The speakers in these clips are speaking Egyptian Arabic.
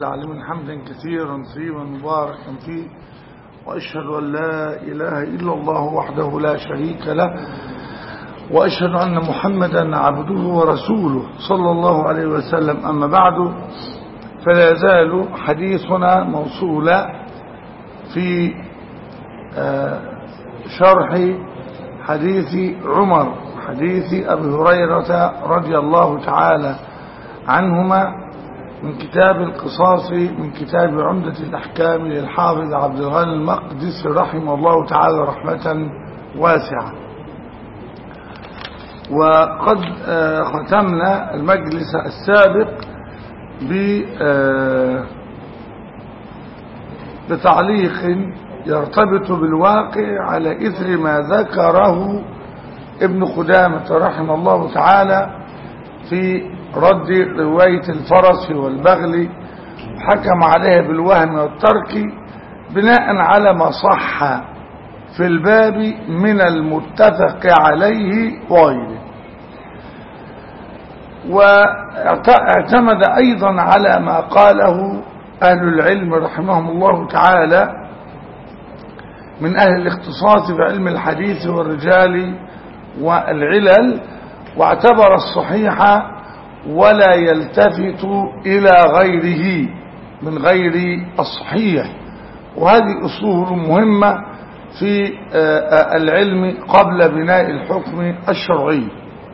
علم حمدا كثيرا طيبا مباركا فيه وأشهد أن لا إله إلا الله وحده لا شريك له وأشهد أن محمدا عبده ورسوله صلى الله عليه وسلم أما بعد فلا يزال حديثنا موصولا في شرح حديث عمر حديث أبي هريرة رضي الله تعالى عنهما من كتاب القصاص من كتاب عمدة الأحكام للحافظ عبد الغني المقدس رحمه الله تعالى رحمة واسعة وقد ختمنا المجلس السابق بتعليق يرتبط بالواقع على إثر ما ذكره ابن قدامة رحمه الله تعالى في رد رواية الفرس والبغل حكم عليها بالوهم والترك بناء على ما صح في الباب من المتفق عليه وغيره واعتمد أيضا على ما قاله أهل العلم رحمهم الله تعالى من أهل الاختصاص في علم الحديث والرجال والعلل واعتبر الصحيح ولا يلتفت إلى غيره من غير الصحيح وهذه أصول مهمة في العلم قبل بناء الحكم الشرعي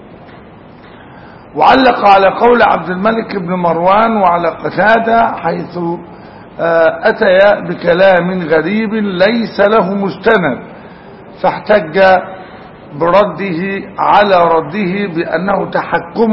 وعلق على قول عبد الملك بن مروان وعلى قتادة حيث أتيا بكلام غريب ليس له مستند فاحتج برده على رده بأنه تحكم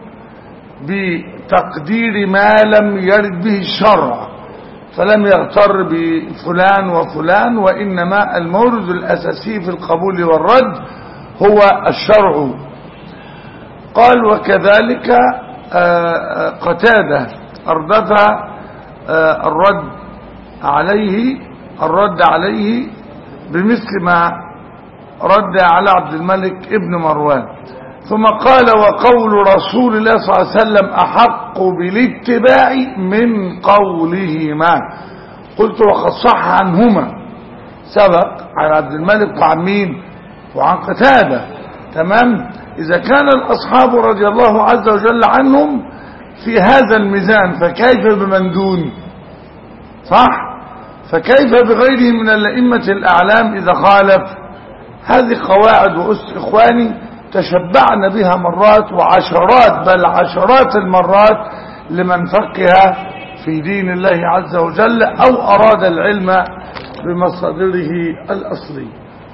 بتقدير ما لم يرد به الشرع فلم يغتر بفلان وفلان وإنما المورد الأساسي في القبول والرد هو الشرع قال وكذلك قتادة أردف الرد عليه الرد عليه بمثل ما رد على عبد الملك ابن مروان ثم قال وقول رسول الله صلى الله عليه وسلم أحق بالاتباع من قولهما قلت وقد صح عنهما سبق عن عبد الملك وعن مين وعن قتادة تمام إذا كان الأصحاب رضي الله عز وجل عنهم في هذا الميزان فكيف بمن دون صح فكيف بغيره من الأئمة الأعلام إذا خالف هذه قواعد وأس إخواني تشبعنا بها مرات وعشرات بل عشرات المرات لمن فقه في دين الله عز وجل أو أراد العلم بمصادره الأصلي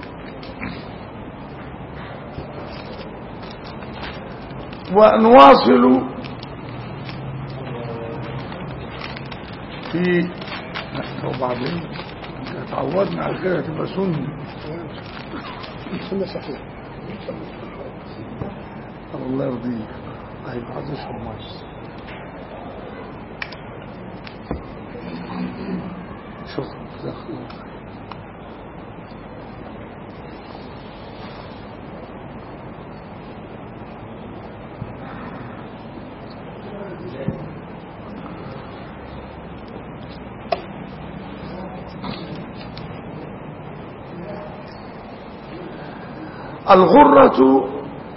ونواصل في وبعدين تعودنا على كده تبقى سنه سنه صحيح الله يرضيك طيب عايز اشرب ميه شكرا جزاك الله خير الغرة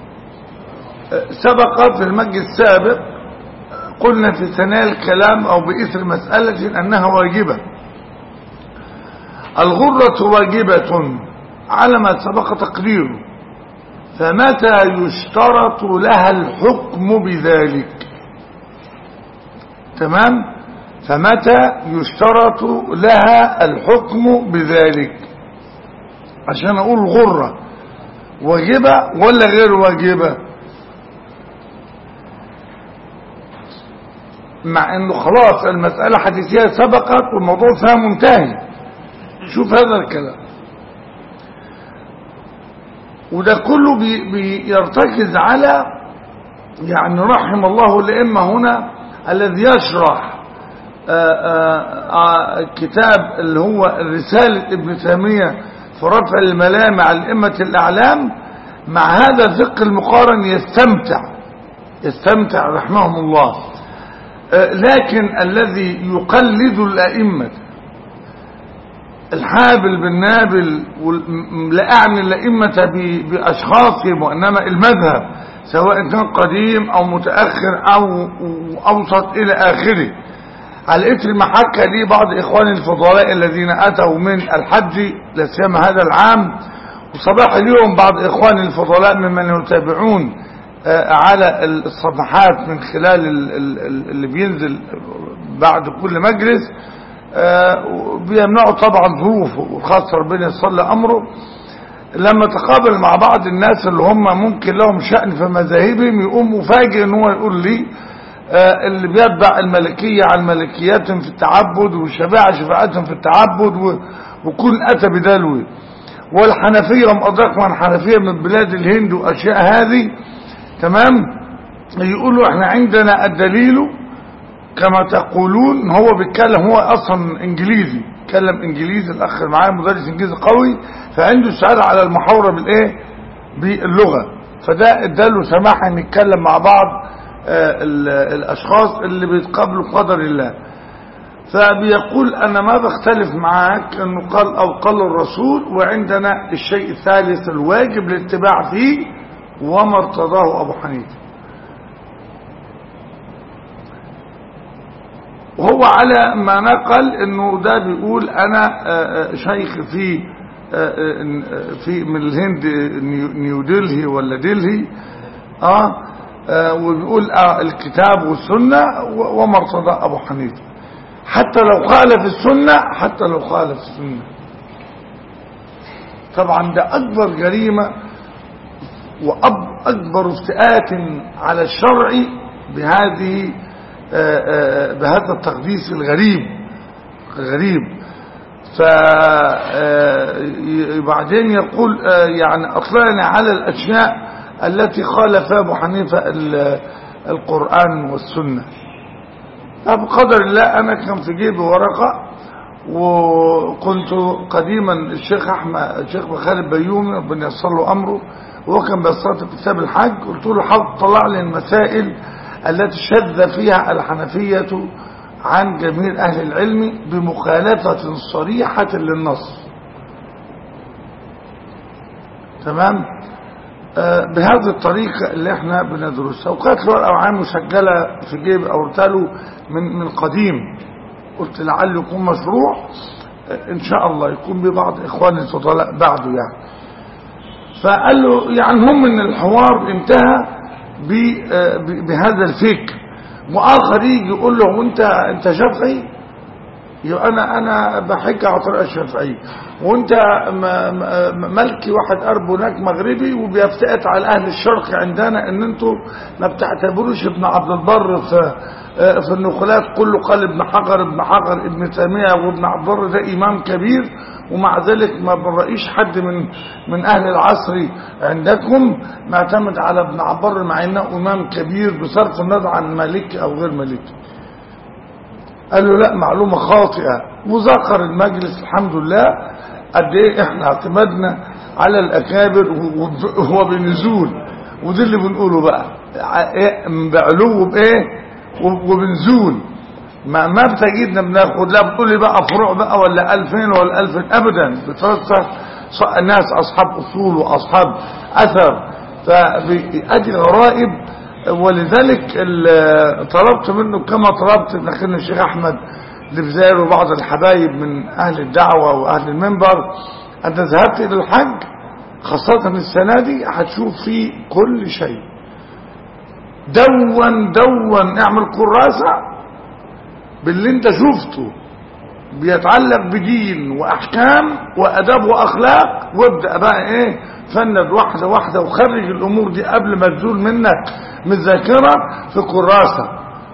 سبق في المجلس السابق قلنا في ثناء الكلام او بإثر مسألة انها واجبة الغرة واجبة على ما سبق تقديره فمتى يشترط لها الحكم بذلك تمام فمتى يشترط لها الحكم بذلك عشان اقول غرة واجبة ولا غير واجبة مع انه خلاص المسألة حديثية سبقت والموضوع فيها منتهي شوف هذا الكلام وده كله بي بيرتكز على يعني رحم الله الأئمة هنا الذي يشرح كتاب اللي هو رسالة ابن تيمية في رفع الملام على الأئمة الأعلام مع هذا الفقه المقارن يستمتع يستمتع رحمهم الله آه، لكن الذي يقلد الأئمة الحابل بالنابل وال- لا أعني الأئمة ب- بأشخاصهم وإنما المذهب سواء كان قديم أو متأخر أو أوسط إلى آخره على إثر ما حكى لي بعض إخواني الفضلاء الذين أتوا من الحج لا سيما هذا العام وصباح اليوم بعض إخواني الفضلاء ممن يتابعون آه، على الصفحات من خلال ال- ال- ال- اللي بينزل بعد كل مجلس آه، بيمنعوا طبعا ظروفه وخاصة ربنا يصلي أمره لما تقابل مع بعض الناس اللي هم ممكن لهم شأن في مذاهبهم يقوم مفاجئ ان هو يقول لي آه، اللي بيتبع الملكية عن ملكياتهم في التعبد والشفاعة شفاعتهم في التعبد و- وكل أتى بدلوه والحنفية ومقدركم عن حنفية من بلاد الهند وأشياء هذه تمام يقولوا احنا عندنا الدليل كما تقولون هو بيتكلم هو اصلا انجليزي بيتكلم انجليزي الاخ اللي معايا مدرس انجليزي قوي فعنده سؤال على المحاورة بالايه باللغة فده اداله سماح ان يتكلم مع بعض آه، ال- الاشخاص اللي بيتقابلوا قدر الله فبيقول انا ما بختلف معاك انه قال او قال الرسول وعندنا الشيء الثالث الواجب الاتباع فيه وما ارتضاه ابو حنيفه وهو على ما نقل انه ده بيقول انا آه، آه، شيخ في آه، آه، في من الهند نيو- نيو دلهي ولا دلهي اه آه، وبيقول آه الكتاب والسنة و- وما ارتضى ابو حنيفه حتى لو خالف السنة حتى لو خالف السنة طبعا ده اكبر جريمة واكبر افتئات على الشرع بهذه آه، آه، بهذا التقديس الغريب غريب فبعدين يقول آه، يعني اطلعنا على الاشياء التي خالف ابو حنيفه ال- القران والسنه بقدر الله انا كان في جيبي ورقه وكنت قديما الشيخ احمد الشيخ خالد بيومي ربنا ييسر له امره وهو كان بيستطيع كتاب الحج قلت له حاول تطلع لي المسائل التي شذ فيها الحنفيه عن جميع اهل العلم بمخالفه صريحه للنص تمام آه، بهذه الطريقة اللي احنا بندرسها وكانت له الأوعام مسجلة في جيب أو ارتاله من من قديم قلت لعل يكون مشروع آه، إن شاء الله يكون ببعض إخواني الفضلاء بعده يعني فقال له يعني هم ان الحوار انتهى ب- آه، ب- بهذا الفكر واخر يجي يقول له انت انت شافعي يبقى انا انا بحج على طريقه الشافعيه وانت م- م- ملكي واحد قرب هناك مغربي وبيفتئت على اهل الشرق عندنا ان انتوا ما بتعتبروش ابن عبد البر في آه، في النقلات كله قال ابن حجر ابن حجر ابن تيميه وابن عبد البر ده امام كبير ومع ذلك ما برئيش حد من من اهل العصر عندكم معتمد على ابن عبد البر مع انه امام كبير بصرف النظر عن مالكي او غير مالكي قال له لا معلومة خاطئة وذكر المجلس الحمد لله قد ايه احنا اعتمدنا على الاكابر و- و- وهو بنزول وده اللي بنقوله بقى ع- إيه؟ بعلو بايه و- وبنزول ما ما بتجدنا بناخد لا بتقول لي بقى فروع بقى ولا 2000 ولا 2000 ابدا بتفسر ص- ناس اصحاب اصول واصحاب اثر فادي غرائب ولذلك ال- طلبت منه كما طلبت من اخينا الشيخ احمد لبزير وبعض الحبايب من اهل الدعوه واهل المنبر انت ذهبت الى الحج خاصه السنه دي هتشوف فيه كل شيء دون دون اعمل كراسه باللي انت شفته بيتعلق بدين واحكام واداب واخلاق وابدا بقى ايه فند واحده واحده وخرج الامور دي قبل ما تزول منك من الذاكره في كراسه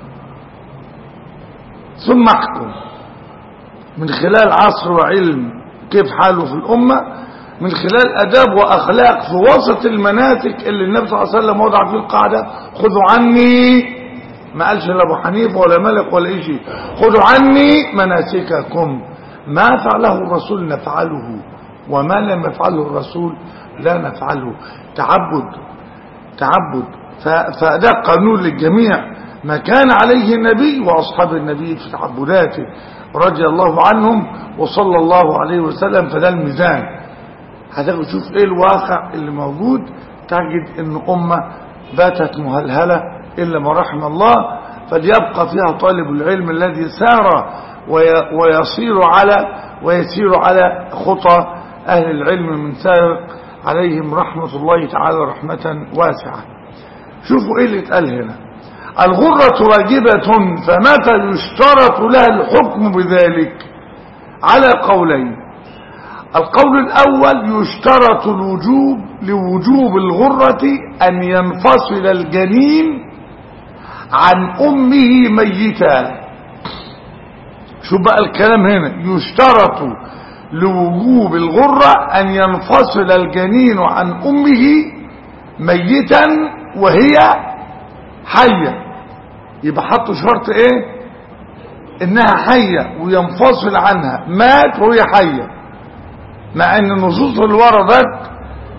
ثم احكم من خلال عصر وعلم كيف حاله في الامه من خلال اداب واخلاق في وسط المناسك اللي النبي صلى الله عليه وسلم وضع فيه القاعده خذوا عني ما قالش لا ابو حنيفه ولا ملك ولا شيء خذوا عني مناسككم ما فعله الرسول نفعله وما لم يفعله الرسول لا نفعله تعبد تعبد ف- فده قانون للجميع ما كان عليه النبي وأصحاب النبي في تعبداته رضي الله عنهم وصلى الله عليه وسلم فده الميزان هتاخد تشوف ايه الواقع اللي موجود تجد ان امة باتت مهلهلة الا ما رحم الله فليبقى فيها طالب العلم الذي سار وي- ويصير على ويسير على خطى اهل العلم من سابق عليهم رحمة الله تعالى رحمة واسعة شوفوا ايه اللي اتقال هنا الغرة واجبة فمتى يشترط لها الحكم بذلك على قولين القول الأول يشترط الوجوب لوجوب الغرة أن ينفصل الجنين عن أمه ميتا شو بقى الكلام هنا يشترط لوجوب الغرة أن ينفصل الجنين عن أمه ميتا وهي حية يبقى حطوا شرط ايه انها حية وينفصل عنها مات وهي حية مع ان النصوص اللي وردت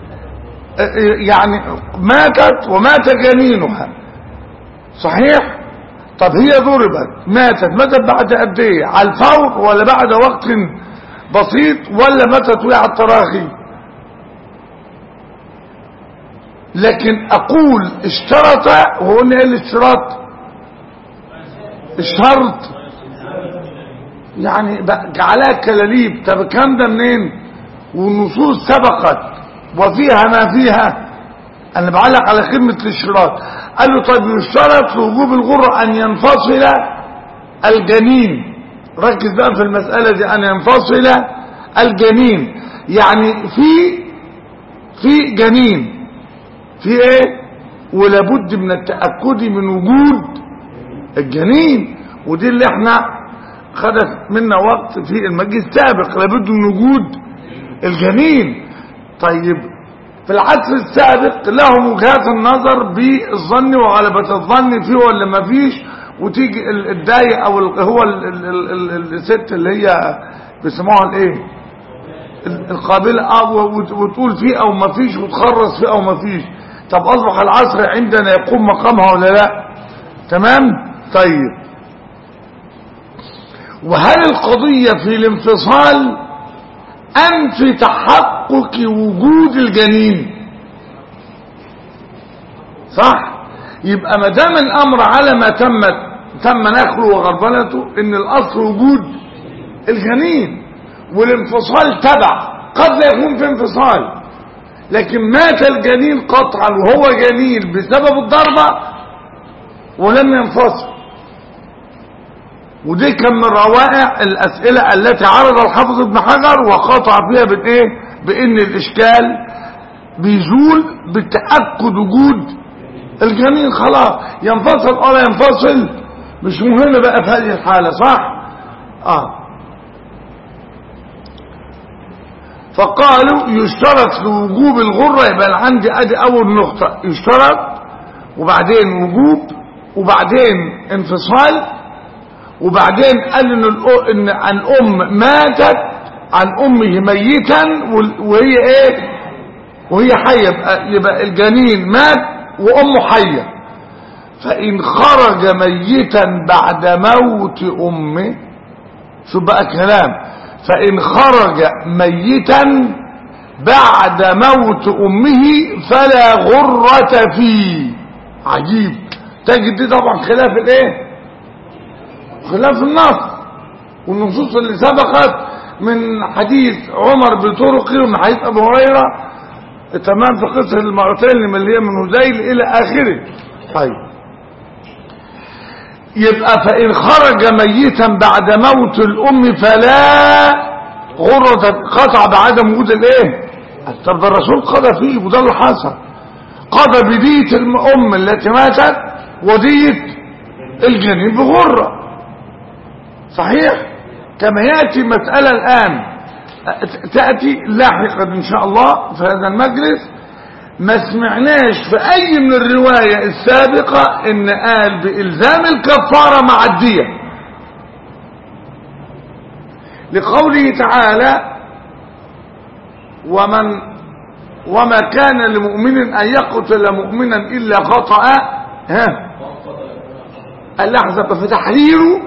يعني ماتت ومات جنينها صحيح طب هي ضربت ماتت ماتت بعد قد ايه على الفور ولا بعد وقت بسيط ولا ماتت وهي على التراخي لكن اقول اشترط وهو قلنا ايه الاشتراط الشرط يعني بقى جعلها كلاليب طب الكلام ده منين والنصوص سبقت وفيها ما فيها انا بعلق على كلمة الاشتراط قال له طيب يشترط في وجوب الغرة ان ينفصل الجنين ركز بقى في المسألة دي ان ينفصل الجنين يعني في في جنين في ايه ولابد من التأكد من وجود الجنين ودي اللي احنا خدت منا وقت في المجلس السابق لابد من وجود الجنين طيب في العصر السابق لهم وجهات النظر بالظن وغلبة الظن فيه ولا ما فيش وتيجي ال- الداية او ال- هو ال- ال- ال- ال- الست اللي هي بيسموها الايه ال- القابلة اه وت- وتقول فيه او ما فيش وتخرص فيه او ما فيش طب اصبح العصر عندنا يقوم مقامها ولا لا تمام طيب وهل القضية في الانفصال أم في تحقق وجود الجنين صح يبقى ما دام الأمر على ما تمت تم نخله وغربلته إن الأصل وجود الجنين والانفصال تبع قد لا يكون في انفصال لكن مات الجنين قطعا وهو جنين بسبب الضربة ولم ينفصل ودي كان من روائع الأسئلة التي عرض الحافظ ابن حجر وقطع فيها بالايه بان الاشكال بيزول بالتأكد وجود الجنين خلاص ينفصل او لا ينفصل مش مهم بقى في هذه الحالة صح اه فقالوا يشترط لوجوب الغرة يبقى أنا عندي ادي اول نقطة يشترط وبعدين وجوب وبعدين انفصال وبعدين قال ان الأ- ان الام ماتت عن امه ميتا وال- وهي ايه وهي حيه يبقى, يبقى الجنين مات وامه حيه فان خرج ميتا بعد موت امه شو بقى كلام فان خرج ميتا بعد موت امه فلا غره فيه عجيب تجد دي طبعا خلاف الايه خلاف النص والنصوص اللي سبقت من حديث عمر بطرقه ومن حديث ابو هريره تمام في قصه المرتين اللي هي من هذيل الى اخره طيب يبقى فان خرج ميتا بعد موت الام فلا غرة قطع بعدم وجود الايه طب ده الرسول قضى فيه وده اللي حصل قضى بدية الام التي ماتت ودية الجنين بغره صحيح كما يأتي مسألة الآن تأتي لاحقا إن شاء الله في هذا المجلس ما سمعناش في أي من الرواية السابقة إن قال بإلزام الكفارة مع الدية لقوله تعالى ومن وما كان لمؤمن أن يقتل مؤمنا إلا خطأ ها الأحزاب فتحريره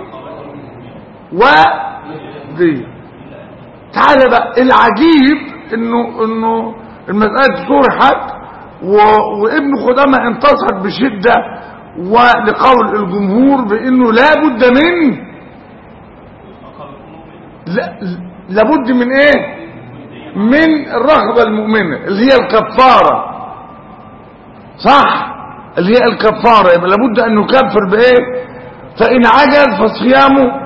ودي تعالى بقى العجيب انه انه المسألة طرحت و- وابن خدامة انتصر بشدة ولقول الجمهور بانه لا بد من لا لابد من ايه من الرغبة المؤمنة اللي هي الكفارة صح اللي هي الكفارة يبقى لابد ان نكفر بايه فان عجز فصيامه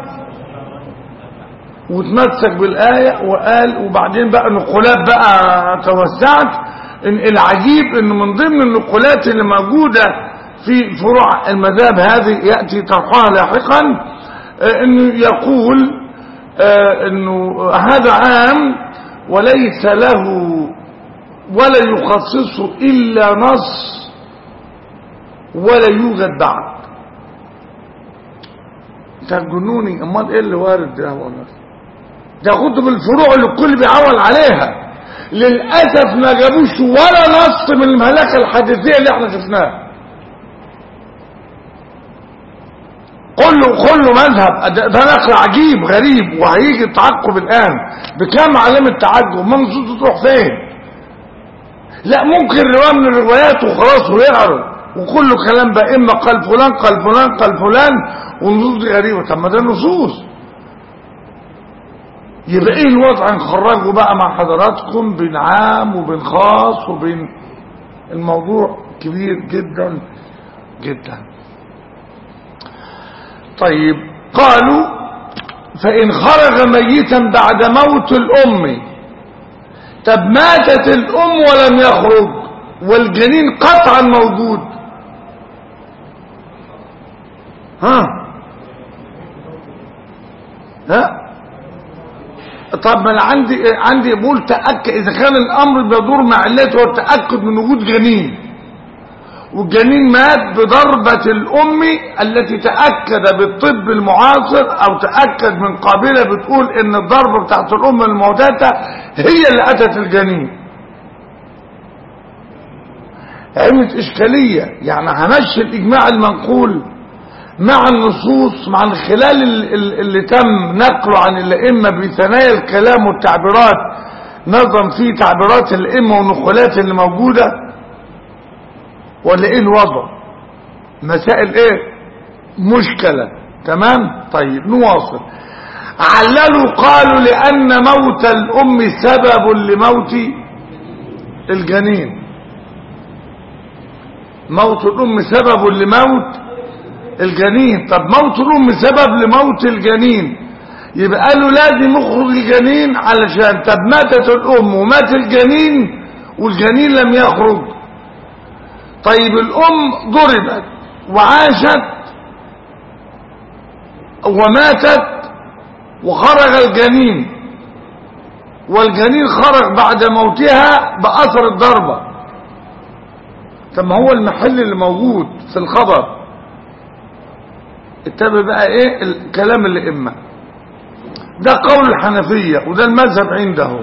وتمسك بالآية وقال وبعدين بقى نقولات بقى توسعت إن العجيب ان من ضمن النقولات اللي موجودة في فروع المذاهب هذه يأتي طرحها لاحقا آه، انه يقول آه، انه هذا عام وليس له ولا يخصصه الا نص ولا يوجد بعد تجنوني امال ايه اللي وارد ده والله ده كتب الفروع اللي الكل بيعول عليها للاسف ما جابوش ولا نص من المهلكه الحديثيه اللي احنا شفناها كله كله مذهب ده, ده نقل عجيب غريب وهيجي التعقب الان بكام علامه تعجب منصوص تروح فين لا ممكن روايه من الروايات وخلاص ويقروا وكله كلام بقى اما قال فلان قال فلان قال فلان والنصوص دي غريبه طب ما ده نصوص يبقى ايه الوضع نخرجه بقى مع حضراتكم بين عام وبين خاص وبين الموضوع كبير جدا جدا طيب قالوا فإن خرج ميتا بعد موت الأم طب ماتت الأم ولم يخرج والجنين قطعا موجود ها ها طب ما انا عندي عندي بقول تاكد اذا كان الامر بيدور مع علته هو التاكد من وجود جنين والجنين مات بضربة الأم التي تأكد بالطب المعاصر أو تأكد من قابلة بتقول إن الضربة بتاعت الأم الموتاتة هي اللي أتت الجنين عملت إشكالية يعني همشي الإجماع المنقول مع النصوص مع الخلال ال- ال- اللي تم نقله عن الأئمة بثنايا الكلام والتعبيرات نظم فيه تعبيرات الأئمة والنقولات اللي موجودة ولا ايه الوضع مسائل ايه مشكلة تمام طيب نواصل عللوا قالوا لأن موت الأم سبب لموت الجنين موت الأم سبب لموت الجنين طب موت الأم سبب لموت الجنين يبقى قالوا لازم يخرج الجنين علشان طب ماتت الأم ومات الجنين والجنين لم يخرج طيب الأم ضربت وعاشت وماتت وخرج الجنين والجنين خرج بعد موتها بأثر الضربة طب ما هو المحل اللي موجود في الخبر اتبع بقى ايه الكلام اللي اما ده قول الحنفية وده المذهب عنده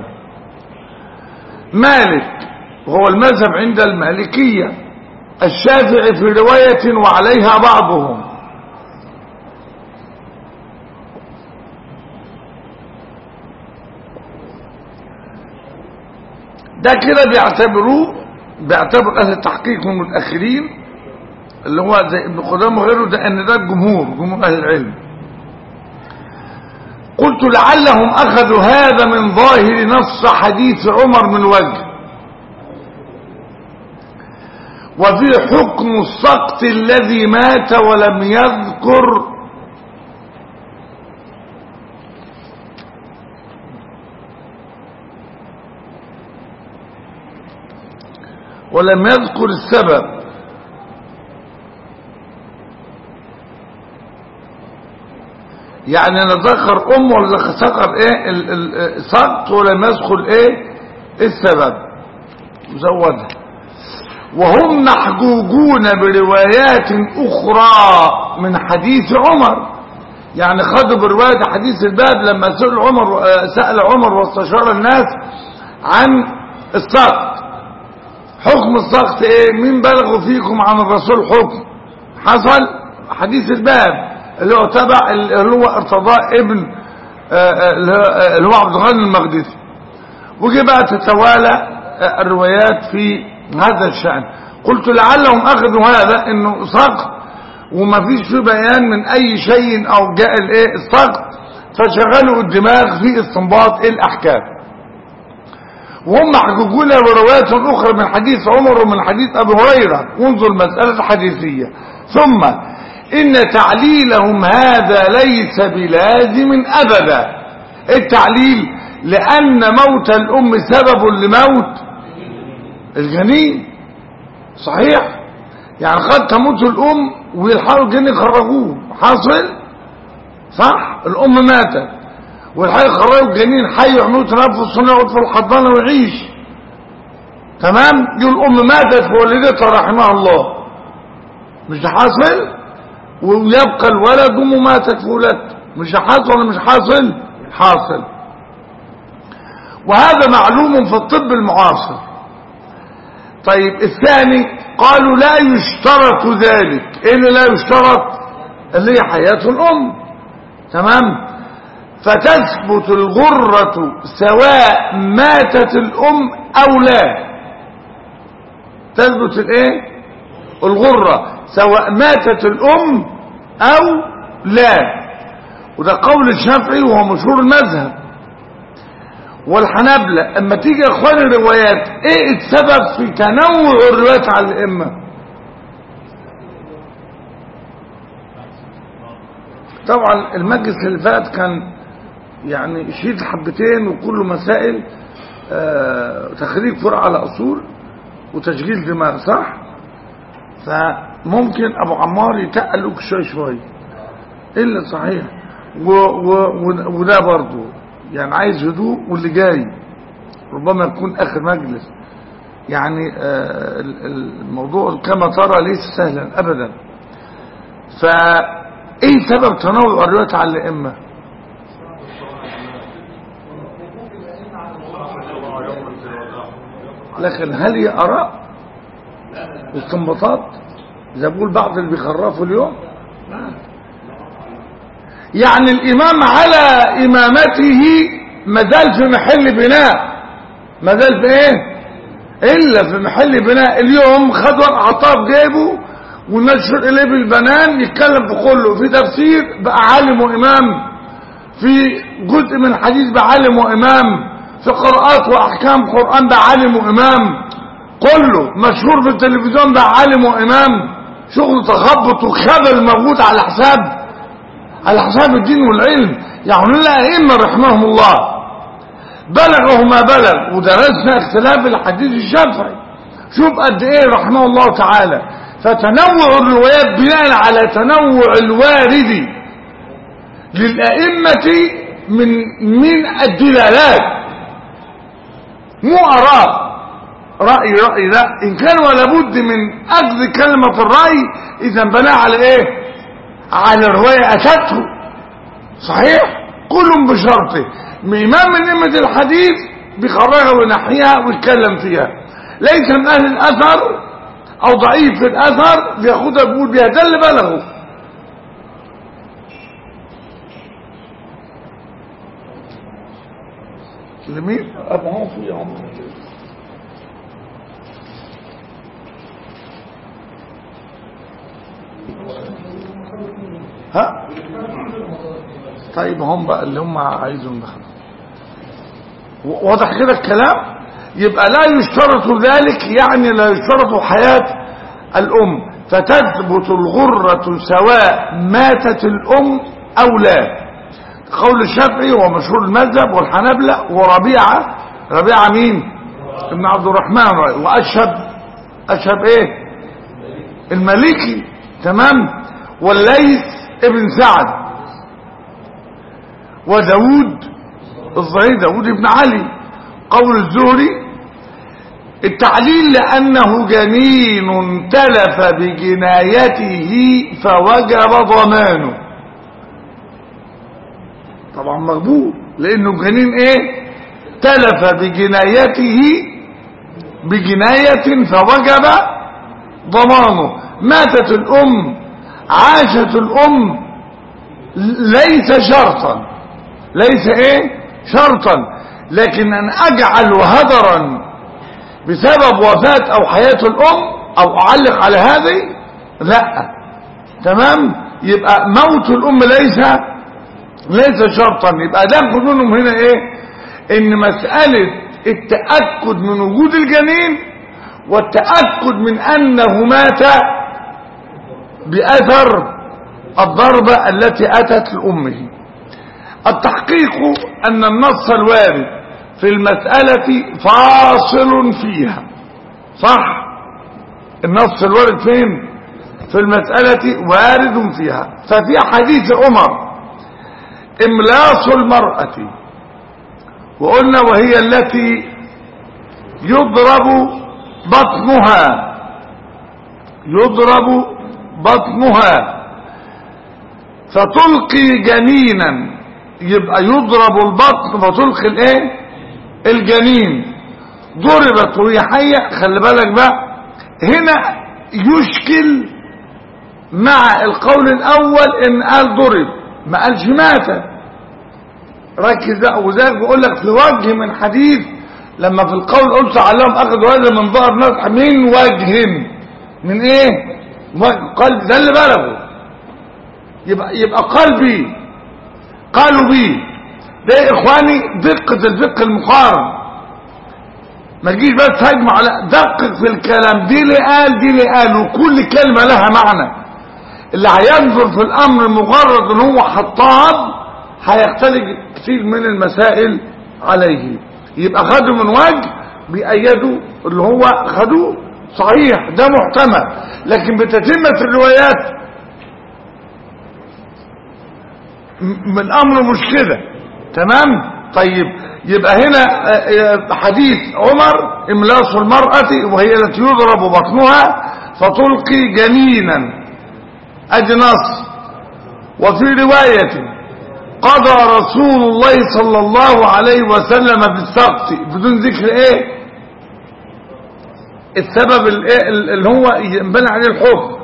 مالك وهو المذهب عند المالكية الشافعي في رواية وعليها بعضهم ده كده بيعتبروه بيعتبر اهل التحقيق من المتاخرين اللي هو زي ابن قدامه وغيره ده ان ده الجمهور جمهور اهل العلم قلت لعلهم اخذوا هذا من ظاهر نص حديث عمر من وجه وفي حكم السقط الذي مات ولم يذكر ولم يذكر السبب يعني انا ذكر ام ولا ذكر ايه ال- ال- السقط ولم يذكر ايه السبب زودها وهم محجوجون بروايات اخرى من حديث عمر يعني خدوا برواية حديث الباب لما سأل عمر سأل عمر واستشار الناس عن السقط حكم السقط ايه مين بلغوا فيكم عن الرسول حكم حصل حديث الباب اللي هو تبع اللي هو ارتضاء ابن آه، آه، اللي هو- آه، اللي هو عبد الغني المقدسي وجي بقى تتوالى آه، الروايات في هذا الشأن قلت لعلهم أخذوا هذا انه سقط وما فيش فيه بيان من اي شيء او جاء الايه السقط فشغلوا الدماغ في استنباط الاحكام وهم حققوا لها بروايات اخرى من حديث عمر ومن حديث ابي هريره انظر المساله الحديثيه ثم ان تعليلهم هذا ليس بلازم ابدا التعليل لان موت الام سبب لموت الجنين صحيح يعني قد تموت الام ويلحقوا الجن يخرجوه حاصل صح الام ماتت والحي يخرجوا الجنين حي يعملوا تنفس يقعد في الحضانه ويعيش تمام دي الام ماتت فولدتها رحمها الله مش ده حاصل ويبقى الولد امه ماتت في ولادته مش ده حاصل ولا مش حاصل حاصل وهذا معلوم في الطب المعاصر طيب الثاني قالوا لا يشترط ذلك ايه اللي لا يشترط اللي هي حياة الام تمام فتثبت الغرة سواء ماتت الام او لا تثبت الايه الغرة سواء ماتت الام او لا وده قول الشافعي وهو مشهور المذهب والحنابلة اما تيجي يا اخوان الروايات ايه السبب في تنوع الروايات على الائمه طبعا المجلس اللي فات كان يعني شيد حبتين وكله مسائل آه تخريج فرع على اصول وتشغيل دماغ صح فممكن ابو عمار يتقل لك شوي شوي الا صحيح و و و وده برضه يعني عايز هدوء واللي جاي ربما يكون اخر مجلس يعني آه الموضوع كما ترى ليس سهلا ابدا فايه سبب تنوع الروايات على الائمه لكن هل هي اراء واستنباطات زي بقول بعض اللي بيخرفوا اليوم يعني الامام على امامته مازال في محل بناء مازال في ايه الا في محل بناء اليوم خد ورق عطاف جايبه ونشر اليه بالبنان يتكلم في كله في تفسير بقى عالم وامام في جزء من الحديث بقى عالم وامام في قراءات واحكام قران بقى عالم وامام كله مشهور في التلفزيون بقى عالم وامام شغل تخبط وخبل موجود على حساب على حساب الدين والعلم يعني لا ائمه رحمهم الله بلغه ما بلغ ودرسنا اختلاف الحديث الشافعي شوف قد ايه رحمه الله تعالى فتنوع الروايات بناء على تنوع الوارد للأئمة من من الدلالات مو آراء رأي رأي لا إن كان ولا بد من أخذ كلمة الرأي إذا بنى على إيه على الرواية أتته صحيح كل بشرطه إمام من أئمة الحديث بيخرجها وينحيها ويتكلم فيها ليس من أهل الأثر أو ضعيف في الأثر بياخدها بيقول بيها ده اللي بلغه لمين؟ أبو عوف يا عمر ها طيب هم بقى اللي هم عايزهم دخل واضح كده الكلام يبقى لا يشترط ذلك يعني لا يشترط حياة الأم فتثبت الغرة سواء ماتت الأم أو لا قول الشافعي ومشهور المذهب والحنابلة وربيعة ربيعة مين ابن عبد الرحمن وأشهب أشهب ايه المالكي تمام والليث ابن سعد وداود الظهير داود ابن علي قول الزهري التعليل لأنه جنين تلف بجنايته فوجب ضمانه طبعا مقبول لأنه جنين ايه تلف بجنايته بجناية فوجب ضمانه ماتت الأم عاشت الام ليس شرطا ليس ايه شرطا لكن ان اجعل هدرا بسبب وفاة او حياة الام او اعلق على هذه لا تمام يبقى موت الام ليس ليس شرطا يبقى ناخد منهم هنا ايه ان مسألة التأكد من وجود الجنين والتأكد من انه مات بأثر الضربة التي أتت لأمه التحقيق أن النص الوارد في المسألة فاصل فيها صح النص الوارد فين في المسألة وارد فيها ففي حديث عمر املاص المرأة وقلنا وهي التي يضرب بطنها يضرب بطنها فتلقي جنينا يبقى يضرب البطن فتلقي الايه الجنين ضربت وهي حيه خلي بالك بقى هنا يشكل مع القول الاول ان قال ضرب ما قالش مات ركز بقى وذلك بقول لك في وجه من حديث لما في القول قلت عليهم اخذوا هذا من ظهر نصح من وجه من ايه قلب ده اللي بلغه يبقى يبقى قلبي قالوا بي ده يا اخواني دقة الفقه المقارن ما تجيش بس هجمع على دقق في الكلام دي اللي قال دي اللي قال وكل كلمة لها معنى اللي هينظر في الامر مجرد ان هو حطاب هيختلج كثير من المسائل عليه يبقى خدوا من وجه بيأيدوا اللي هو خدوه صحيح ده محتمل لكن بتتمة الروايات من امر مش كده تمام طيب يبقى هنا حديث عمر املاص المرأة وهي التي يضرب بطنها فتلقي جنينا ادي نص وفي رواية قضى رسول الله صلى الله عليه وسلم بالسقط بدون ذكر ايه السبب اللي هو ينبني عليه الحكم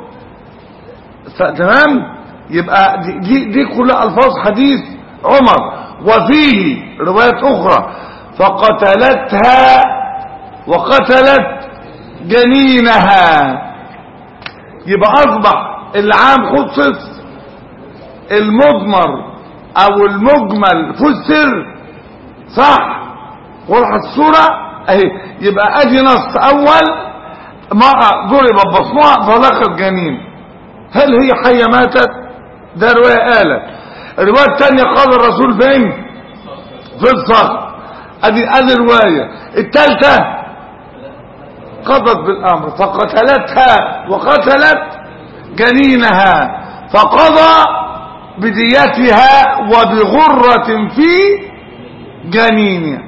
تمام يبقى دي, دي, دي كلها الفاظ حديث عمر وفيه روايات اخرى فقتلتها وقتلت جنينها يبقى اصبح العام خصص المضمر او المجمل فسر صح واضحه الصوره اهي يبقى ادي نص اول امراه ضربت بطنها فلقت جنين هل هي حيه ماتت ده روايه قالت الروايه الثانيه قال الرسول فين في الصخر ادي ادي روايه الثالثه قضت بالامر فقتلتها وقتلت جنينها فقضى بديتها وبغرة في جنينها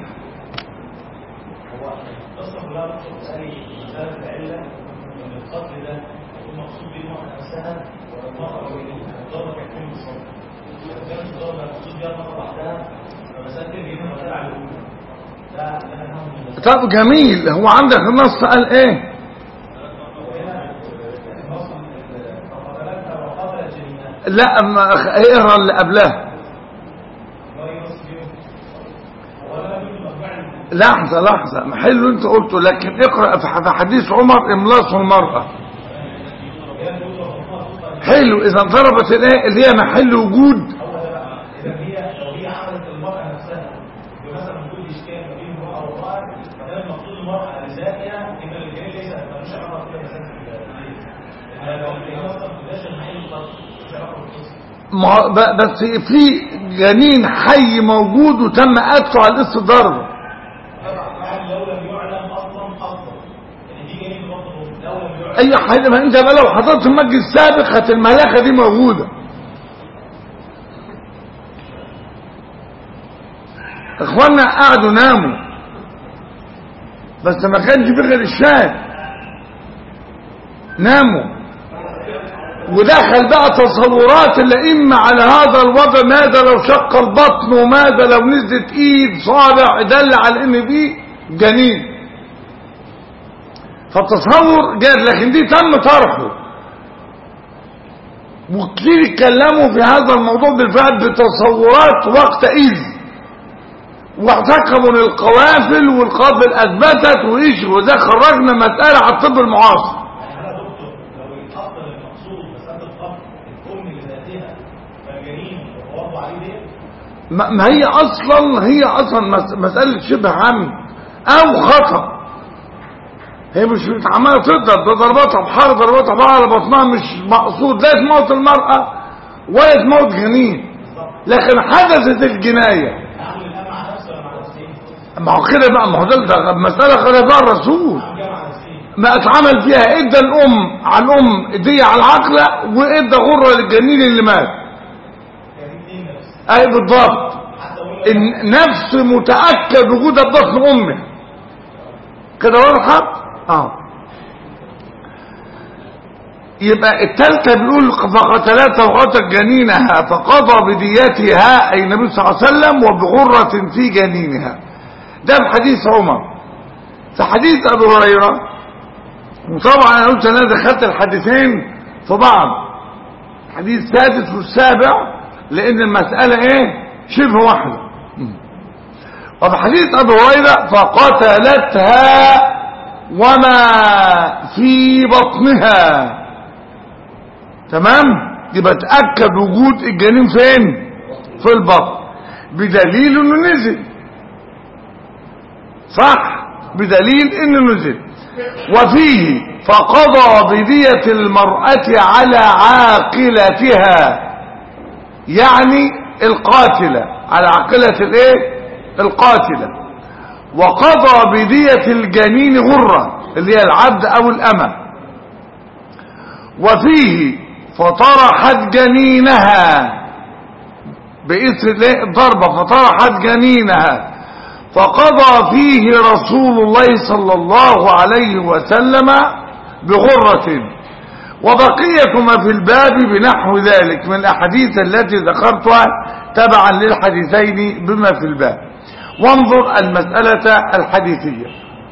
طب جميل هو عندك النص قال ايه لا اما اقرا اللي قبلها لحظه لحظه ما حلو انت قلته لكن اقرا في حديث عمر املاص المراه حلو اذا ضربت الايه اللي هي محل وجود بس في جنين حي موجود وتم قتله على القصه ضربه اي حاجه ما انت بقى لو حضرت المجلس السابق هت الملاخه دي موجوده اخوانا قعدوا ناموا بس ما كانش في غير الشاي ناموا ودخل بقى تصورات الأئمة على هذا الوضع ماذا لو شق البطن وماذا لو نزلت ايد صابع دل على ان دي جنين فالتصور جاد لكن دي تم طرحه وكتير اتكلموا في هذا الموضوع بالفعل بتصورات وقتئذ واحتكموا للقوافل والقافل اثبتت وايش وده خرجنا مسألة على الطب المعاصر يعني انا دكتور لو يتحط للمقصود مسألة الخط الام لذاتها فالجنين وتوضع عليه ديت ما ما هي اصلا هي اصلا مس- مسألة شبه عمد او خطأ هي مش عمالة تضرب ده ضرباتها بحر ضرباتها بحر على بطنها مش مقصود لا تموت المرأة ولا تموت جنين لكن حدثت الجناية اعمل الام مع نفسي ولا مع نفسين؟ ما هو كده بقى ما هو ده ده مسألة خلفها الرسول اعمل جامعة نفسين ما اتعمل فيها ادى الام على الام دي على العقلة وادى غرة للجنين اللي مات كان اتنين نفس اي بالضبط حتى اقول لك النفس متأكد وجودها بطن امه كده واضحة اه يبقى التالتة بيقول فقتلتها وقتل جنينها فقضى بديتها اي النبي صلى الله عليه وسلم وبغرة في جنينها ده في حديث عمر في حديث ابي هريرة وطبعا انا قلت انا دخلت الحديثين في بعض الحديث السادس والسابع لان المسألة ايه شبه واحدة وفي حديث ابي هريرة فقتلتها وما في بطنها تمام يبقى تأكد وجود الجنين فين في البطن بدليل انه نزل صح بدليل انه نزل وفيه فقضى بدية المرأة على عاقلتها يعني القاتلة على عاقلة الايه القاتلة وقضى بدية الجنين غرة اللي هي العبد او الامة وفيه فطرحت جنينها بإثر الايه الضربة فطرحت جنينها فقضى فيه رسول الله صلى الله عليه وسلم بغرة وبقية ما في الباب بنحو ذلك من الأحاديث التي ذكرتها تبعا للحديثين بما في الباب وانظر المسألة الحديثية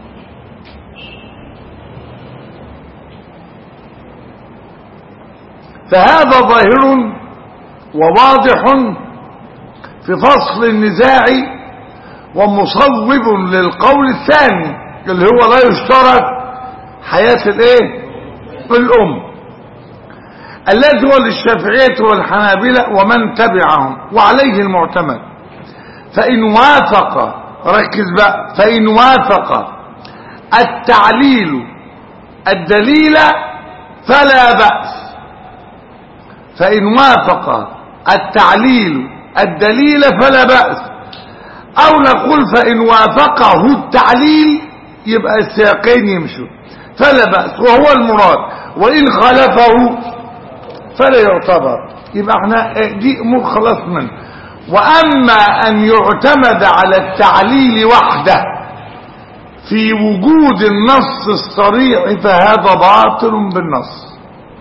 فهذا ظاهر وواضح في فصل النزاع ومصوب للقول الثاني اللي هو لا يشترط حياة الايه الام الذي هو للشافعية والحنابلة ومن تبعهم وعليه المعتمد فإن وافق ركز بقى فإن وافق التعليل الدليل فلا بأس فإن وافق التعليل الدليل فلا بأس أو نقول فإن وافقه التعليل يبقى السياقين يمشوا فلا بأس وهو المراد وإن خالفه فلا يعتبر يبقى احنا دي امور خلاص منه واما ان يعتمد على التعليل وحده في وجود النص الصريح فهذا باطل بالنص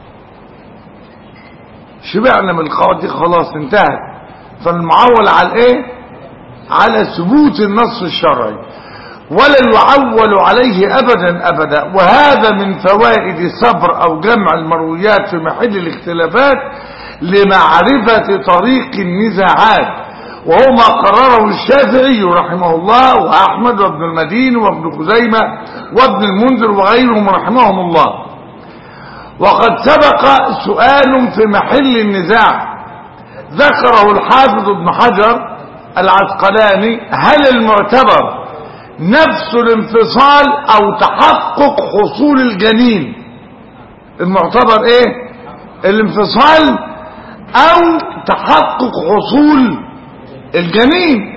شبعنا من القواعد دي خلاص انتهت فالمعول على الايه على ثبوت النص الشرعي ولا يعول عليه ابدا ابدا وهذا من فوائد صبر او جمع المرويات في محل الاختلافات لمعرفة طريق النزاعات وهو ما قرره الشافعي رحمه الله واحمد وابن المدين وابن خزيمة وابن المنذر وغيرهم رحمهم الله وقد سبق سؤال في محل النزاع ذكره الحافظ ابن حجر العسقلاني هل المعتبر نفس الانفصال او تحقق حصول الجنين المعتبر ايه الانفصال او تحقق حصول الجنين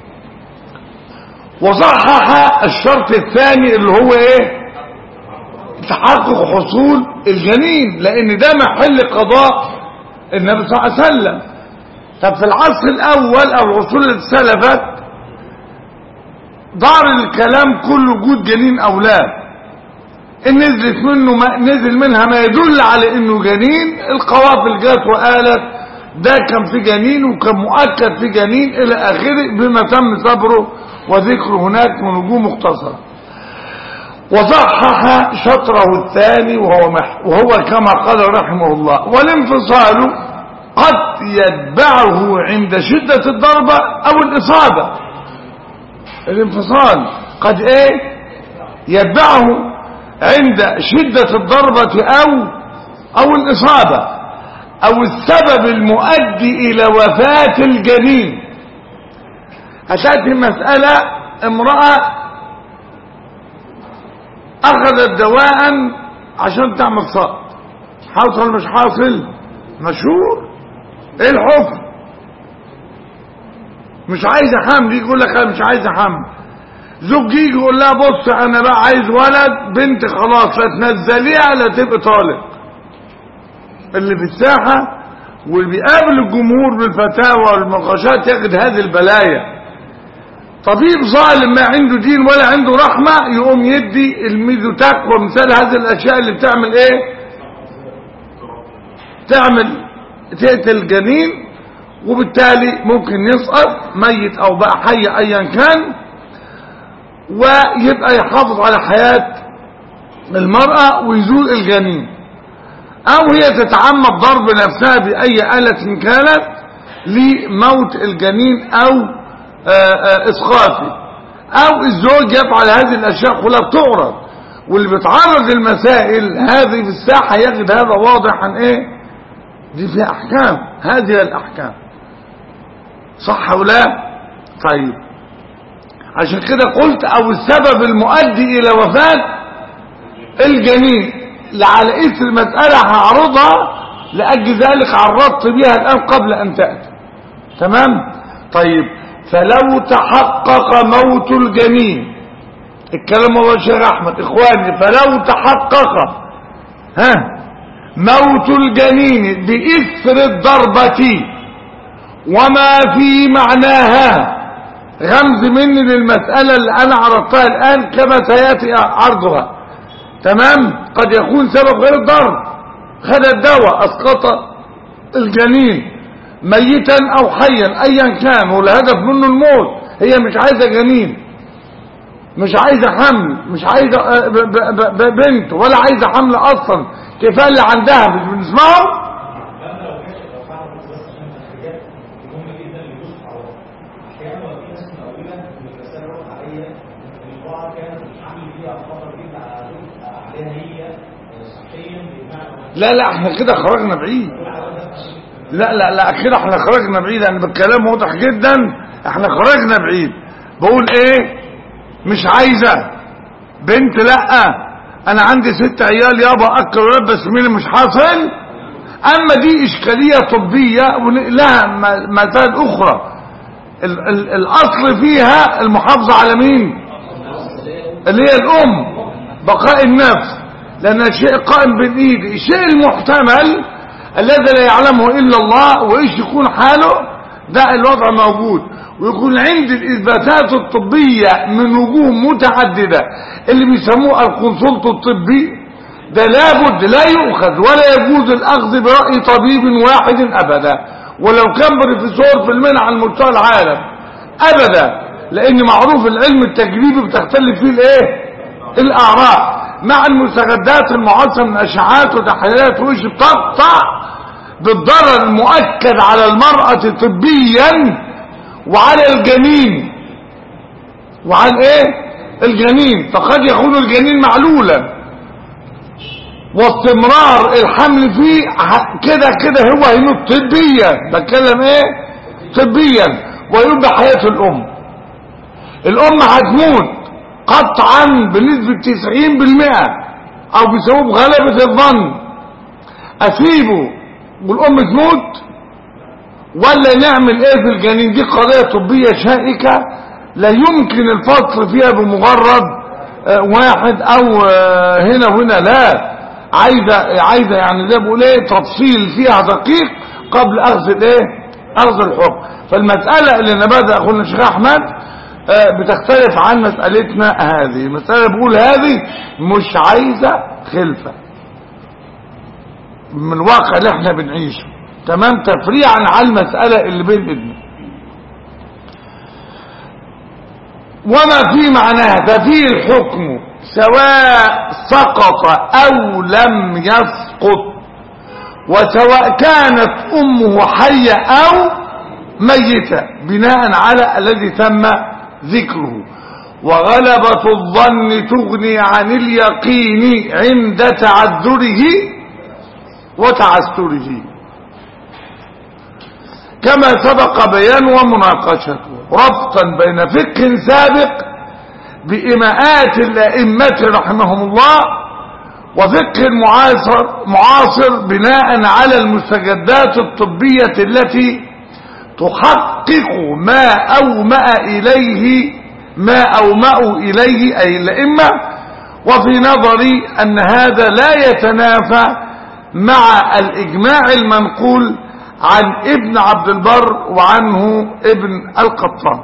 وصحح الشرط الثاني اللي هو ايه تحقق حصول الجنين لان ده محل قضاء النبي صلى الله عليه وسلم طب في العصر الاول او العصور اللي سلفت دار الكلام كل وجود جنين او لا ان نزلت منه ما نزل منها ما يدل على انه جنين القوافل جات وقالت ده كان في جنين وكان مؤكد في جنين الى اخره بما تم صبره وذكره هناك من وجوه مختصره وصحح شطره الثاني وهو, مح وهو كما قال رحمه الله والانفصال قد يتبعه عند شدة الضربة أو الإصابة الانفصال قد ايه يتبعه عند شدة الضربة أو أو الإصابة أو السبب المؤدي إلى وفاة الجنين هتأتي مسألة امرأة أخذت دواء عشان تعمل صائد حاصل مش حاصل مشهور ايه الحكم مش عايزة حمل يجي يقول لك انا مش عايزة حمل زوج يجي يقول لها بص انا بقى عايز ولد بنت خلاص لا تنزليها لا تبقى طالق اللي في الساحة واللي بيقابل الجمهور بالفتاوى والمناقشات ياخد هذه البلايا طبيب ظالم ما عنده دين ولا عنده رحمة يقوم يدي الميزوتاك ومثال هذه الاشياء اللي بتعمل ايه تعمل تقتل الجنين وبالتالي ممكن يسقط ميت او بقى حي ايا كان ويبقى يحافظ على حياة المرأة ويزول الجنين او هي تتعمد ضرب نفسها باي آلة كانت لموت الجنين او اسقاطه او الزوج يفعل هذه الاشياء كلها بتعرض واللي بيتعرض للمسائل هذه في الساحة يجد هذا واضحا ايه دي فيها احكام هذه الاحكام صح او لا طيب عشان كده قلت او السبب المؤدي الى وفاة الجنين لعلى اثر المسألة هعرضها لأجل ذلك عرضت بها الآن قبل أن تأتي تمام طيب فلو تحقق موت الجنين الكلام هو الشيخ أحمد إخواني فلو تحقق ها موت الجنين بإثر الضربة وما في معناها غمز مني للمسألة اللي أنا عرضتها الآن كما سيأتي عرضها تمام قد يكون سبب غير الضرب خد الدواء أسقط الجنين ميتا أو حيا أيا كان والهدف منه الموت هي مش عايزة جنين مش عايزة حمل مش عايزة ب- ب- ب- بنت ولا عايزة حمل أصلا كفاية اللي عندها مش بنسمعه لما لو كشف لو فعل بس عشان الحاجات مهمه جدا ليوسف عوض احيانا لو في ناس مقاوله ان المساله رفع عليا ان المراه كانت الحمل فيها خطر جدا على عليها هي صحيا بمعنى لا لا احنا كده خرجنا بعيد لا لا لا كده احنا خرجنا بعيد انا بالكلام واضح جدا احنا خرجنا بعيد بقول ايه مش عايزة بنت لا انا عندي ست عيال يابا اكل ولاد بس مين اللي مش حاصل اما دي اشكالية طبية ولها م- مسائل اخرى ال ال الاصل فيها المحافظة على مين اللي هي الام بقاء النفس لان الشيء قائم بين ايدي الشيء المحتمل الذي لا يعلمه الا الله وايش يكون حاله ده الوضع موجود ويكون عندي الاثباتات الطبية من وجوه متعددة اللي بيسموه الكونسلت الطبي ده لابد لا يؤخذ ولا يجوز الاخذ برأي طبيب واحد ابدا ولو كان بروفيسور في المنع على مستوى العالم ابدا لان معروف العلم التجريبي بتختلف فيه الايه الاعراض مع المستجدات المعاصرة من اشعاعات وتحليلات وش بتقطع بالضرر المؤكد على المرأة طبيا وعلى الجنين وعلى ايه الجنين فقد يكون الجنين معلولا واستمرار الحمل فيه ح- كده كده هو هيموت طبيا بتكلم ايه طبيا ويبقى حياة الام الام هتموت قطعا بنسبة 90% او بسبب غلبة الظن اسيبه والام تموت ولا نعمل ايه في الجنين دي قضية طبية شائكة لا يمكن الفصل فيها بمجرد آه، واحد او آه، هنا وهنا لا عايزة عايزة يعني زي بقول ايه تفصيل فيها دقيق قبل اخذ الايه اخذ الحكم فالمسألة اللي انا بدأ اقول الشيخ احمد آه، بتختلف عن مسألتنا هذه المسألة بقول هذه مش عايزة خلفة من الواقع اللي احنا بنعيشه تمام تفريعا على المسألة اللي بين ابنه وما في معناها ففيه الحكم سواء سقط أو لم يسقط وسواء كانت أمه حية أو ميتة بناء على الذي تم ذكره وغلبة الظن تغني عن اليقين عند تعذره وتعسره كما سبق بيان ومناقشته ربطا بين فقه سابق بإماءات الأئمة رحمهم الله وفقه معاصر, معاصر بناء على المستجدات الطبية التي تحقق ما أومأ إليه ما أومأوا إليه أي الأئمة وفي نظري أن هذا لا يتنافى مع الإجماع المنقول عن ابن عبد البر وعنه ابن القطان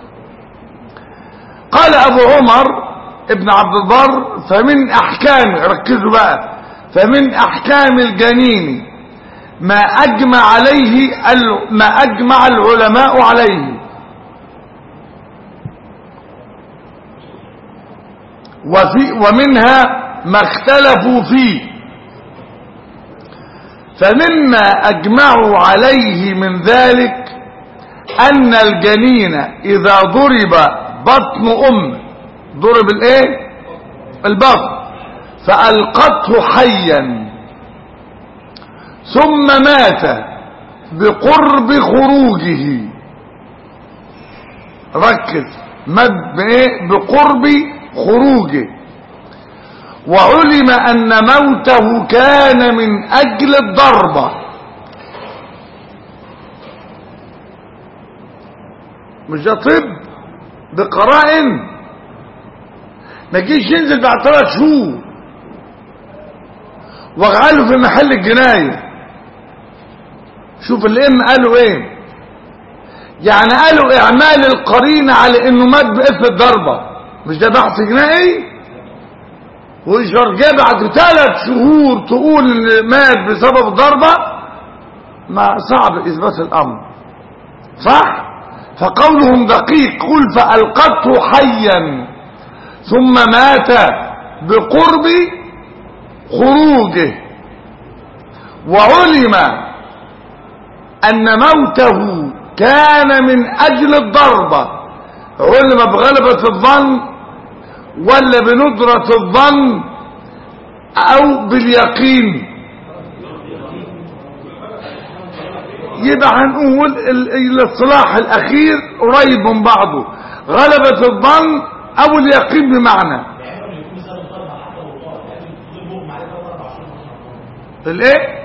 قال أبو عمر ابن عبد البر فمن أحكام ركزوا بقى فمن أحكام الجنين ما أجمع عليه ما أجمع العلماء عليه وفي ومنها ما اختلفوا فيه فمما أجمعوا عليه من ذلك أن الجنين إذا ضرب بطن أم ضرب الايه البطن فألقته حيا ثم مات بقرب خروجه ركز مات بايه بقرب خروجه وعلم أن موته كان من أجل الضربة مش ده طب بقرائن ما جيش ينزل بعد ثلاث شهور وقعله في محل الجناية شوف الام قالوا ايه يعني قالوا اعمال القرينة على انه مات بإثم الضربة مش ده بحث جنائي وإشار جه بعد ثلاث شهور تقول ان مات بسبب الضربة ما صعب اثبات الامر صح فقولهم دقيق قل فألقته حيا ثم مات بقرب خروجه وعلم أن موته كان من أجل الضربة علم بغلبة الظن ولا بندرة الظن أو باليقين يبقى هنقول الاصطلاح الأخير قريب من بعضه غلبة الظن أو اليقين بمعنى الايه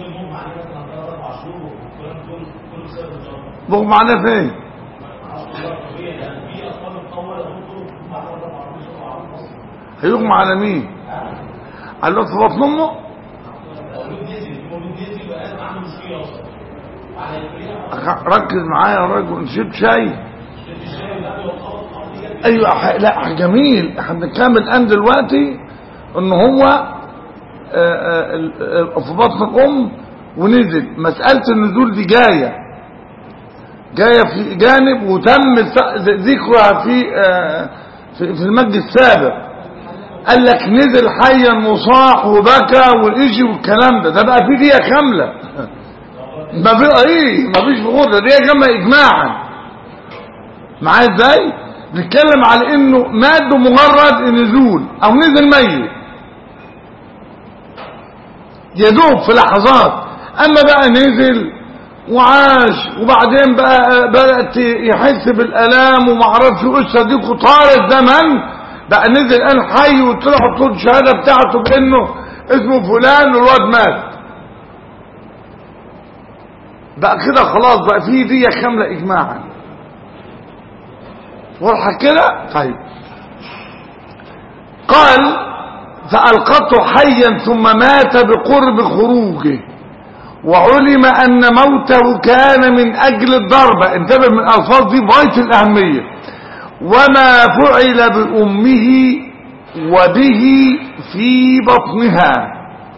مغمى عليه فين هيغمى على مين على في بطن امه ركز معايا يا راجل نشيب شاي ايوه ح- لا جميل احنا بنكمل الان دلوقتي ان هو آه، آه، ال- آه، في بطن الام ونزل مساله النزول دي جايه جايه في جانب وتم الف- ذكرها في آه، في في المجد السابق قال لك نزل حيا وصاح وبكى والايجي والكلام ده ده بقى في دقيقه كامله ما في ايه ما فيش بغور ده دقيقه كامله اجماعا معايا ازاي بنتكلم على انه مات بمجرد النزول او نزل ميت يدوب في لحظات اما بقى نزل وعاش وبعدين بقى بدأت يحس بالالام ومعرفش قصه دي طال الزمن بقى نزل الان حي وطلع حطوا الشهاده بتاعته بانه اسمه فلان والواد مات بقى كده خلاص بقى في دية كاملة اجماعا واضحة كده طيب قال فألقته حيا ثم مات بقرب خروجه وعلم أن موته كان من أجل الضربة انتبه من الألفاظ دي بغاية الأهمية وما فعل بأمه وبه في بطنها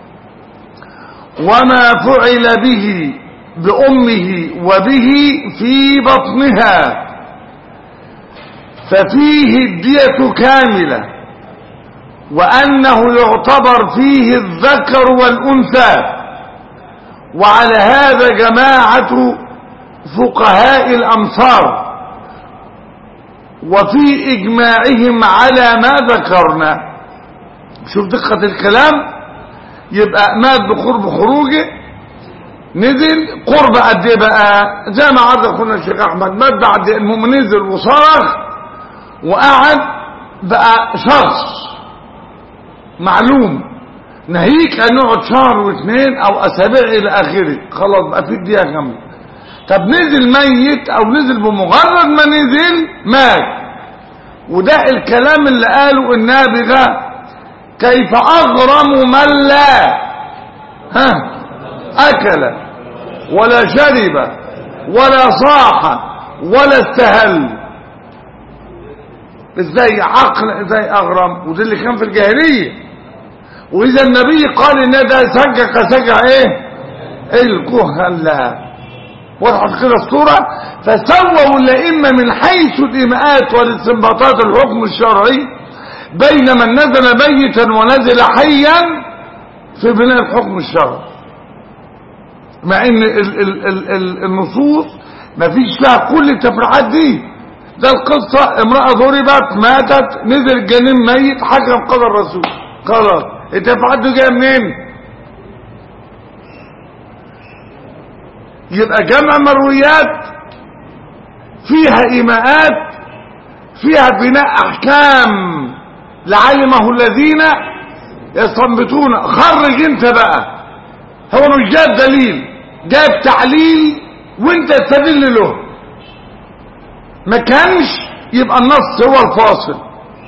وما فعل به بأمه وبه في بطنها ففيه الدية كاملة وأنه يعتبر فيه الذكر والأنثى وعلى هذا جماعة فقهاء الأمصار وفي إجماعهم على ما ذكرنا شوف دقة الكلام يبقى مات بقرب خروجه نزل قرب قد ايه بقى زي ما عرض اخونا الشيخ احمد مات بعد المهم نزل وصرخ وقعد بقى شخص معلوم ناهيك ان نقعد شهر واثنين او اسابيع الى اخره خلاص بقى في الدقيقه كامله طب نزل ميت او نزل بمجرد ما نزل مات وده الكلام اللي قاله النابغه كيف اغرم من لا ها اكل ولا شرب ولا صاح ولا استهل ازاي عقل ازاي اغرم وده اللي كان في الجاهليه واذا النبي قال ان ده سجع سجع ايه الكهلا وضحت كده الصوره فسووا الائمه من حيث الايماءات والاستنباطات الحكم الشرعي بين من نزل ميتا ونزل حيا في بناء الحكم الشرعي مع ان ال ال ال ال النصوص ما فيش فيها كل التفريعات دي ده القصة امرأة ضربت ماتت نزل الجنين ميت حكم قضى الرسول خلاص التفريعات دي جايه منين يبقى جمع مرويات فيها ايماءات فيها بناء احكام لعلمه الذين يستنبطون خرج انت بقى هو مش جاب دليل جاب تعليل وانت تستدل له ما كانش يبقى النص هو الفاصل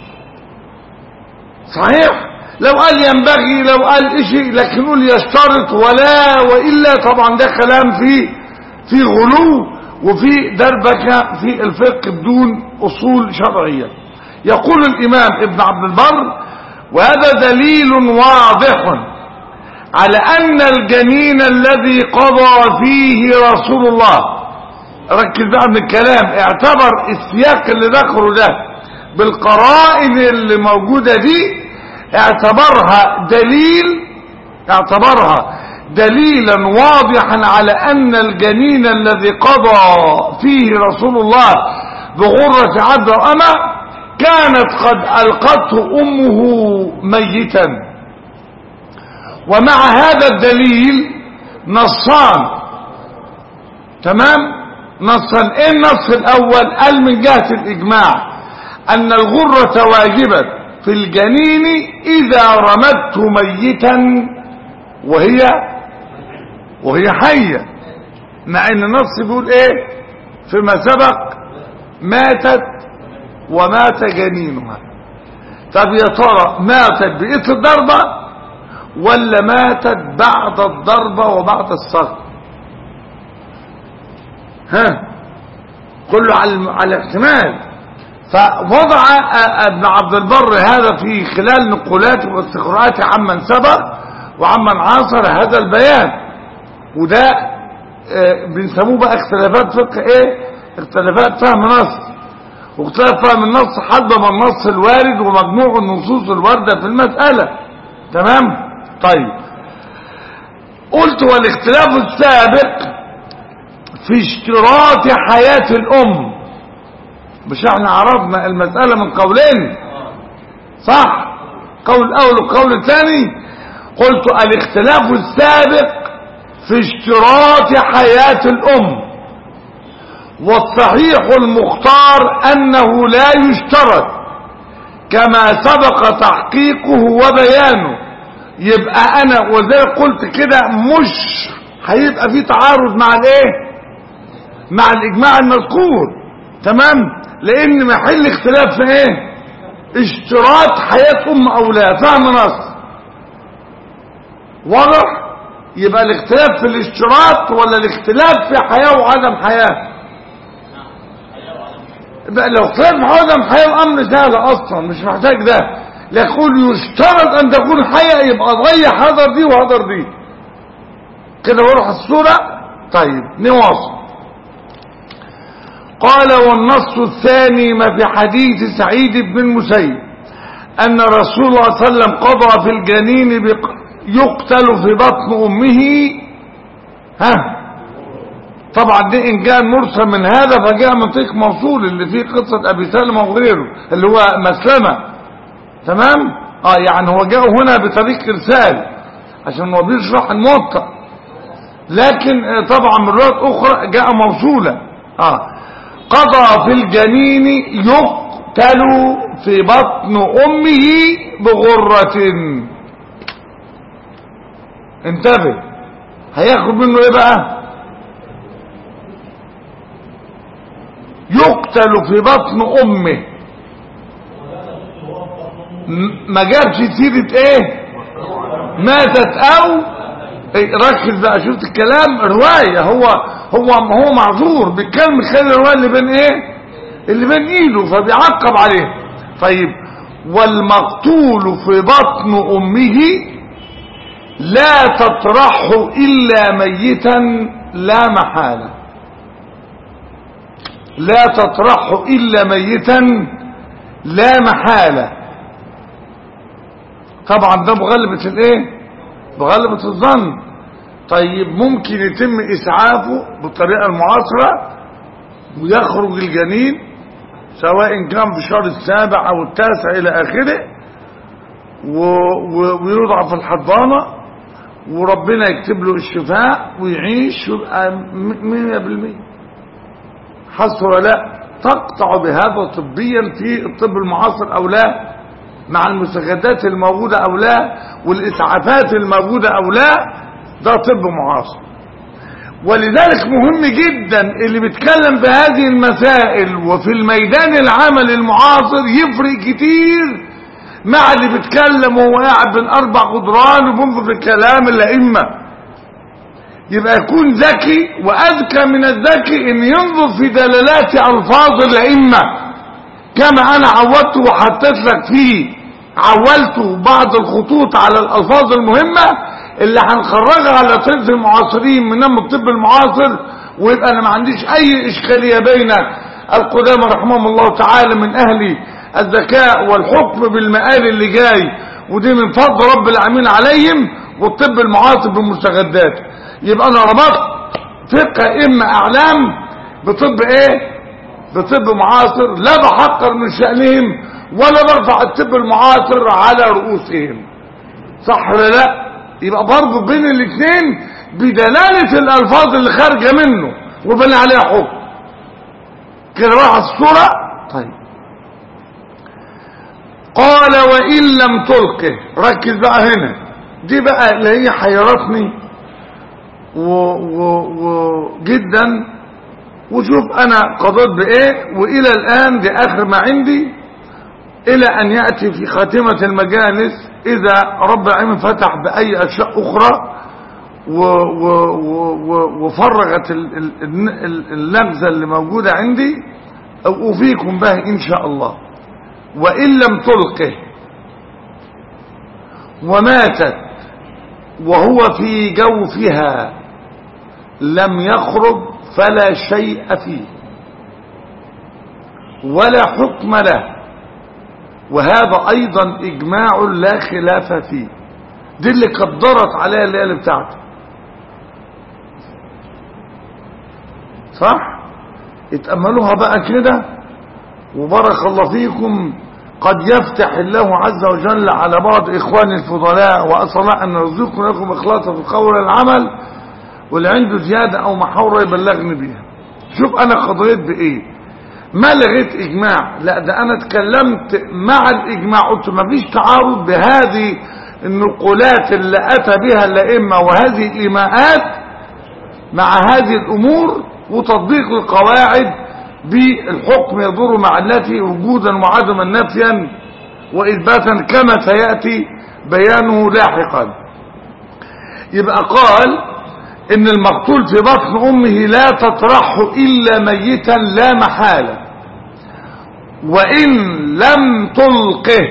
صحيح لو قال ينبغي لو قال شيء لكن يقول يشترط ولا وإلا طبعا ده كلام فيه في غلو وفي دربكة في الفقه بدون أصول شرعية يقول الإمام ابن عبد البر وهذا دليل واضح على أن الجنين الذي قضى فيه رسول الله ركز بقى من الكلام اعتبر السياق اللي ذكره ده بالقرائن اللي موجودة دي اعتبرها دليل اعتبرها دليلا واضحا على أن الجنين الذي قضى فيه رسول الله بغرة عبد وأمة كانت قد ألقته أمه ميتا ومع هذا الدليل نصان تمام نصا ايه النص الاول قال من جهة الاجماع ان الغرة واجبة في الجنين اذا رمته ميتا وهي وهي حية مع ان النص بيقول ايه فيما سبق ماتت ومات جنينها طب يا ترى ماتت بإثر الضربة ولا ماتت بعد الضربة وبعد الصرف ها كله على على الاحتمال فوضع ابن عبد البر هذا في خلال نقولاته واستقراءاته عمن سبق وعمن عاصر هذا البيان وده بنسموه بقى اختلافات فقه ايه اختلافات فهم نص واختلاف فهم النص حسب ما النص الوارد ومجموع النصوص الواردة في المسألة تمام طيب قلت والاختلاف السابق في اشتراط حياة الأم مش احنا عرضنا المسألة من قولين صح قول الأول والقول الثاني قلت الاختلاف السابق في اشتراط حياة الأم والصحيح المختار أنه لا يشترط كما سبق تحقيقه وبيانه يبقى أنا وزي قلت كده مش هيبقى في تعارض مع الايه مع الإجماع المذكور تمام لأن محل اختلاف في ايه اشتراط حياة أم أو لا فهم نص واضح يبقى الاختلاف في الاشتراط ولا الاختلاف في حياة وعدم حياة بقى لو اختلاف في عدم حياة الأمر سهل أصلا مش محتاج ده يقول يشترط أن تكون حياة يبقى ضيع حضر دي وحضر دي كده وروح الصورة طيب نواصل قال والنص الثاني ما في حديث سعيد بن المسيب أن رسول الله صلى الله عليه وسلم قضى في الجنين بق... يقتل في بطن أمه ها طبعا دي إن كان مرسل من هذا فجاء من طريق موصول اللي فيه قصة أبي سلمة وغيره اللي هو مسلمة تمام اه يعني هو جاء هنا بطريق إرسال عشان هو بيشرح الموطأ لكن آه، طبعا من روايات أخرى جاء موصولا اه قضى في الجنين يقتل في بطن أمه بغرة انتبه هياخد منه ايه بقى يقتل في بطن امه م- ما جابش سيرة ايه ماتت او إيه، ركز بقى شفت الكلام رواية هو هو هو معذور بيتكلم من خلال الرواية اللي بين ايه اللي بين ايده فبيعقب عليه طيب والمقتول في بطن امه لا تطرحه الا ميتا لا محالة لا تطرحه الا ميتا لا محالة طبعا ده بغلبة الايه بغلبة الظن طيب ممكن يتم اسعافه بالطريقة المعاصرة ويخرج الجنين سواء كان في الشهر السابع او التاسع الى اخره و... و... ويوضع في الحضانة وربنا يكتب له الشفاء ويعيش ويبقى م- مية بالمية حصر ولا لا تقطع بهذا طبيا في الطب المعاصر او لا مع المستجدات الموجودة او لا والاسعافات الموجودة او لا ده طب معاصر ولذلك مهم جدا اللي بيتكلم في هذه المسائل وفي الميدان العمل المعاصر يفرق كتير مع اللي بيتكلم وهو قاعد بين اربع جدران وبينظر في كلام الائمه يبقى يكون ذكي واذكى من الذكي ان ينظر في دلالات الفاظ الائمه كما انا عودت وحطيت لك فيه عولت بعض الخطوط على الالفاظ المهمه اللي هنخرجها على طب المعاصرين من نم الطب المعاصر ويبقى انا ما عنديش اي اشكاليه بين القدامى رحمهم الله تعالى من اهل الذكاء والحكم بالمقال اللي جاي ودي من فضل رب العالمين عليهم والطب المعاصر بالمستجدات يبقى انا ربطت فقه اما اعلام بطب ايه بطب معاصر لا بحقر من شأنهم ولا برفع الطب المعاصر على رؤوسهم صح ولا لا يبقى برضه بين الاثنين بدلالة الالفاظ اللي خارجة منه وبني عليها حكم كده راح الصورة طيب قال وإن لم تلقه ركز بقى هنا دي بقى اللي هي حيرتني وجدا وشوف انا قضيت بايه والى الان دي اخر ما عندي الى ان يأتي في خاتمة المجالس اذا رب العالمين فتح باي اشياء اخرى و و و وفرغت ال- ال- ال- اللغزة اللي موجودة عندي أوفيكم به إن شاء الله وإن لم تلقه وماتت وهو في جوفها لم يخرج فلا شيء فيه ولا حكم له وهذا أيضا إجماع لا خلاف فيه دي اللي قدرت عليها الليالي بتاعته صح اتأملوها بقى كده وبارك الله فيكم قد يفتح الله عز وجل على بعض إخواني الفضلاء وأسأل الله أن يرزقكم لكم إخلاصا في القول والعمل واللي عنده زيادة أو محاورة يبلغني بيها شوف أنا قضيت بإيه ما لغيت إجماع لا ده أنا اتكلمت مع الإجماع قلت ما فيش تعارض بهذه النقولات اللي أتى بها الأئمة وهذه الإيماءات مع هذه الأمور وتطبيق القواعد بالحكم يدور مع التي وجودا وعدما نفيا وإثباتا كما سيأتي بيانه لاحقا يبقى قال إن المقتول في بطن أمه لا تطرحه إلا ميتا لا محالة وإن لم تلقه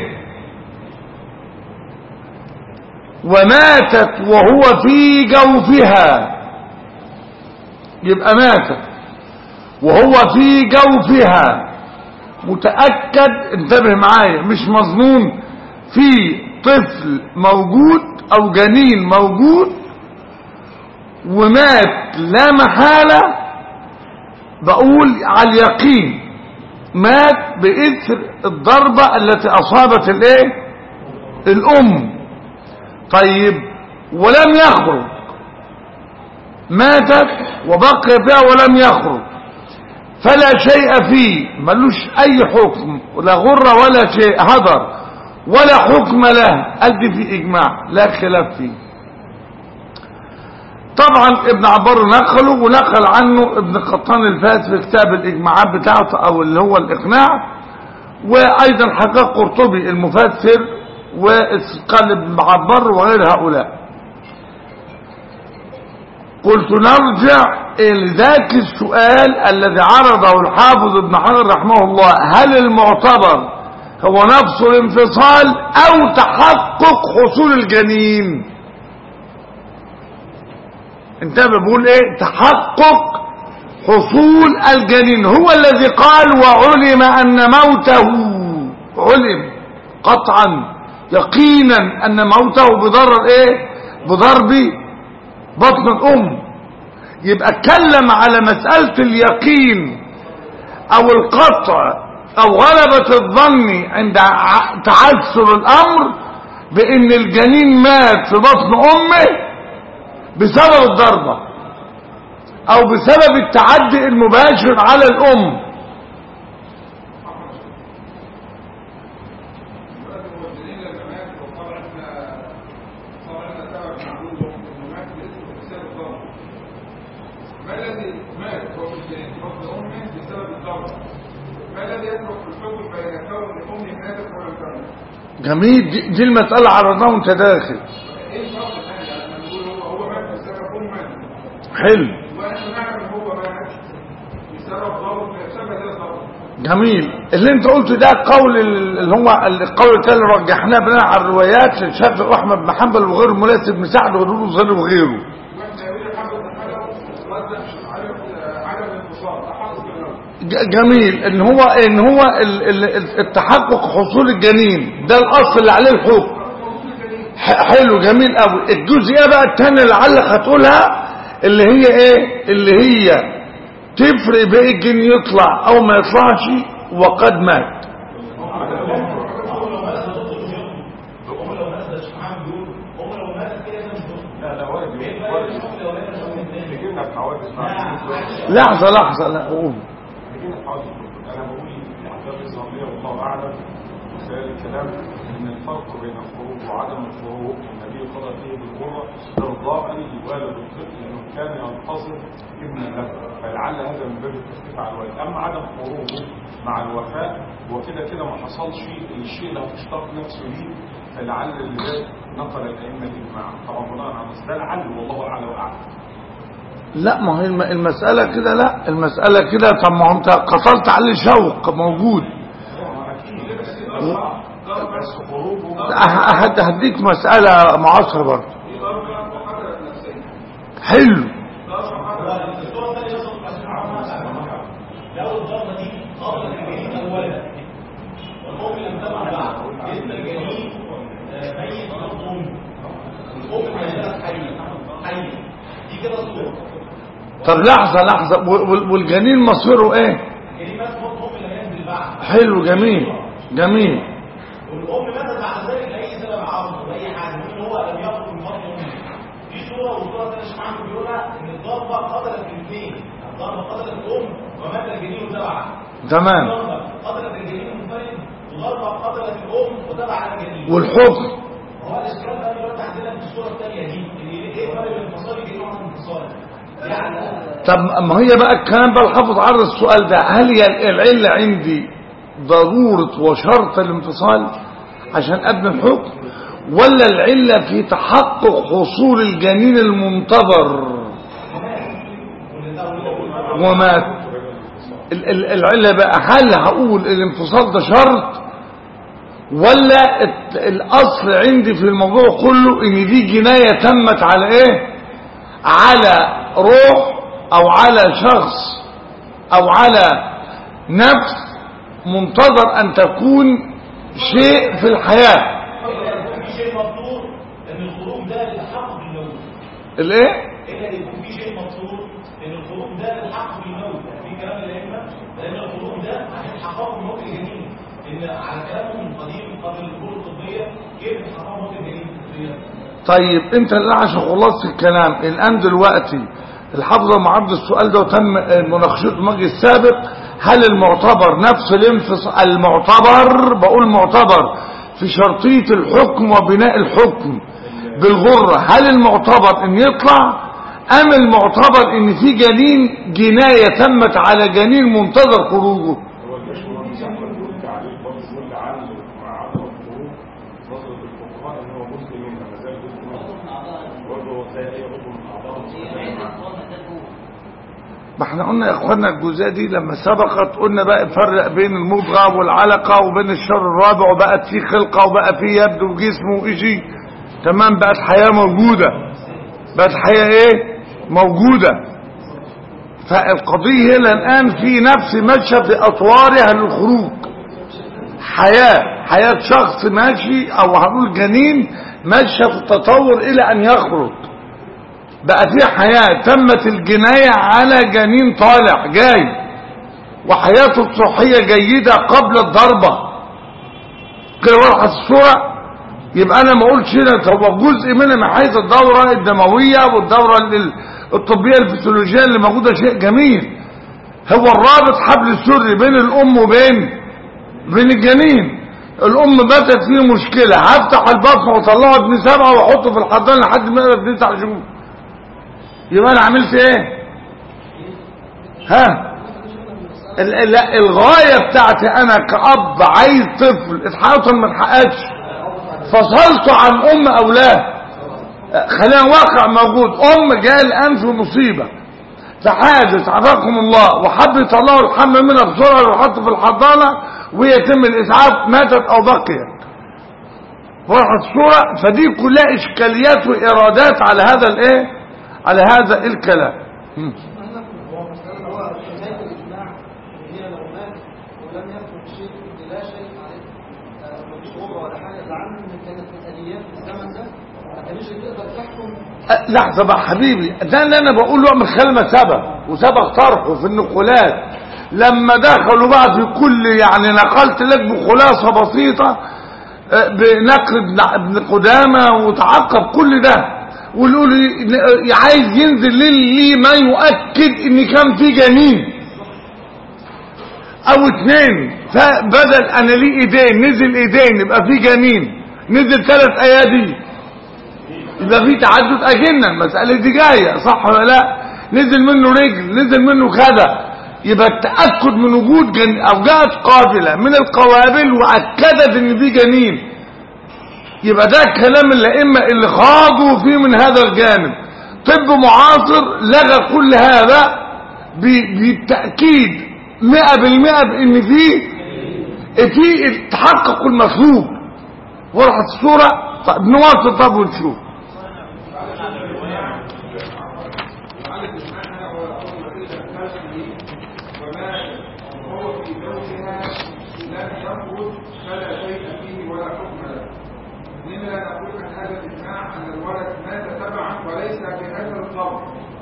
وماتت وهو في جوفها يبقى ماتت وهو في جوفها متأكد انتبه معايا مش مظنون في طفل موجود او جنين موجود ومات لا محالة بقول على اليقين مات بإثر الضربة التي أصابت الايه الأم طيب ولم يخرج ماتت وبقي بها ولم يخرج فلا شيء فيه ملوش اي حكم لا غرة ولا شيء هدر ولا حكم له ادي في اجماع لا خلاف فيه طبعا ابن عبار نقله ونقل عنه ابن قطان الفاس في كتاب الاجماعات بتاعته او اللي هو الاقناع وايضا حقق قرطبي المفسر وقال ابن عبار وغير هؤلاء قلت نرجع إلى ذاك السؤال الذي عرضه الحافظ ابن حجر رحمه الله هل المعتبر هو نفس الانفصال او تحقق حصول الجنين انت بقول ايه تحقق حصول الجنين هو الذي قال وعلم ان موته علم قطعا يقينا ان موته بضرر ايه بضرب بطن الام يبقى اتكلم على مسألة اليقين او القطع او غلبة الظن عند تعثر الامر بان الجنين مات في بطن امه بسبب الضربة او بسبب التعدي المباشر على الام جميل دي, دي المسألة عرضناها وانت داخل حلو جميل اللي انت قلته ده قول اللي هو القول التالي رجحناه بناء على الروايات للشافعي واحمد بن حنبل وغير مناسب بن سعد وغيره وغيره وغيره جميل ان هو ان هو التحقق حصول الجنين ده الاصل اللي عليه الحكم حلو جميل قوي الجزئيه بقى الثانيه اللي علق هتقولها اللي هي ايه اللي هي تفرق بين الجن يطلع او ما يطلعش وقد مات لحظة لحظة لا قول انا بقول الاحداث الظاهريه والله اعلم خلال الكلام ان الفرق بين الفروض وعدم الفروض النبي قضى فيه بالغره ارضاء لوالد الطفل لانه كان ينتظر ابن له فلعل هذا من باب التخفيف على الوالد اما عدم فروضه مع الوفاء وكده كده ما حصلش الشيء اللي هتشتاق نفسه ليه فلعل لذلك نقل الائمه الاجماع طبعا بناء على ده لعل والله اعلى واعلم لا ما هي المسألة كده لا المسألة كده طب ما انت قتلت عليه شوق موجود أحد هديك مسألة معاصرة برضه حلو لو الضربة دي قبل الجنين أولا والأم لم تبع بعد بإذن الجنين ميت أرض أم الأم ما زالت حية حية دي كده الصورة طب لحظة لحظة والجنين مصيره ايه الجنين مات موت أم لم ينزل بعد حلو جميل جميل والأم ماتت بعد ذلك لأي سبب عرض لأي حاجة ممكن هو لم يخرج من بطن أمه دي صورة والصورة الثانية شيخ محمد بيقولها إن الضربة قتلت الاثنين الضربة قتلت الأم ومات الجنين وتبعها تمام قتلت الجنين منفرد وضربة قتلت الأم وتبع الجنين والحكم هو الإشكال بقى دلوقتي عندنا في الصورة الثانية دي إن إيه فرق بين الانفصال الجنين وعن الانفصال يعني طب ما هي بقى الكلام بقى الحافظ عرض السؤال ده هل هي العلة عندي ضرورة وشرط الانفصال عشان ابني الحكم ولا العلة في تحقق حصول الجنين المنتظر ومات ال- ال- العلة بقى هل هقول الانفصال ده شرط ولا الت- الاصل عندي في الموضوع كله ان دي جناية تمت على ايه على روح او على شخص او على نفس منتظر ان تكون شيء في الحياة الايه الا يكون في شيء مقصود ان الخروج ده الحق بالموت في كلام الائمه لان الخروج ده عشان حقائق الموت الجنين ان على كلامهم القديم قبل الظهور الطبيه كيف حقائق الموت الجنين في الطبية؟ طيب انت اللي عشان خلصت الكلام الان دلوقتي الحافظ معرض السؤال ده وتم مناقشته في المجلس السابق هل المعتبر نفس الانفصال المعتبر بقول معتبر في شرطية الحكم وبناء الحكم بالغرة هل المعتبر ان يطلع ام المعتبر ان في جنين جناية تمت على جنين منتظر خروجه هو الباشمهندس احمد بيقول تعليق برضه بيقول لعل مع عدم الخروج نظرة الفقهاء ان هو جزء منها ما زال جزء منها برضه هو تلاقي هي عضو من اعضاء ما احنا قلنا يا اخوانا الجزئيه دي لما سبقت قلنا بقى نفرق بين المضغه والعلقه وبين الشر الرابع وبقت فيه خلقه وبقى فيه يد وجسم وإشي تمام بقت حياه موجوده بقت حياه ايه موجوده فالقضيه هنا الان في نفس ماشيه باطوارها للخروج حياه حياه شخص ماشي او هنقول جنين ماشيه في التطور الى ان يخرج بقى في حياة تمت الجناية على جنين طالع جاي وحياته الصحية جيدة قبل الضربة كده واضحة الصورة يبقى انا ما اقولش هنا هو جزء منها من حيث الدورة الدموية والدورة ال- الطبية الفسيولوجية اللي موجودة شيء جميل هو الرابط حبل السري بين الام وبين بين الجنين الام باتت فيه مشكلة هفتح البطن واطلعه ابن سبعة واحطه في الحضانة لحد ما يقدر تسع شهور يبقى انا عملت ايه ها ال- ال- لا الغاية بتاعتي انا كأب عايز طفل اتحقق ما اتحققش فصلته عن ام اولاد خلينا واقع موجود ام جاء الان في مصيبة في حادث عافاكم الله وحب يطلعوا الحمل منها بسرعة ويحطوا في الحضانة ويتم الاسعاف ماتت او بقيت فرحت الصورة فدي كلها اشكاليات وارادات على هذا الايه على هذا الكلام مم. هو مسألة هو نهاية الإجماع هي لو مات ولم يترك شيء لا شيء عليه آه، مفيش غرة ولا حاجة لعل إن كانت الآليات في الزمن ده ما كانش تقدر تحكم أه، لحظة بقى حبيبي ده اللي انا بقوله من خلال ما سبق وسبق طرحه في النقولات لما دخلوا بقى في كل يعني نقلت لك بخلاصة بسيطة أه، بنقل ابن- ابن قدامة وتعقب كل ده ويقول لي- عايز ينزل لي ما يؤكد ان كان في جنين او اتنين فبدل انا ليه ايدين نزل ايدين يبقى في جنين نزل ثلاث ايادي يبقى في تعدد اجنه المساله دي جايه صح ولا لا نزل منه رجل نزل منه كذا يبقى التاكد من وجود جن او جاءت قافله من القوابل واكدت ان في جنين يبقى ده كلام الائمه اللي خاضوا فيه من هذا الجانب طب معاصر لغى كل هذا ب- بالتاكيد 100% بان في في تحقق المطلوب وضحت الصوره طب نواصل طب ونشوف وعلى الإجماع هو الأصل إلا النفس وما هو في زوجها لم يخرج فلا شيء فيه ولا حكم له إننا نقول عن هذا الإجماع أن الولد مات تبعا وليس بهذا الطبع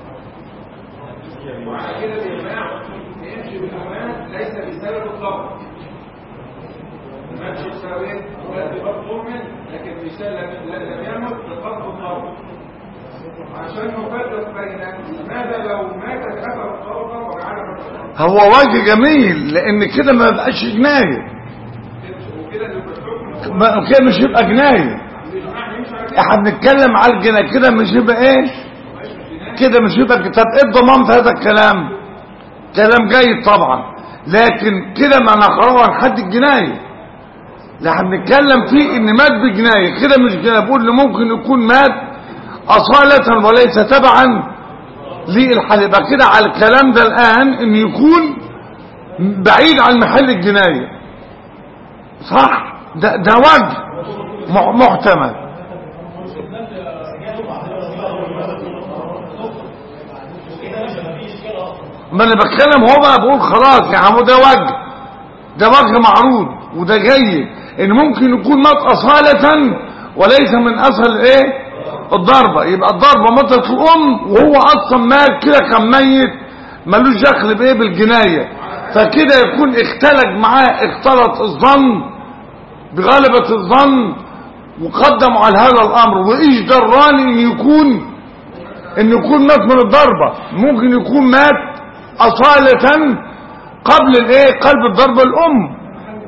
وعلى كده الإجماع يمشي بالأمان ليس بسبب الطبع الماتش بسبب ايه؟ ولد بفضل مؤمن لكن مثال لم لم يمت بفضل الطبع عشان نفرق بين ماذا لو ماتت اثر الطلقه وجعلها هو وجه جميل لان كده ما يبقاش جنايه وكده اللي بالحكم ما- كده مش يبقى جنايه الاجماع يمشي على كده احنا بنتكلم على الجنايه كده مش يبقى ايه كده مش يبقى طب ايه الضمان في هذا الكلام كلام جيد طبعا لكن كده ما نخرجه عن حد الجنايه لا احنا بنتكلم فيه ان مات بجنايه كده مش جنايه بقول ان ممكن يكون مات اصاله وليس تبعا للحل يبقى كده على الكلام ده الان ان يكون بعيد عن محل الجنايه صح ده ده وجه مح- محتمل ما انا بتكلم هو بقى بقول خلاص يا عمو ده وجه ده وجه معروض وده جيد ان ممكن يكون مات اصالة وليس من اصل ايه الضربة يبقى الضربة مطلق الأم وهو أصلا مات كده كان ميت ملوش دخل بإيه بالجناية فكده يكون اختلج معاه اختلط الظن بغلبة الظن وقدموا على هذا الأمر وإيش دراني إن يكون إن يكون مات من الضربة ممكن يكون مات أصالة قبل الإيه قلب الضربة الأم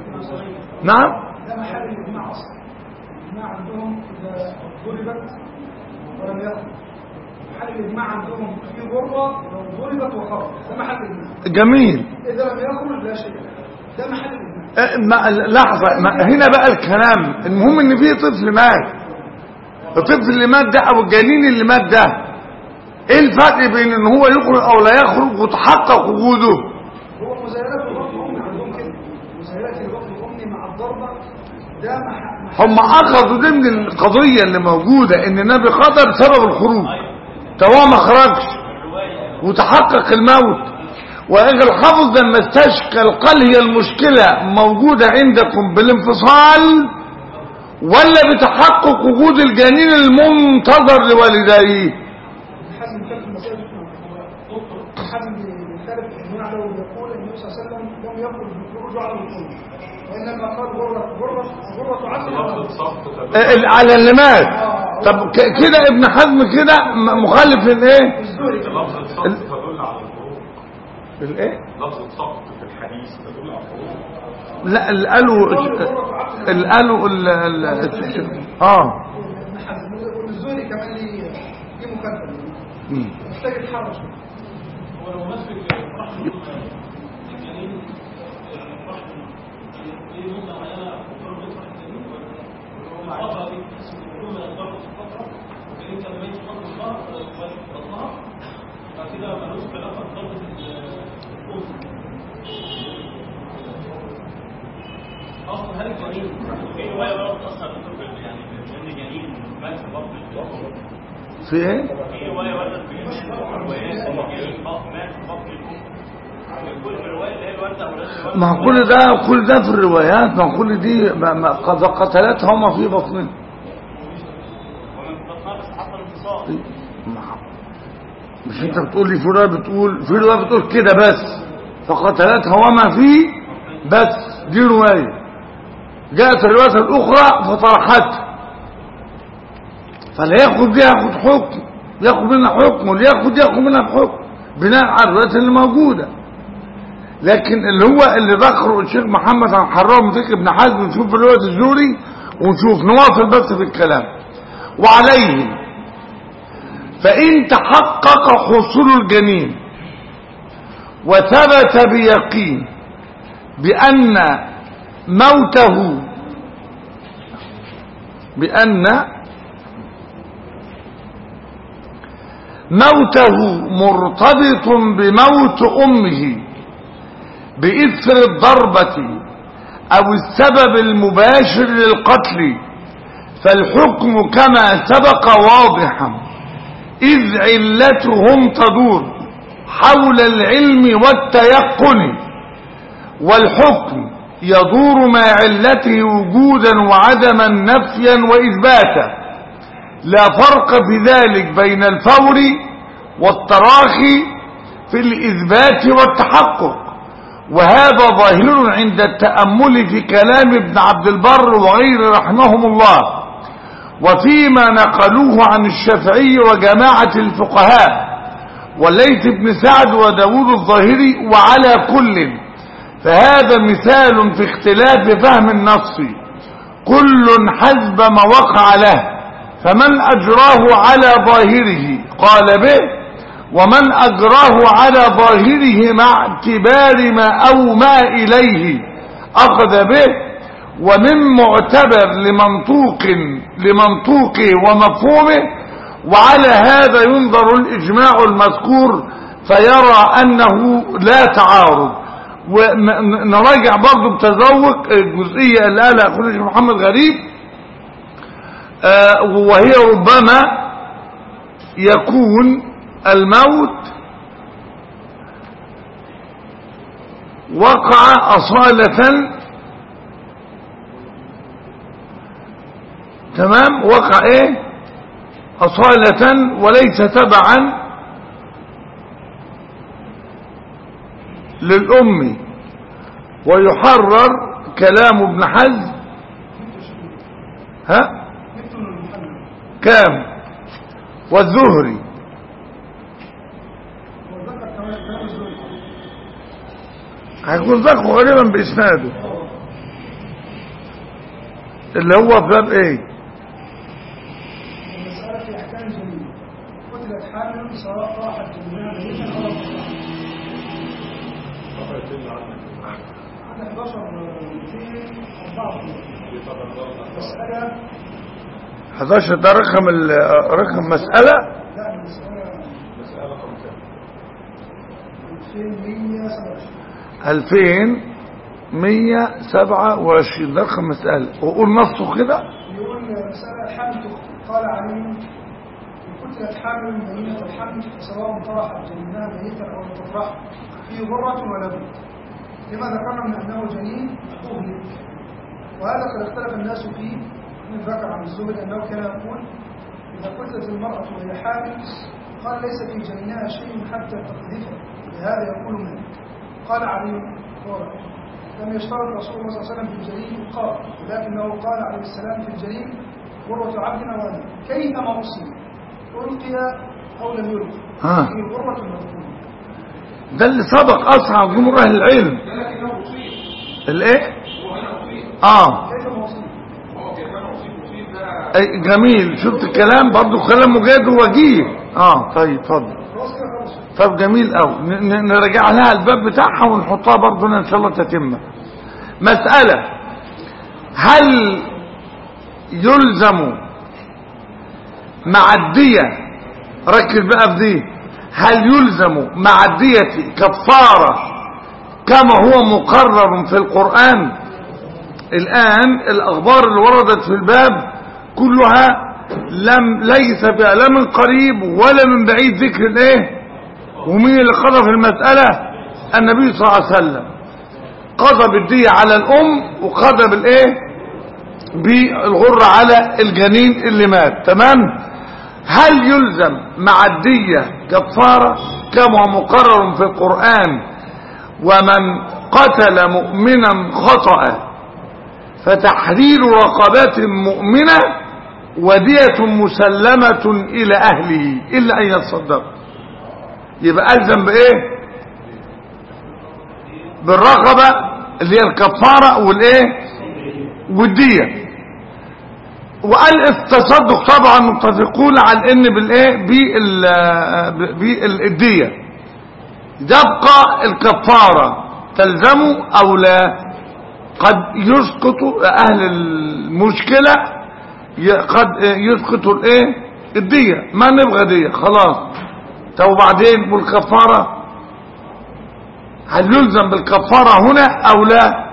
نعم ده محل الاجماع اصلا الاجماع عندهم اذا ضربت ولم يخرج محل الاجماع عندهم في غرة لو ضربت وخرج ده محل الاجماع جميل اذا لم يخرج لا شيء ده محل الاجماع أه، ما لحظة ما هنا بقى الكلام المهم ان في طفل مات الطفل اللي مات ده او الجنين اللي مات ده ايه الفرق بين ان هو يخرج او لا يخرج وتحقق وجوده هو مزايلات الوقت الامي عندهم كده مزايلات الوقت الامي مع الضربة ده محل هم اخذوا ضمن القضية اللي موجودة ان النبي خطر بسبب الخروج توا ما خرجش وتحقق الموت وإذا الحافظ لما استشكل قال هي المشكلة موجودة عندكم بالانفصال ولا بتحقق وجود الجنين المنتظر لوالديه حزم كان في المسائل حزم بيختلف النوع ده ويقول النبي صلى الله عليه وسلم لم يخرج بالخروج على الخروج وانما قال غرة غرة غرة عسل لفظ سقط تدل ال- على اللي مات طب ك- كده ابن حزم كده م- مخالف للايه الزهري لفظ السقط تدل على الخروج الايه لفظ السقط في الحديث تدل على الخروج لا اللي قالوا اللي قالوا ال- ال- اه ابن حزم والزهري كمان ليه ليه مكتب مم. محتاج يتحرك ولو مسك رحم الجنين رحم دي نقطة معينة ضربة رحم الجنين ولا الفترة دي اسم الحكومة من الضربة في الفترة الجنين كان ميت في بطن الظهر في بطنها فكده ملوش علاقة بضربة الأم أصلا هل الجنين في رواية برضه أصلا بتقول يعني إن الجنين مات في بطن الأم في ايه في رواية وردت في روايات الجنين مات في بطن الأم كل الرواية اللي هي الوردة أولاد ما هو كل ده كل ده في الروايات ما هو كل دي ما ما قد قتلتها هما في بطنهم ومن بطنها بس حصل انفصال ما- مش انت بتقول لي في روايه بتقول في روايه بتقول كده بس فقتلتها وما فيه بس دي روايه جاءت الروايه الاخرى فطرحتها فلا ياخد دي ياخد حكم ياخد منها حكم واللي ياخد ياخد منها بحكم بناء على الروايات اللي موجوده لكن اللي هو اللي ذكره الشيخ محمد عن حرام ذكر ابن حزم نشوف في روايه الزوري ونشوف نواصل بس في الكلام وعليه فإن تحقق حصول الجنين وثبت بيقين بأن موته بأن موته مرتبط بموت أمه بإثر الضربة أو السبب المباشر للقتل فالحكم كما سبق واضحا إذ علتهم تدور حول العلم والتيقن والحكم يدور مع علته وجودا وعدما نفيا وإثباتا لا فرق في ذلك بين الفور والتراخي في الإثبات والتحقق وهذا ظاهر عند التأمل في كلام ابن عبد البر وغير رحمهم الله وفيما نقلوه عن الشافعي وجماعة الفقهاء والليث بن سعد وداود الظاهري وعلى كل فهذا مثال في اختلاف فهم النص كل حسب ما وقع له فمن أجراه على ظاهره قال به ومن أجراه على ظاهره مع اعتبار ما أومى إليه أخذ به ومن معتبر لمنطوق لمنطوقه ومفهومه وعلى هذا ينظر الإجماع المذكور فيرى أنه لا تعارض ونراجع برضو بتذوق الجزئية اللي قالها أخونا الشيخ محمد غريب آه وهي ربما يكون الموت وقع أصالة تمام وقع ايه أصالة وليس تبعا للأم ويحرر كلام ابن حزم ها كام والزهري هيكون ذكره غالبا بإسناده اللي هو في باب ايه المسألة في أحكام جميل قتلت حامل سواء راحت منها ميتا أو عن 11 204 مسألة 11 ده رقم ال- رقم مسألة لا المسألة مسألة رقم كام 2127 2127 ده رقم مسألة وقول نصه كده يقول مسألة حمل قال علي إن قتلت حامل ميتة الحمل سواء طرحت جنينها ميتا أو لم تطرح فيه غرة ولا بد لما ذكرنا من أنه جنين أهلك وهذا قد اختلف الناس فيه من ذكر عن الزهري أنه كان يقول إذا قتلت المرأة وهي حامل قال ليس في جنينها شيء حتى تقذفه لهذا يقول منه قال علي قال لم يشترط رسول الله صلى الله عليه وسلم في الجليل قال ولكنه قال عليه السلام في الجليل غرة عبد أواني كيفما أصيب ألقي أو لم يلقي ها. في غرة مدفونة ده اللي سبق أصحاب جمهور أهل العلم لكنه أصيب الايه هو هنا أصيب اه كيفما أصيب هو كيفما أصيب أصيب ده أي جميل شفت الكلام برضو كلام مجاد ووجيه اه طيب اتفضل خلاص كده خلاص طب جميل قوي نرجع لها الباب بتاعها ونحطها برضو هنا ان شاء الله تتمه مسألة هل يلزم مع الدية ركز بقى في دي هل يلزم مع الدية كفارة كما هو مقرر في القرآن الآن الأخبار اللي وردت في الباب كلها لم ليس بها لا من قريب ولا من بعيد ذكر الايه ومين اللي قضى في المسألة النبي صلى الله عليه وسلم قضى بالدية على الأم وقضى بالإيه بالغرة على الجنين اللي مات تمام هل يلزم مع الدية كفارة كما هو مقرر في القرآن ومن قتل مؤمنا خطأ فتحرير رقبات مؤمنة ودية مسلمة إلى أهله إلا أن يتصدق يبقى ألزم بإيه بالرقبة اللي هي الكفارة والإيه والدية وقال التصدق طبعا متفقون على ان بالايه بال- بالدية يبقى الكفارة تلزم او لا قد يسقط اهل المشكلة ي- قد يسقط الايه الدية ما نبغى دية خلاص طب وبعدين والكفارة هل يلزم بالكفارة هنا او لا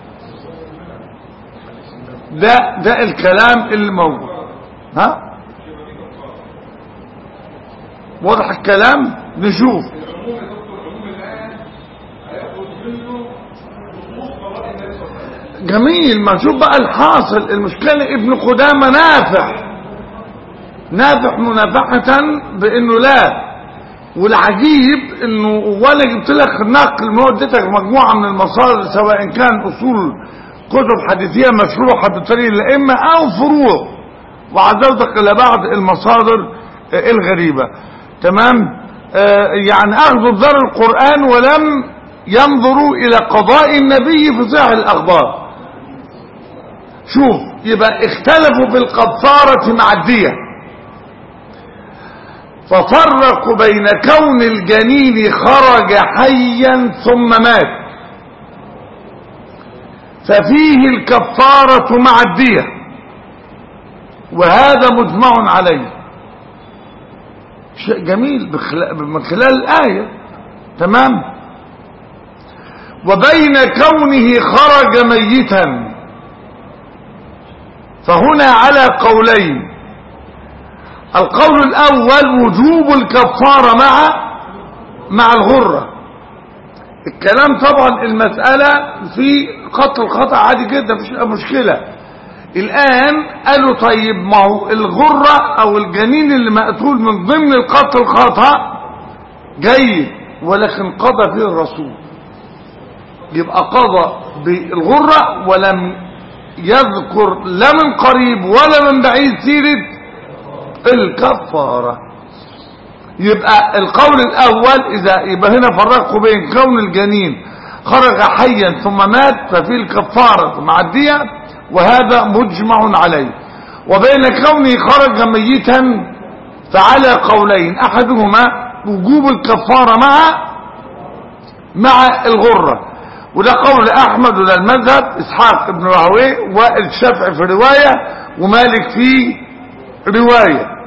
ده ده الكلام اللي موجود ها واضح الكلام نشوف العموم يا دكتور عموم الآن هياخد منه خصوص قضاء النبي صلى الله عليه وسلم جميل ما شوف بقى الحاصل المشكلة ابن قدامة نافع نافع منافحة بانه لا والعجيب انه ولا جبت لك نقل ما اديتك مجموعة من المصادر سواء كان اصول كتب حديثية مشروحة بطريق الائمة او فروع وعزوتك الى بعض المصادر آه، الغريبة تمام آه، يعني اخذوا بذر القرآن ولم ينظروا الى قضاء النبي في صحيح الاخبار شوف يبقى اختلفوا في القفارة مع الدية ففرقوا بين كون الجنين خرج حيا ثم مات ففيه الكفارة مع الدية وهذا مجمع عليه شيء جميل بخلا- من خلال الآية تمام وبين كونه خرج ميتا فهنا على قولين القول الأول وجوب الكفارة مع مع الغرة الكلام طبعا المسألة في قتل الخطأ عادي جدا مش مشكلة الآن قالوا طيب ما هو الغرة أو الجنين اللي مقتول من ضمن القتل خطأ جيد ولكن قضى فيه الرسول يبقى قضى بالغرة ولم يذكر لا من قريب ولا من بعيد سيرة الكفارة يبقى القول الأول إذا يبقى هنا فرقوا بين كون الجنين خرج حيا ثم مات ففي الكفارة مع الدية وهذا مجمع عليه وبين كونه خرج ميتا فعلى قولين أحدهما وجوب الكفارة مع مع الغرة وده قول أحمد وده المذهب إسحاق بن راهويه والشافعي في رواية ومالك في رواية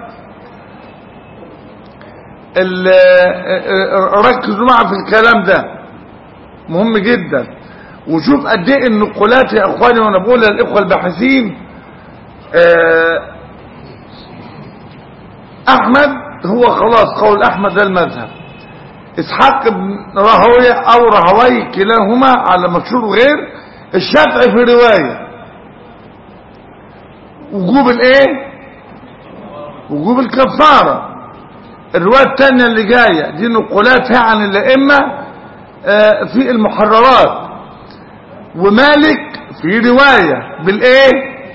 ركزوا معي في الكلام ده مهم جدا وشوف قد ايه النقولات يا اخواني وانا بقول للاخوه الباحثين احمد هو خلاص قول احمد ده المذهب اسحاق بن راهويه او راهوي كلاهما على مشهور غير الشافعي في روايه وجوب الايه وجوب الكفاره الروايه الثانيه اللي جايه دي نقولاتها عن الائمه في المحررات ومالك في رواية بالايه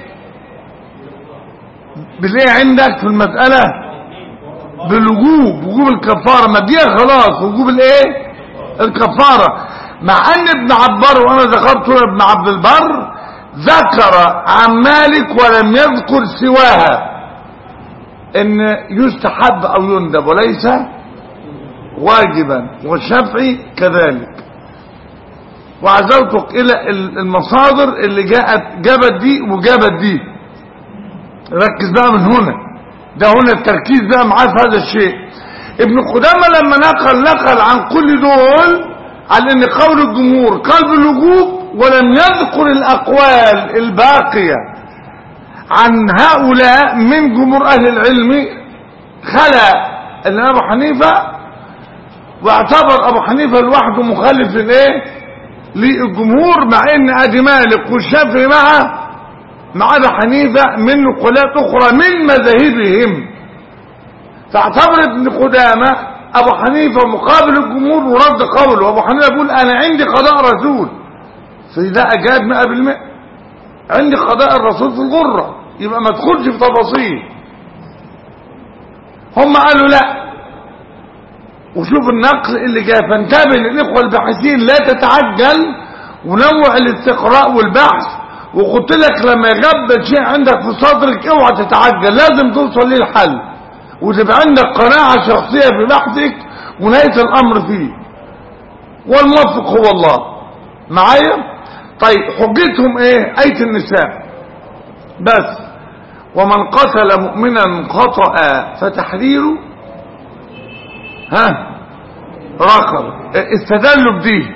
بالايه عندك في المسألة بالوجوب وجوب الكفارة ما دي خلاص وجوب الايه الكفارة مع ان ابن عبار وانا ذكرت ابن عبد البر ذكر عن مالك ولم يذكر سواها ان يستحب او يندب وليس واجبا والشافعي كذلك وعزوتك الى المصادر اللي جاءت جابت دي وجابت دي ركز بقى من هنا ده هنا التركيز بقى معاه في هذا الشيء ابن قدامة لما نقل نقل عن كل دول على ان قول الجمهور قال بالوجوب ولم يذكر الاقوال الباقية عن هؤلاء من جمهور اهل العلم خلى ان ابو حنيفة واعتبر ابو حنيفة لوحده مخالف للايه للجمهور مع ان ادي مالك والشافعي معه مع ابي حنيفه من نقولات اخرى من مذاهبهم فاعتبر ابن قدامه ابو حنيفه مقابل الجمهور ورد قوله وابو حنيفه بيقول انا عندي قضاء رسول فده اجاب 100% عندي قضاء الرسول في الغره يبقى ما تدخلش في تفاصيل هم قالوا لا وشوف النقل اللي جاء فانتبه للاخوه الباحثين لا تتعجل ونوع الاستقراء والبحث وقلت لك لما يغبل شيء عندك في صدرك اوعى تتعجل لازم توصل للحل وتبقى عندك قناعه شخصيه في بحثك ونهايه الامر فيه والموفق هو الله معايا طيب حجتهم ايه ايه النساء بس ومن قتل مؤمنا خطأ فتحريره ها رقب استدلوا بديه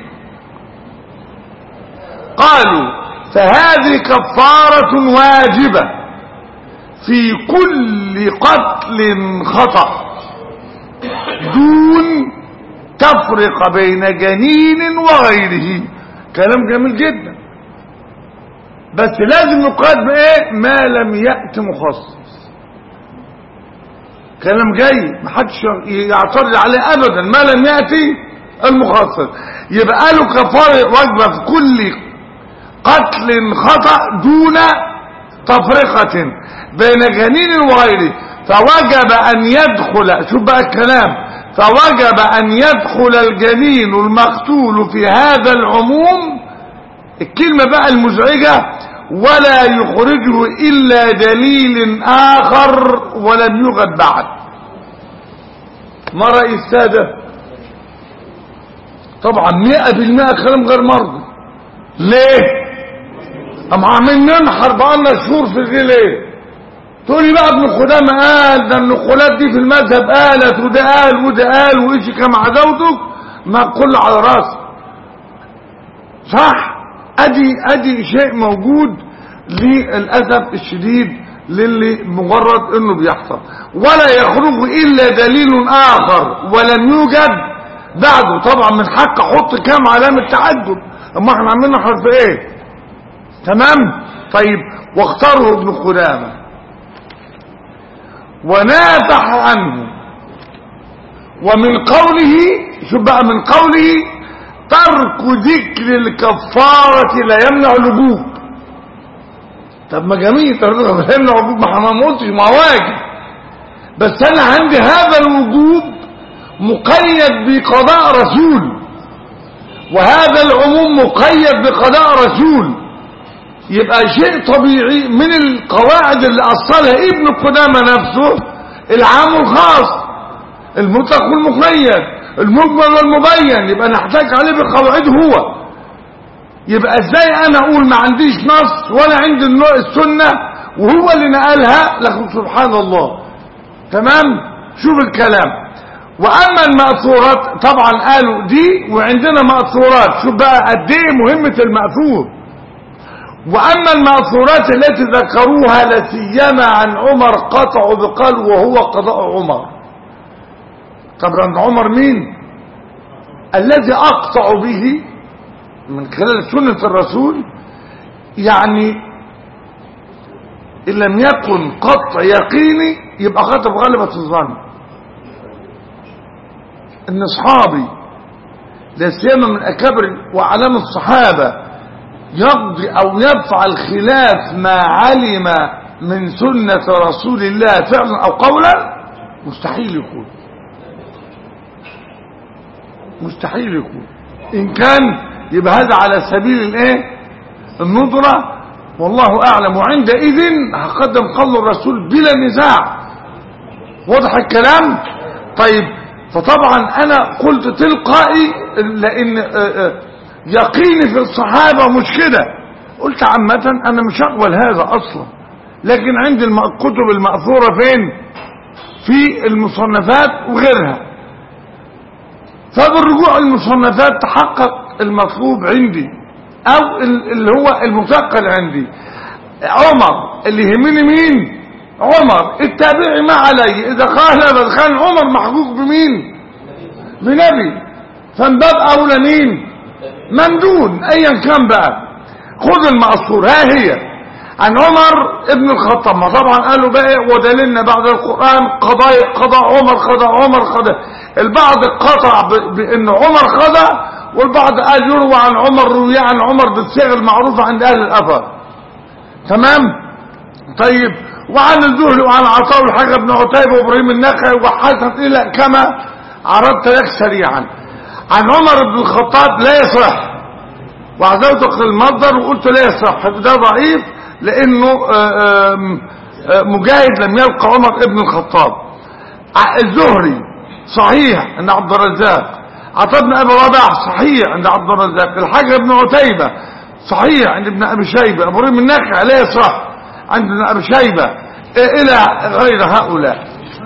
قالوا فهذه كفارة واجبة في كل قتل خطأ دون تفرق بين جنين وغيره كلام جميل جدا بس لازم نقاد بايه ما لم يأت مخصص كلام جاي محدش يعترض عليه ابدا ما لم ياتي المخصص يبقى قالوا كفاره واجبه في كل قتل خطا دون تفرقه بين جنين وغيره فوجب ان يدخل شوف بقى الكلام فوجب ان يدخل الجنين المقتول في هذا العموم الكلمه بقى المزعجه ولا يخرجه إلا دليل آخر ولم يوجد بعد ما رأي السادة طبعا مئة بالمئة كلام غير مرضي ليه أم عاملين ننحر بقالنا شهور في دي ليه تقولي بقى ابن قدامة قال ده النقولات دي في المذهب قالت وده قال وده قال وإيش كما عدوتك ما كله على راسك صح ادي ادي شيء موجود للاسف الشديد للي مجرد انه بيحصل ولا يخرج الا دليل اخر ولم يوجد بعده طبعا من حق احط كام علامه تعجب اما احنا عاملين حرف ايه تمام طيب واختاره ابن قدامة ونافح عنه ومن قوله شوف بقى من قوله ترك ذكر الكفارة لا يمنع الوجوب طب ما جميل طب لا يمنع الوجوب ما احنا ما قلتش ما واجب بس انا عندي هذا الوجوب مقيد بقضاء رسول وهذا العموم مقيد بقضاء رسول يبقى شيء طبيعي من القواعد اللي أصلها ابن قدامة نفسه العام والخاص المطلق والمقيد المجمل والمبين يبقى نحتاج عليه بقواعده هو يبقى ازاي انا اقول ما عنديش نص ولا عندي النوع السنة وهو اللي نقلها لكن سبحان الله تمام شوف الكلام واما المأثورات طبعا قالوا دي وعندنا مأثورات شوف بقى قد ايه مهمة المأثور واما المأثورات التي ذكروها لسيما عن عمر قطعوا بقال وهو قضاء عمر طب عند عمر مين الذي اقطع به من خلال سنة الرسول يعني ان لم يكن قطع يقيني يبقى قطع بغلبة الظن ان اصحابي لا سيما من اكابر واعلام الصحابه يقضي او يفعل خلاف ما علم من سنة رسول الله فعلا او قولا مستحيل يكون مستحيل يكون ان كان يبقى هذا على سبيل الايه النظرة والله اعلم وعندئذ هقدم قول الرسول بلا نزاع واضح الكلام طيب فطبعا انا قلت تلقائي لان آآ آآ يقيني في الصحابة مش كده قلت عامة انا مش اقبل هذا اصلا لكن عندي الكتب المأثورة فين في المصنفات وغيرها فبالرجوع المصنفات تحقق المطلوب عندي او اللي هو المثقل عندي عمر اللي يهمني مين عمر التابعي ما علي اذا قال كان عمر محقوق بمين بنبي فانباب اولى مين من دون ايا كان بقى خذ المأثور ها هي عن عمر ابن الخطاب ما طبعا قالوا بقى ودللنا بعد القرآن قضاء قضاء عمر قضاء عمر قضاء البعض قطع بان عمر قضى والبعض قال يروى عن عمر روي عن عمر بالصيغه المعروفه عند اهل الاثر تمام طيب وعن الزهري وعن عطاء الحاج بن عتيبة وابراهيم النخعي وحسن الى كما عرضت لك سريعا عن عمر بن الخطاب لا يصح وعزوتك المصدر وقلت لا يصح ده ضعيف لانه آم آم مجاهد لم يلقى عمر ابن الخطاب الزهري صحيح عند عبد الرزاق عطاء بن ابي رباح صحيح عند عبد الرزاق الحاج بن عتيبة صحيح عند ابن ابي شيبه ابراهيم النخعي لا يصح عند ابن ابي شيبه الى غير هؤلاء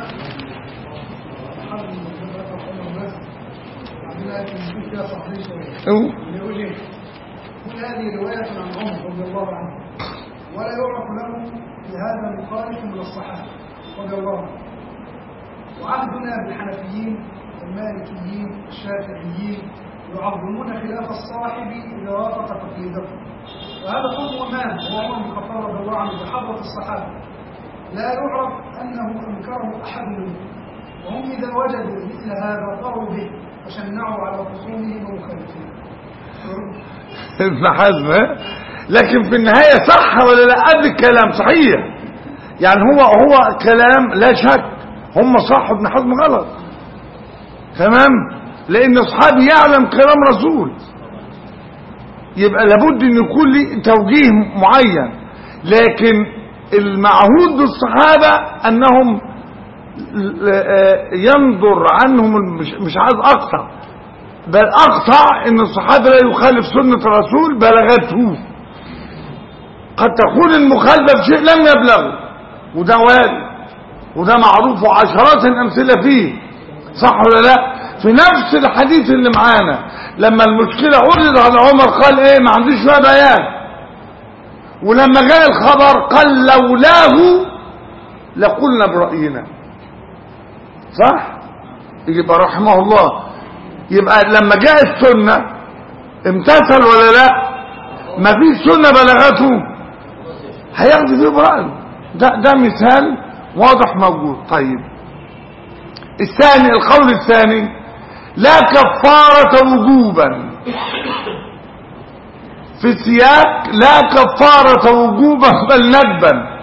كل هذه رواية عن عمر رضي الله عنه ولا يعرف له في هذا مخالف من الصحابة رضي الله عنه وعهدنا بالحنفيين والمالكيين الشافعيين يعظمون خلاف الصاحب إذا وافق تقليدهم وهذا قول أمام وهو عمر بن الخطاب رضي الله عنه بحضرة الصحابة لا يعرف أنه أنكره أحد منهم وهم إذا وجدوا مثل هذا طروا به وشنعوا على خصومهم ومخالفين ابن حزم لكن في النهاية صح ولا لا قد الكلام صحيح يعني هو هو كلام لا شك هم صح ابن حزم غلط تمام لان اصحابي يعلم كلام رسول يبقى لابد ان يكون لي توجيه معين لكن المعهود بالصحابة انهم ينظر عنهم مش عايز اقطع بل اقطع ان الصحابة لا يخالف سنة الرسول بلغته قد تكون المخالفة في شيء لم يبلغه وده وارد وده معروف وعشرات الامثلة فيه صح ولا لا في نفس الحديث اللي معانا لما المشكلة عرض على عمر قال ايه ما عنديش فيها بيان ولما جاء الخبر قال لولاه لقلنا برأينا صح يبقى رحمه الله يبقى لما جاء السنة امتثل ولا لا ما فيش سنة بلغته هياخد فيه برأيه ده, ده مثال واضح موجود طيب الثاني القول الثاني لا كفارة وجوبا في سياق لا كفارة وجوبا بل ندبا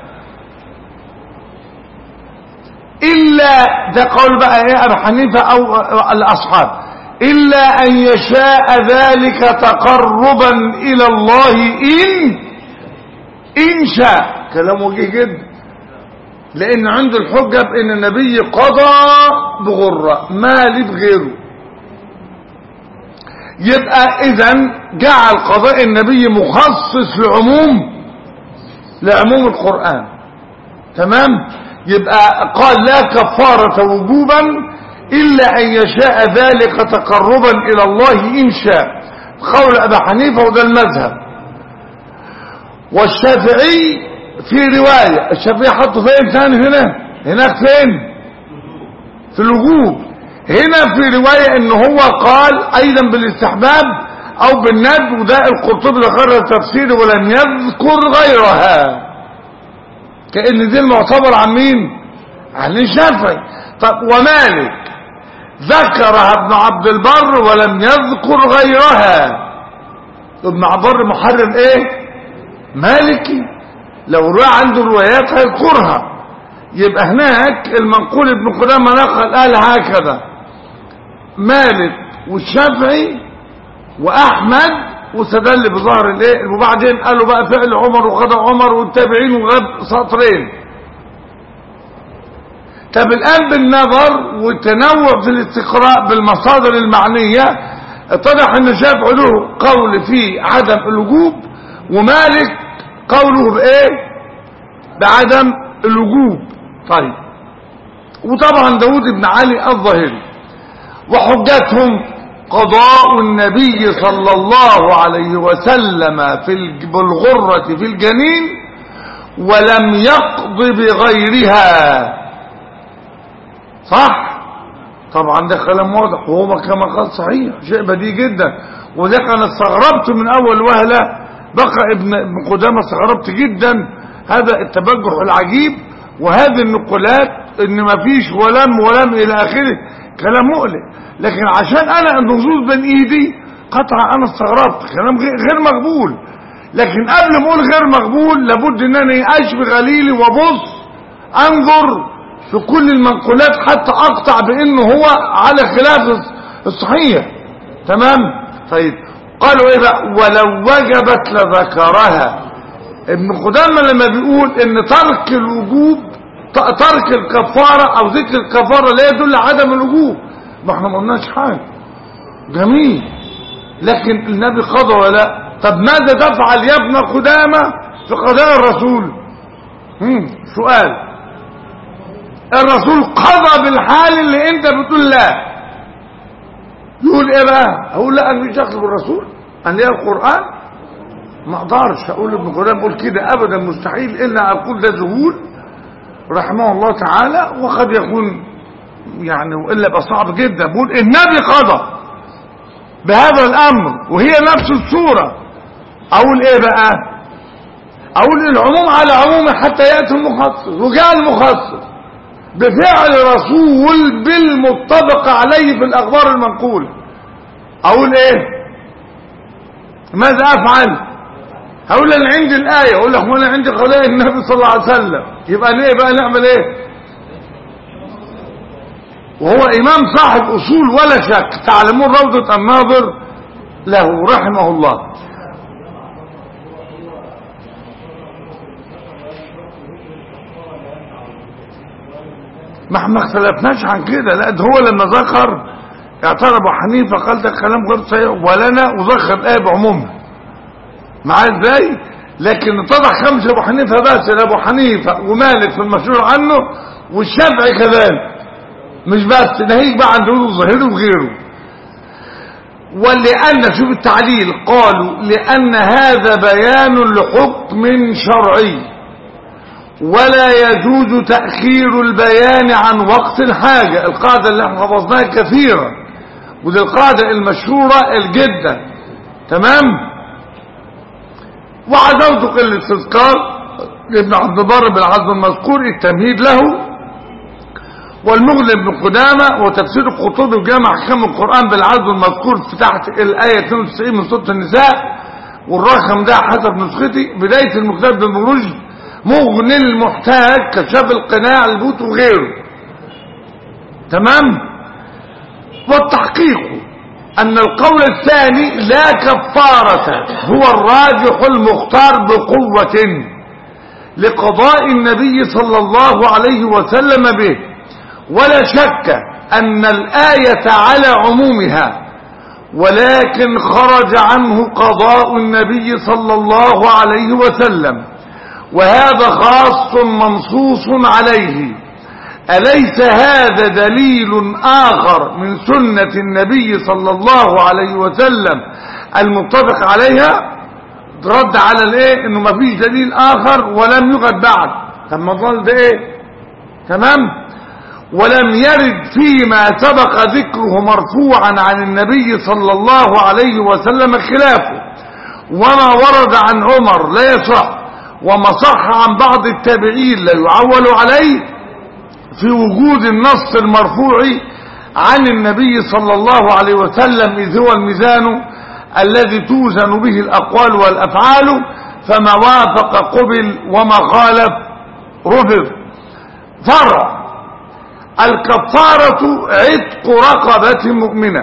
إلا ده قول بقى إيه أبو حنيفة أو الأصحاب إلا أن يشاء ذلك تقربا إلى الله إن إن شاء كلام وجيه جدا لأن عنده الحجة بأن النبي قضى بغرة ما لي بغيره يبقى إذا جعل قضاء النبي مخصص لعموم لعموم القرآن تمام يبقى قال لا كفارة وجوبا إلا أن يشاء ذلك تقربا إلى الله إن شاء قول أبا حنيفة وده المذهب والشافعي في رواية الشافعي حطه فين ثاني هنا هناك فين في الوجوب هنا في رواية ان هو قال ايضا بالاستحباب او بالند وده القرطبي ذكر التفسير ولم يذكر غيرها كأن دي المعتبر عن مين عن الشافعي طب ومالك ذكرها ابن عبد البر ولم يذكر غيرها ابن عبد البر محرر ايه مالكي لو رأى عنده روايات هيذكرها يبقى هناك المنقول ابن قدامة نقل قال هكذا مالك والشافعي واحمد واستدل بظهر الايه وبعدين قالوا بقى فعل عمر وغدا عمر والتابعين وغاب سطرين طب الان بالنظر والتنوع في الاستقراء بالمصادر المعنيه اتضح ان الشافعي له قول في عدم الوجوب ومالك قوله بايه بعدم الوجوب طيب وطبعا داود بن علي الظاهري وحجتهم قضاء النبي صلى الله عليه وسلم في بالغرة في الجنين ولم يقض بغيرها صح طبعا ده كلام واضح وهو كما قال صحيح شيء بديهي جدا وده انا استغربت من اول وهله بقى ابن ابن قدامه استغربت جدا هذا التبجح العجيب وهذه النقولات ان ما فيش ولم ولم الى اخره كلام مقلق لكن عشان انا النصوص بين ايدي قطع انا استغربت كلام غير مقبول لكن قبل ما اقول غير مقبول لابد ان انا اشفي غليلي وابص انظر في كل المنقولات حتى اقطع بانه هو على خلاف الصحيح تمام طيب قالوا ايه بقى ولو وجبت لذكرها ابن قدامه لما بيقول ان ترك الوجوب ترك الكفارة او ذكر الكفارة لا يدل عدم الوجوب ما احنا ما قلناش حاجة جميل لكن النبي قضى ولا طب ماذا تفعل يا ابن قدامة في قضاء الرسول هم سؤال الرسول قضى بالحال اللي انت بتقول لا يقول ايه بقى اقول لا انا مش داخل بالرسول انا ليا القرآن ما اقدرش اقول ابن قدامة اقول كده ابدا مستحيل الا اقول ده ذهول رحمه الله تعالى وقد يكون يعني وإلا يبقى صعب جدا بقول النبي قضى بهذا الأمر وهي نفس الصورة أقول إيه بقى أقول العموم على عموم حتى يأتي المخصص وجاء المخصص بفعل رسول بالمتفق عليه في الأخبار المنقولة أقول إيه ماذا أفعل هقول انا عندي الآية اقول لك وانا عندي قضاء النبي صلى الله عليه وسلم يبقى ليه بقى نعمل ايه وهو امام صاحب اصول ولا شك تعلمون روضة الناظر له رحمه الله ما احنا اختلفناش عن كده لا ده هو لما ذكر اعترض ابو حنيفه قال ده كلام غير صحيح ولنا وذكر الايه بعمومها معاه ازاي لكن اتضح خمسه ابو حنيفه بس ابو حنيفه ومالك في المشهور عنه والشافعي كذلك مش بس ناهيك بقى عن داود الظاهري وغيره ولأن شوف التعليل قالوا لأن هذا بيان لحكم شرعي ولا يجوز تأخير البيان عن وقت الحاجة القاعدة اللي احنا حفظناها كثيرا ودي القاعدة المشهورة الجدا تمام وعدوت الاستذكار ابن عبد البر بالعزم المذكور التمهيد له والمغني ابن قدامة وتفسير القرطبي وجامع احكام القرآن بالعزم المذكور في تحت الآية 92 من سورة النساء والرقم ده حسب نسختي بداية المكتب بن رشد مغني المحتاج كشاف القناع البوت وغيره تمام والتحقيق أن القول الثاني لا كفارة هو الراجح المختار بقوة لقضاء النبي صلى الله عليه وسلم به ولا شك أن الآية على عمومها ولكن خرج عنه قضاء النبي صلى الله عليه وسلم وهذا خاص منصوص عليه أليس هذا دليل آخر من سنة النبي صلى الله عليه وسلم المتفق عليها رد على الايه انه ما فيش دليل اخر ولم يوجد بعد طب ما ظل ده ايه تمام ولم يرد فيما سبق ذكره مرفوعا عن النبي صلى الله عليه وسلم خلافه وما ورد عن عمر لا يصح وما صح عن بعض التابعين لا يعول عليه في وجود النص المرفوع عن النبي صلى الله عليه وسلم إذ هو الميزان الذي توزن به الأقوال والأفعال فما وافق قبل وما خالف رفض فرع الكفارة عتق رقبة مؤمنة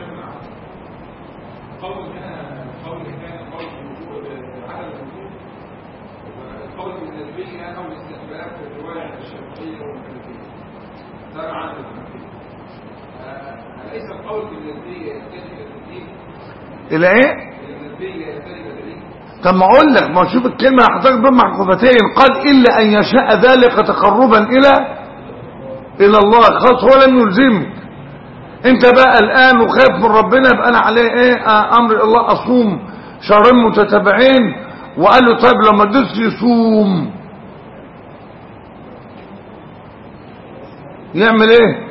قول هنا قول كان قول وجود عدم الوجود والقول بالنسبية أو الاستحباب في الرواية الشافعية والمالكية ده معنى الحنفية أليس القول بالنسبية يحتاج إلى تدليل؟ إلى إيه؟ النسبية يحتاج إلى دليل؟ طب ما أقول لك ما شوف الكلمة حضرتك بين معقوفتين قال إلا أن يشاء ذلك تقربا إلى إلى الله خلاص هو لم يلزمك أنت بقى الآن وخايف من ربنا يبقى أنا عليه إيه آه أمر الله أصوم شهرين متتابعين وقال له طيب لما ادوس يصوم يعمل ايه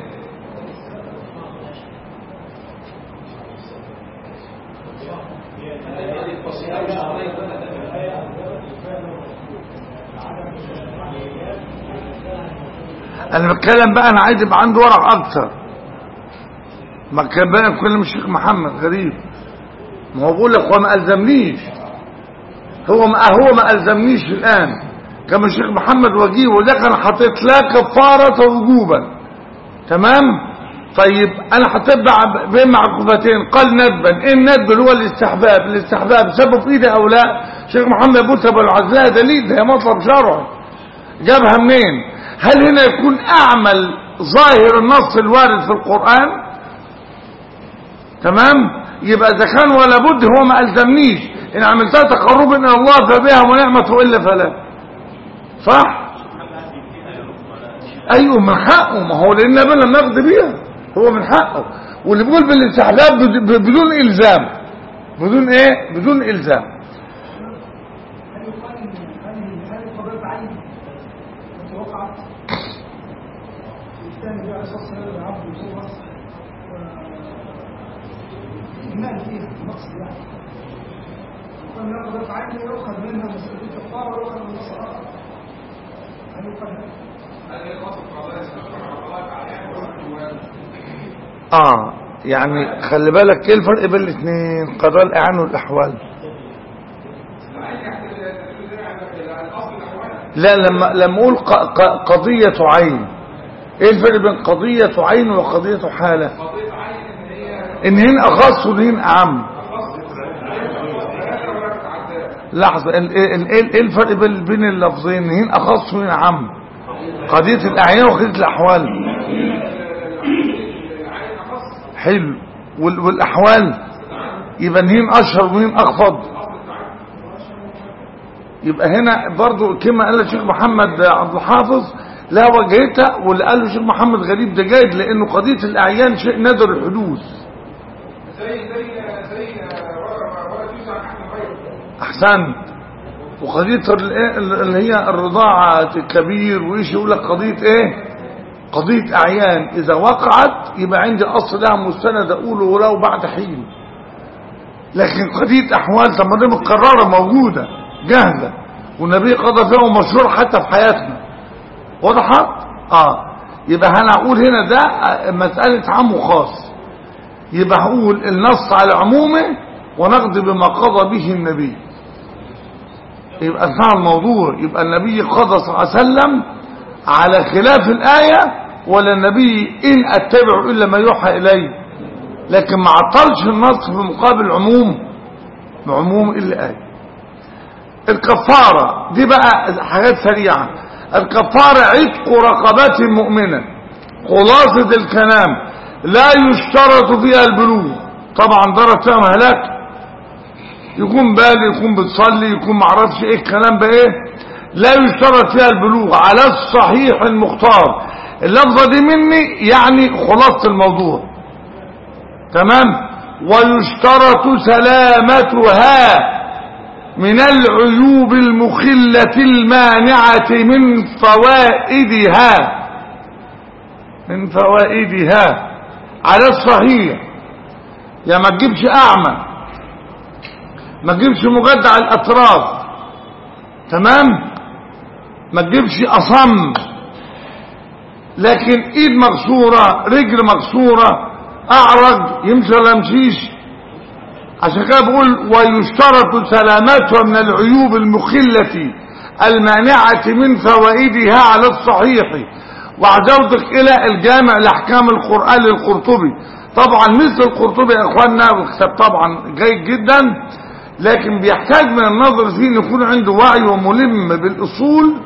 انا بتكلم بقى انا عايز يبقى عنده ورق اكتر ما كان بقى بكلم الشيخ محمد غريب ما هو بقول لك هو ما الزمنيش هو ما هو ما الزمنيش الان كما الشيخ محمد وجيه وده كان حاطط لا كفاره وجوبا تمام طيب انا حطيت بقى بين معقوفتين قال ندبا ايه الندب اللي هو الاستحباب الاستحباب سبب في ايده او لا الشيخ محمد بوسى ابو العزلاء دليل ده مطلب شرعي جابها منين هل هنا يكون اعمل ظاهر النص الوارد في القرآن تمام يبقى اذا كان ولا بد هو ما الزمنيش ان عملتها تقربا الى الله فبها ونعمته الا فلا صح ايوه من حقه ما هو لان النبي لم يقضي بيها هو من حقه واللي بيقول بالاستحلال بدون الزام بدون ايه بدون الزام هل يقال ان هذه هذه القضيه عين التي وقعت الثاني بقى عليه الصلاه والسلام العبد يصور المال فيها المقصد يعني وكان لا قضيه عين يؤخذ منها مساله الكفاره ويؤخذ من الصلاه هل يقال هذا؟ هل هي خاصة قضايا استشفاء قضايا أعيان ولا اه يعني خلي بالك ايه الفرق بين الاثنين قضاء الاعان والاحوال لا لما لما اقول ق- ق- قضيه عين ايه الفرق بين قضيه عين وقضيه حاله قضية عين إن هي ان هنا اخص وهنا اعم خاصة ثلاثة ولا تعداد لحظه ال- ال- ال- ايه الفرق بين بين اللفظين ان هنا اخص وهنا اعم قضيه الاعيان وقضيه الاحوال العين أخص حلو وال- والاحوال يبقى هنا اشهر وهنا اخفض يبقى هنا برضو كما قال الشيخ محمد عبد الحافظ لا وجهتها واللي قاله الشيخ محمد غريب ده جيد لانه قضيه الاعيان شيء نادر الحدوث زي زي زي ولا ولا تسع نحن غيره احسنت وقضيه ال- إيه اللي هي الرضاعه الكبير وايش يقول لك قضيه ايه قضيه اعيان اذا وقعت يبقى عندي اصل لها مستند اقوله ولو بعد حين لكن قضيه احوال طب ما دي متكرره موجوده جاهزه والنبي قضى فيها ومشهور حتى في حياتنا وضحت اه يبقى هنقول هنا ده مسألة عام وخاص يبقى هقول النص على عمومه ونقضي بما قضى به النبي يبقى انتهى الموضوع يبقى النبي قضى صلى الله عليه وسلم على خلاف الآية ولا النبي إن أتبع إلا ما يوحى إلي لكن ما عطلش النص في مقابل عموم عموم الآية الكفارة دي بقى حاجات سريعة الكفارة عتق رقبة مؤمنة خلاصة الكلام لا يشترط فيها البلوغ طبعا درجة فيها مهلك يكون بالي يكون بتصلي يكون معرفش ايه الكلام بايه لا يشترط فيها البلوغ على الصحيح المختار اللفظة دي مني يعني خلاصة الموضوع تمام ويشترط سلامتها من العيوب المخلة المانعة من فوائدها من فوائدها على الصحيح يا ما تجيبش اعمى ما تجيبش مجدع الاطراف تمام ما تجيبش اصم لكن ايد مكسوره رجل مكسوره اعرج يمشي ولا يمشيش عشان كده بقول ويشترط سلامتها من العيوب المخلة المانعة من فوائدها على الصحيح وعجوتك الى الجامع لاحكام القرآن للقرطبي طبعا مثل القرطبي يا اخواننا والكتاب طبعا جيد جدا لكن بيحتاج من النظر فيه ان يكون عنده وعي وملم بالاصول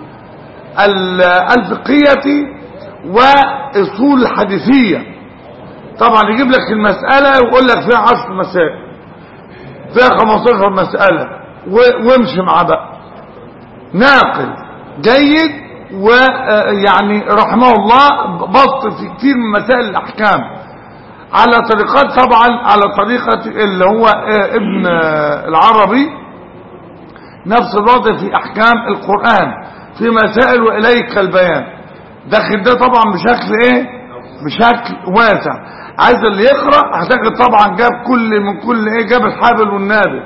الفقهية واصول الحديثية طبعا يجيب لك المسألة ويقول لك فيها عشر مسائل فيها 15 مسألة وامشي مع بقى ناقل جيد ويعني رحمه الله بسط في كتير من مسائل الأحكام على طريقات طبعا على طريقة اللي هو ابن العربي نفس الوضع في أحكام القرآن في مسائل وإليك البيان داخل ده طبعا بشكل ايه بشكل واسع عايز اللي يقرأ هتجد طبعا جاب كل من كل ايه جاب الحابل والنابل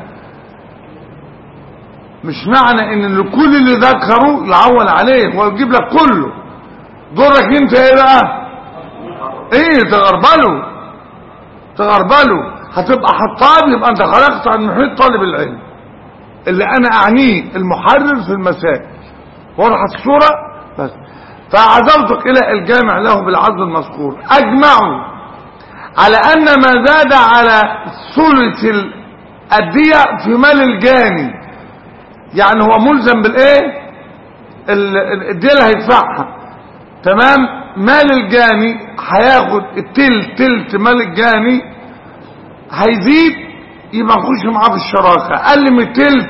مش معنى ان اللي كل اللي ذكره يعول عليه هو يجيب لك كله دورك انت ايه بقى ايه تغربله تغربله هتبقى حطاب يبقى انت خرجت عن محيط طالب العلم اللي انا اعنيه المحرر في المسائل وضحت الصورة بس فعزوتك الى الجامع له بالعرض المذكور اجمعوا على ان ما زاد على ثلث الدية في مال الجاني يعني هو ملزم بالايه الدية اللي هيدفعها تمام مال الجاني هياخد التلت تلت مال الجاني هيزيد يبقى نخش معاه في الشراكة اقل من التلت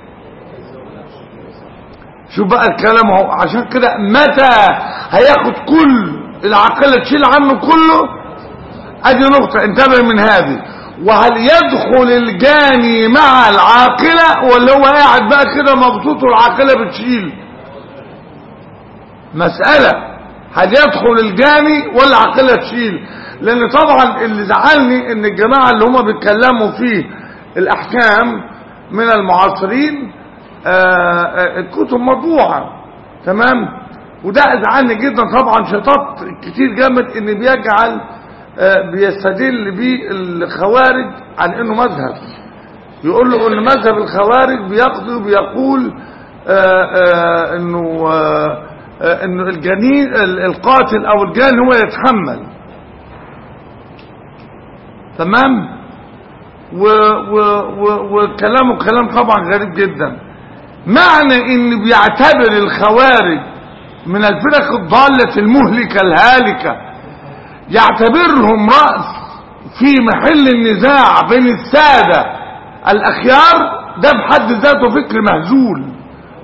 شوف بقى الكلام اهو عشان كده متى هياخد كل العقلة تشيل عنه كله ادي نقطة انتبه من هذه وهل يدخل الجاني مع العاقلة ولا هو قاعد بقى كده مبسوط والعاقلة بتشيل مسألة هل يدخل الجاني ولا العاقلة تشيل لان طبعا اللي زعلني ان الجماعة اللي هم بيتكلموا في الاحكام من المعاصرين آآ آآ الكتب مطبوعة تمام وده ازعلني جدا طبعا شطط كتير جامد ان بيجعل بيستدل بيه الخوارج عن انه مذهب يقول له ان مذهب الخوارج بيقضي وبيقول انه انه الجنين القاتل او الجان هو يتحمل تمام وكلامه كلام طبعا غريب جدا معنى ان بيعتبر الخوارج من الفرق الضالة المهلكة الهالكة يعتبرهم رأس في محل النزاع بين السادة الأخيار ده بحد ذاته فكر مهزول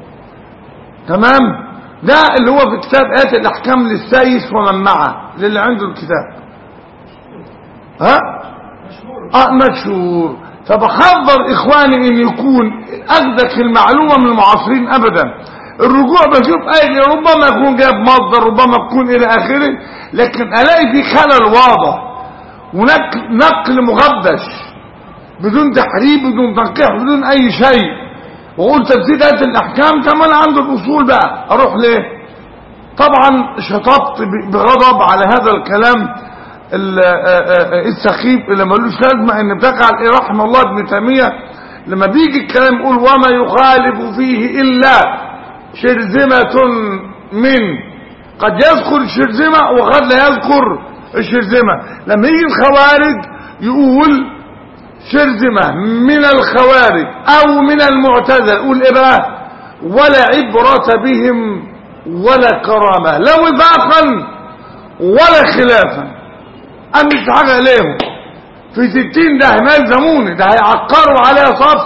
تمام ده اللي هو في كتاب آيات الأحكام للسايس ومن معه للي عنده الكتاب ها اه مشهور فبحذر اخواني ان يكون اخذك المعلومة من المعاصرين ابدا الرجوع بشوف اي ربما يكون جاب مصدر ربما يكون الى اخره لكن الاقي في خلل واضح ونقل نقل مغبش بدون تحريف بدون تنقيح بدون اي شيء واقول تفسير آية الاحكام كمان عند الاصول بقى اروح ليه طبعا شطبت ب- بغضب على هذا الكلام ال- آه، آه، السخيف اللي ملوش لازمه ان بتقع ايه رحمه الله ابن تيميه لما بيجي الكلام يقول وما يخالف فيه الا شرذمه من قد يذكر الشرذمه وقد لا يذكر الشرذمه لما يجي الخوارج يقول شرذمه من الخوارج او من المعتزله يقول ايه بقى ولا عبره بهم ولا كرامه لا وفاقا ولا خلافا أنا مش حاجة عليهم في ستين ده ما يلزموني ده هيعقروا عليها صف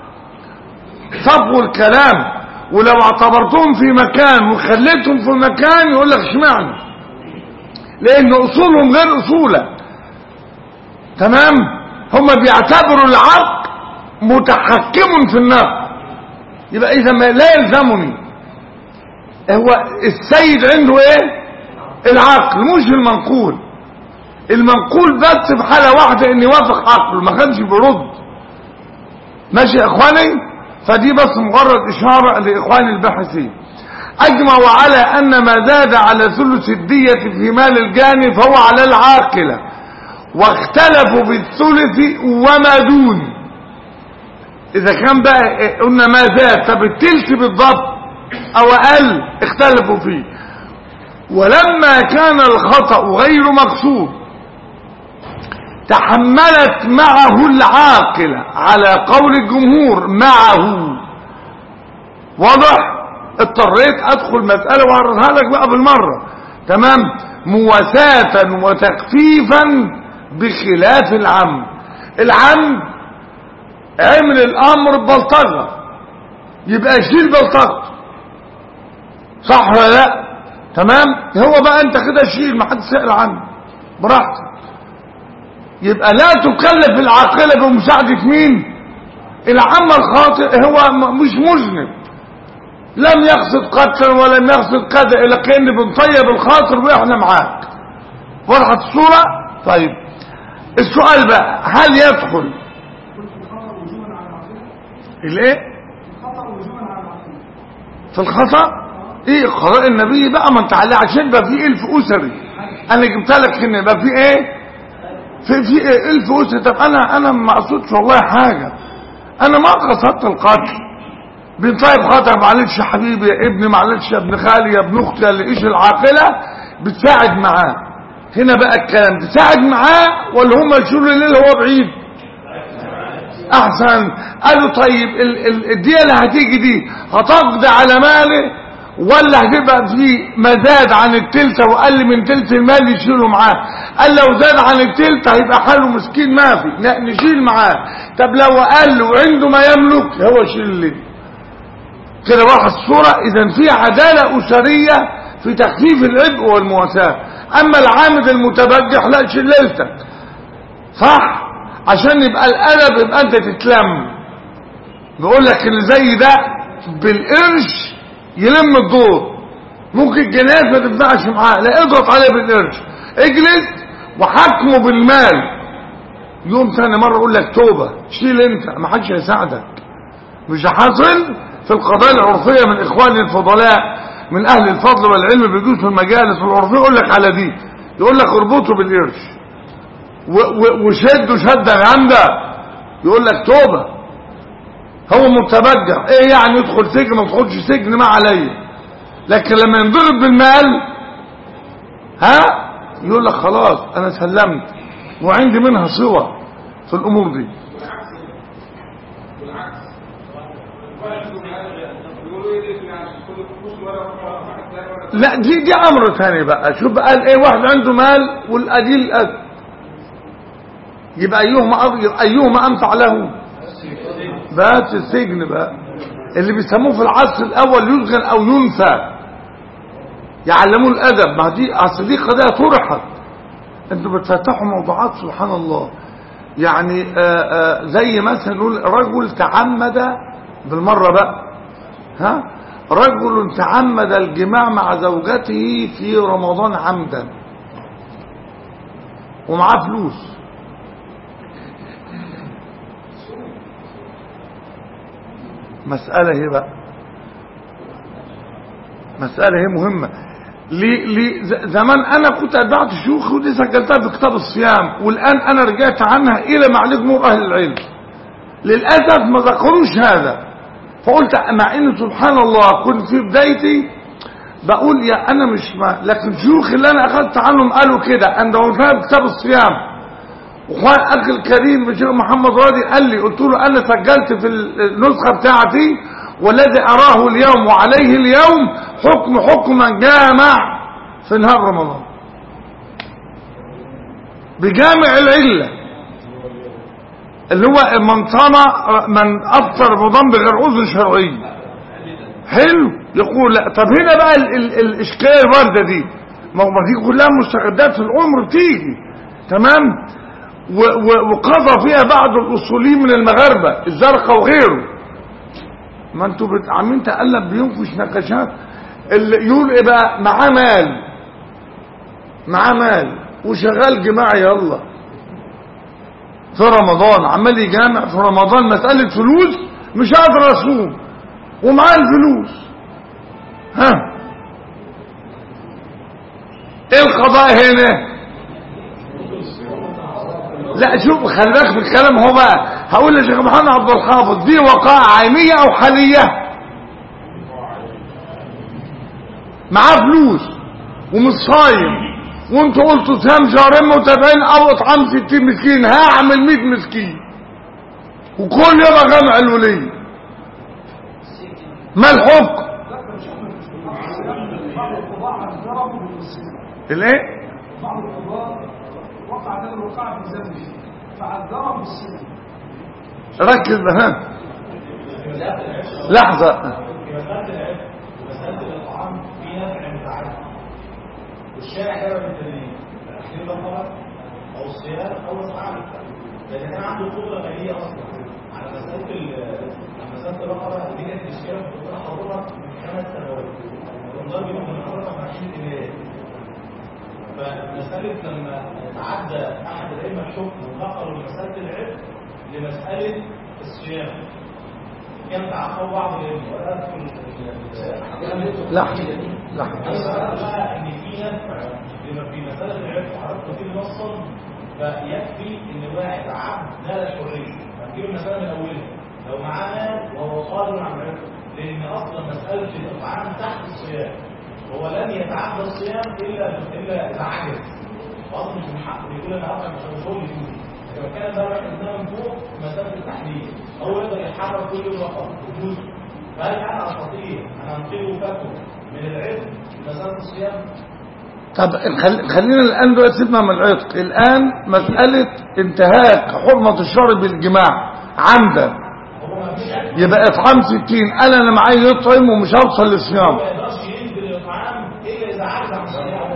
صفوا الكلام ولو اعتبرتهم في مكان وخليتهم في مكان يقول لك اشمعنى لان اصولهم غير اصولك تمام هم بيعتبروا العقل متحكم في النقل يبقى اذا ما لا يلزمني هو السيد عنده ايه العقل مش المنقول المنقول بس في حالة واحدة ان يوافق عقله ما كانش بيرد ماشي يا اخواني فدي بس مجرد اشارة لاخواني الباحثين اجمعوا على ان ما زاد على ثلث الدية في مال الجاني فهو على العاقلة واختلفوا في الثلث وما دون اذا كان بقى قلنا ما زاد طب التلت بالضبط او اقل اختلفوا فيه ولما كان الخطأ غير مقصود تحملت معه العاقلة على قول الجمهور معه واضح اضطريت ادخل مسألة واعرضها لك بقى بالمرة تمام مواساة وتخفيفا بخلاف العم العم عمل الامر ببلطجة يبقى شيل بلطجة صح ولا لا تمام هو بقى انت كده شيل ما حدش سأل عنه براحتك يبقى لا تكلف العاقلة بمساعدة مين العم الخاطئ هو م- مش مذنب لم يقصد قتلا ولم يقصد كذا الا كأن بنطيب الخاطر واحنا معاك وضحت الصورة طيب السؤال بقى هل يدخل قلت الخطأ وجوبا على العقيدة الايه الخطأ وجوبا على العقيدة في الخطأ ايه قضاء النبي بقى ما انت عليه عشان يبقى في الف اسري انا جبت لك ان يبقى في ايه في في إيه الف اسري طب انا انا ما اقصدش والله حاجه انا ما قصدت القتل بن طيب خاطر معلش يا حبيبي يا ابني معلش يا ابن خالي يا ابن اختي اللي ايش العاقله بتساعد معاه هنا بقى الكلام تساعد معاه ولا هم يشيلوا الليل هو بعيد احسن قالوا طيب ال- ال- الدية اللي هتيجي دي هتقضي على ماله ولا هتبقى في مزاد عن التلتة واقل من تلت المال يشيله معاه قال لو زاد عن التلتة هيبقى حاله مسكين ما في لا نشيل معاه طب لو اقل وعنده ما يملك هو يشيل الليل كده واضحه الصورة اذا في عدالة اسرية في تخفيف العبء والمواساة اما العامد المتبجح لا شيل ليلتك صح عشان يبقى الادب يبقى انت تتلم بيقول لك اللي زي ده بالقرش يلم الدور ممكن الجناز ما تنفعش معاه لا اضغط عليه بالقرش اجلس وحكمه بالمال يوم ثاني مرة اقول لك توبة شيل انت ما حدش هيساعدك مش حاصل في القضايا العرفية من اخواني الفضلاء من اهل الفضل والعلم بيجوز في المجالس العرفية يقول لك على دي يقول لك اربطه بالقرش و- و- وشده شده جامده يقول لك توبه هو متبجح ايه يعني يدخل سجن ما تدخلش سجن ما عليا لكن لما ينضرب بالمال ها يقول لك خلاص انا سلمت وعندي منها صور في الامور دي بالعكس واحد عنده مال بيقولوا ايه ده يعني كل فلوس ولا واحد تاني ولا لا دي دي امر ثاني بقى شوف بقى قال ايه واحد عنده مال والاديل أد يبقى ايهما أض- ايهما انفع له بس السجن بقى اللي بيسموه في العصر الاول يسجن او ينفى يعلموه الادب ما دي اصل دي قضيه طرحت انتوا بتفتحوا موضوعات سبحان الله يعني آآ آآ زي مثلا نقول رجل تعمد بالمره بقى ها رجل تعمد الجماع مع زوجته في رمضان عمدا ومعاه فلوس مسألة هي بقى مسألة هي مهمة لي لي ز- زمان انا كنت اتبعت شيوخي ودي سجلتها في كتاب الصيام والان انا رجعت عنها الى معالج نور اهل العلم للاسف ما ذكروش هذا فقلت مع ان سبحان الله كنت في بدايتي بقول يا انا مش ما لكن شيوخي اللي انا اخذت عنهم قالوا كده انا قلتها في كتاب الصيام واخوان اخي الكريم الشيخ محمد راضي قال لي قلت له انا سجلت في النسخه بتاعتي والذي اراه اليوم وعليه اليوم حكم حكما جامع في نهار رمضان بجامع العله اللي هو من صام من افطر رمضان بغير اذن شرعي حلو يقول لا طب هنا بقى ال ال الاشكاليه الوارده دي ما هو ما دي كلها مستجدات في العمر بتيجي تمام و- و- وقضى فيها بعض الاصوليين من المغاربه الزرقاء وغيره ما انتوا بت- عاملين تقلب بينكش نقاشات اللي يقول ايه بقى معاه مال معاه مال وشغال جماعي يلا في رمضان عمال يجامع في رمضان مسألة فلوس مش قادر اصوم ومعاه الفلوس ها ايه القضاء هنا لا شوف خلي بالك في الكلام هو بقى هقول لشيخ محمد عبد الحافظ دي وقائع عينيه او حاليه معاه فلوس ومش صايم وانتوا قلتوا صيام شهرين متابعين او اطعام 60 مسكين هعمل 100 مسكين وكل يوم اجمع الوليه ما الحكم بعض القضاء عذرهم بالصيام الايه بعض القضاء وقع له الوقاع في ذنبه فعذرهم بالصيام ركز بها لحظة في مسألة العلم ومسألة الإطعام في نفع متعدد والشارع ده من التدريب تحليل الخبر أو الصيام أو الإطعام لأن كان عنده قدرة مالية أصلا على مسألة ال- على مسألة الرقبة دي كانت مشكلة كنت أنا حاضرها من خمس سنوات والنظام بيهم من حضرتها ب 20 جنيه فمسألة لما تعدى أحد الأئمة الحكم ونقلوا من مسألة العلم لمسألة الصيام كان تعقب بعض العلم ولا أذكر لحظة لحظة بقى ان في نفع لما في مساله العلم عرفت كتير نصا فيكفي ان الواحد عبد لا الحريه هنجيب المساله من اولها لو معاه مال وهو قادر على العلم لان اصلا مساله الاطعام تحت الصيام هو لن يتعدى الصيام الا الا اذا عجز واصلا مش من حقه بيقول انا اصلا مش مش هو اللي يفوز لو كان ده واحد قدام من فوق مساله التحليل هو يقدر يتحرك كل يوم رقم يفوز فهل انا استطيع ان انقذه فتوى من العلم مساله الصيام طب خل- خلينا الآن دلوقتي سيبنا من العتق الآن مسألة انتهاك حرمة الشرب بالجماع عمدا هو ما فيش علم يبقى إطعام ستين أنا أنا معايا يطعم ومش هوصل للصيام ما يقدرش ينزل الاطعام الا اذا عجز عن الصيام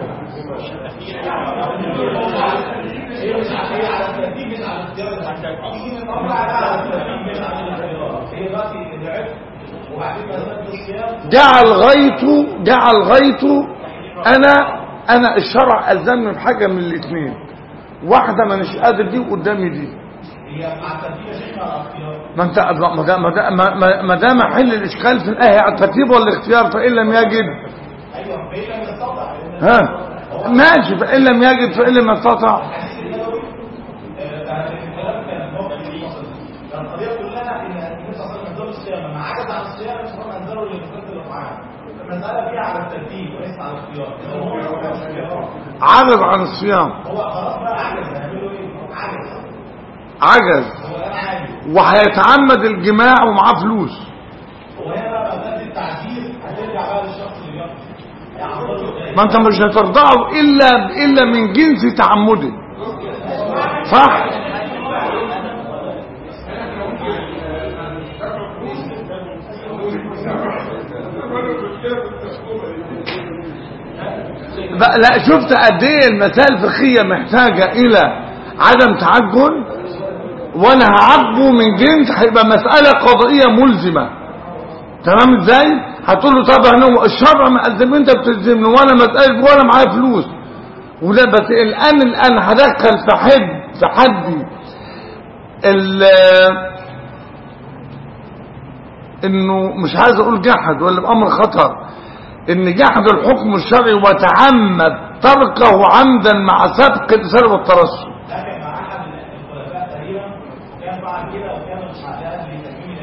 هي مش هي على الترتيب مش على الاختيار طبعا على الترتيب مش على الاختيار هي دلوقتي العلم وبعدين مساله الصيام جعل غيته جعل غيته أنا أنا الشرع ألزمني بحاجة من الاثنين واحدة ما مش قادر دي وقدامي دي هي مع الترتيب يا شيخنا على الاختيار ما انت ما ده ما ده ما- ما- ما ده محل الاشكال في الايه على الترتيب ولا الاختيار فان لم يجد ايوه فهي لم يستطع ها ماشي فان لم يجد فان لم يستطع القضيه كلها ان النبي صلى الله عليه وسلم انزل الصيام لما عجز عن الصيام النبي صلى الله عليه وسلم انزله لمساله الاطعام المساله فيها على الترتيب وليس على الاختيار لو هو يستطيع الاختيار عجز عن الصيام هو خلاص بقى عجز هنعمله ايه؟ عجز عجز هو انا عاجز وهيتعمد الجماع ومعاه فلوس وهنا بقى مساله التعذير هترجع بقى للشخص اللي بيقف يعذره ازاي؟ ما انت مش هترضعه الا الا من جنس تعمده صح بقى لا شفت قد ايه المسائل الفقهيه محتاجه الى عدم تعجل وانا هعاقبه من جنس هيبقى مساله قضائيه ملزمه تمام ازاي هتقول له طب انا الشرع مقدم انت بتلزمني وانا مساله وانا معايا فلوس وده بس الان الان هدخل في حد في حدي ال انه مش عايز اقول جحد ولا بامر خطر ان جحد الحكم الشرعي وتعمد تركه عمدا مع سبق السلب والترسل لكن مع احد الخلفاء تقريبا كان فعل كده وكان مش على لتكميل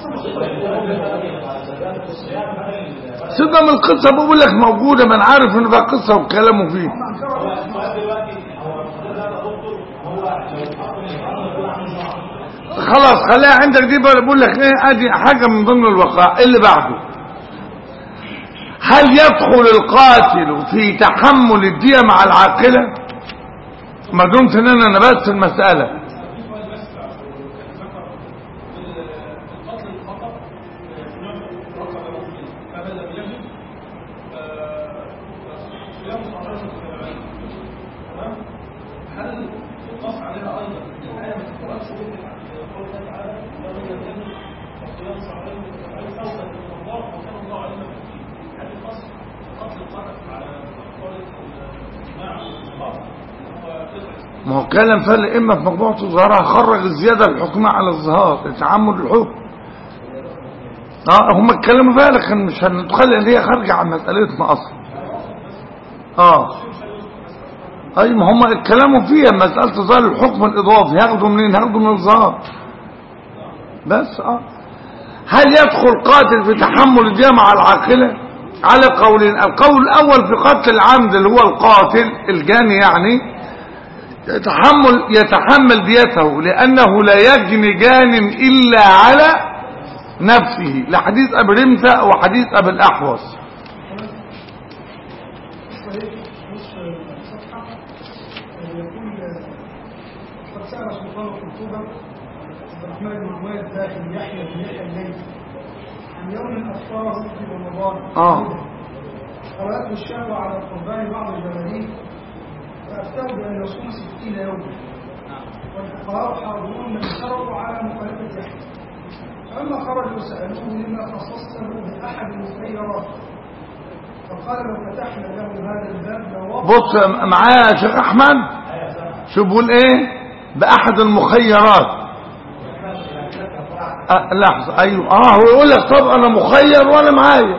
الائمه سيبنا من القصه بقول لك موجوده ما انا عارف ان بقى قصه وكلامه فيه هم انكروا هو السؤال دلوقتي هو الفضيل هذا دكتور هو لو حط الامام يقول عنه ضعف خلاص خليها عندك دي بقى بقول لك ايه ادي حاجه من ضمن الوقائع اللي بعده هل يدخل القاتل في تحمل الدية مع العاقلة ما دمت ان انا نبذت المسألة القتل الخطأ هناك رقم يومي فهذا لم يجب صيام صلاة تمام هل يقاس عليها ايضا الآية ما تقرأش مثل قول الله تعالى ومن لم يجد فصيام صلاة متتابعين توبة من الله وكان الله عليما حكيما هل يقاس قتل القتل على قول الجماعة والإجماع هو قطع ما هو كلام فعل اما في مجموعة الظهارة خرج الزيادة الحكم على الظهار تعمد الحكم اه هم اتكلموا فيها لكن مش هندخل ان هي خارجة عن مسألتنا اصلا اه اي ما هم اتكلموا فيها مسألة ظهر الحكم الاضافي هياخدوا منين هياخدوا من الظهار بس اه هل يدخل قاتل في تحمل الدية مع العاقلة على قولين القول الاول في قتل العمد اللي هو القاتل الجاني يعني يتحمل يتحمل ديته لأنه لا يجني جان إلا على نفسه لحديث أبي رمثة وحديث أبي الأحوص صحيح نصف الصفحة يقول قد سأل سلطان قرطبة عبد الرحمن بن عمير الداخل يحيى بن يحيى الليث عن يوم أفطره في رمضان آه. قرأت الشهوة على قربان بعض الجماهير فأفتوا بأن يصوم ستين يوما والفقهاء حاضرون من شرطوا على مخالفة يحيى فلما خرجوا سألوه لما خصصته بأحد المخيرات فقال لو فتحنا له هذا الباب لوقف بص معايا يا شيخ أحمد شو بقول إيه بأحد المخيرات أه لحظة أيوه آه هو يقول لك طب أنا مخير وأنا معايا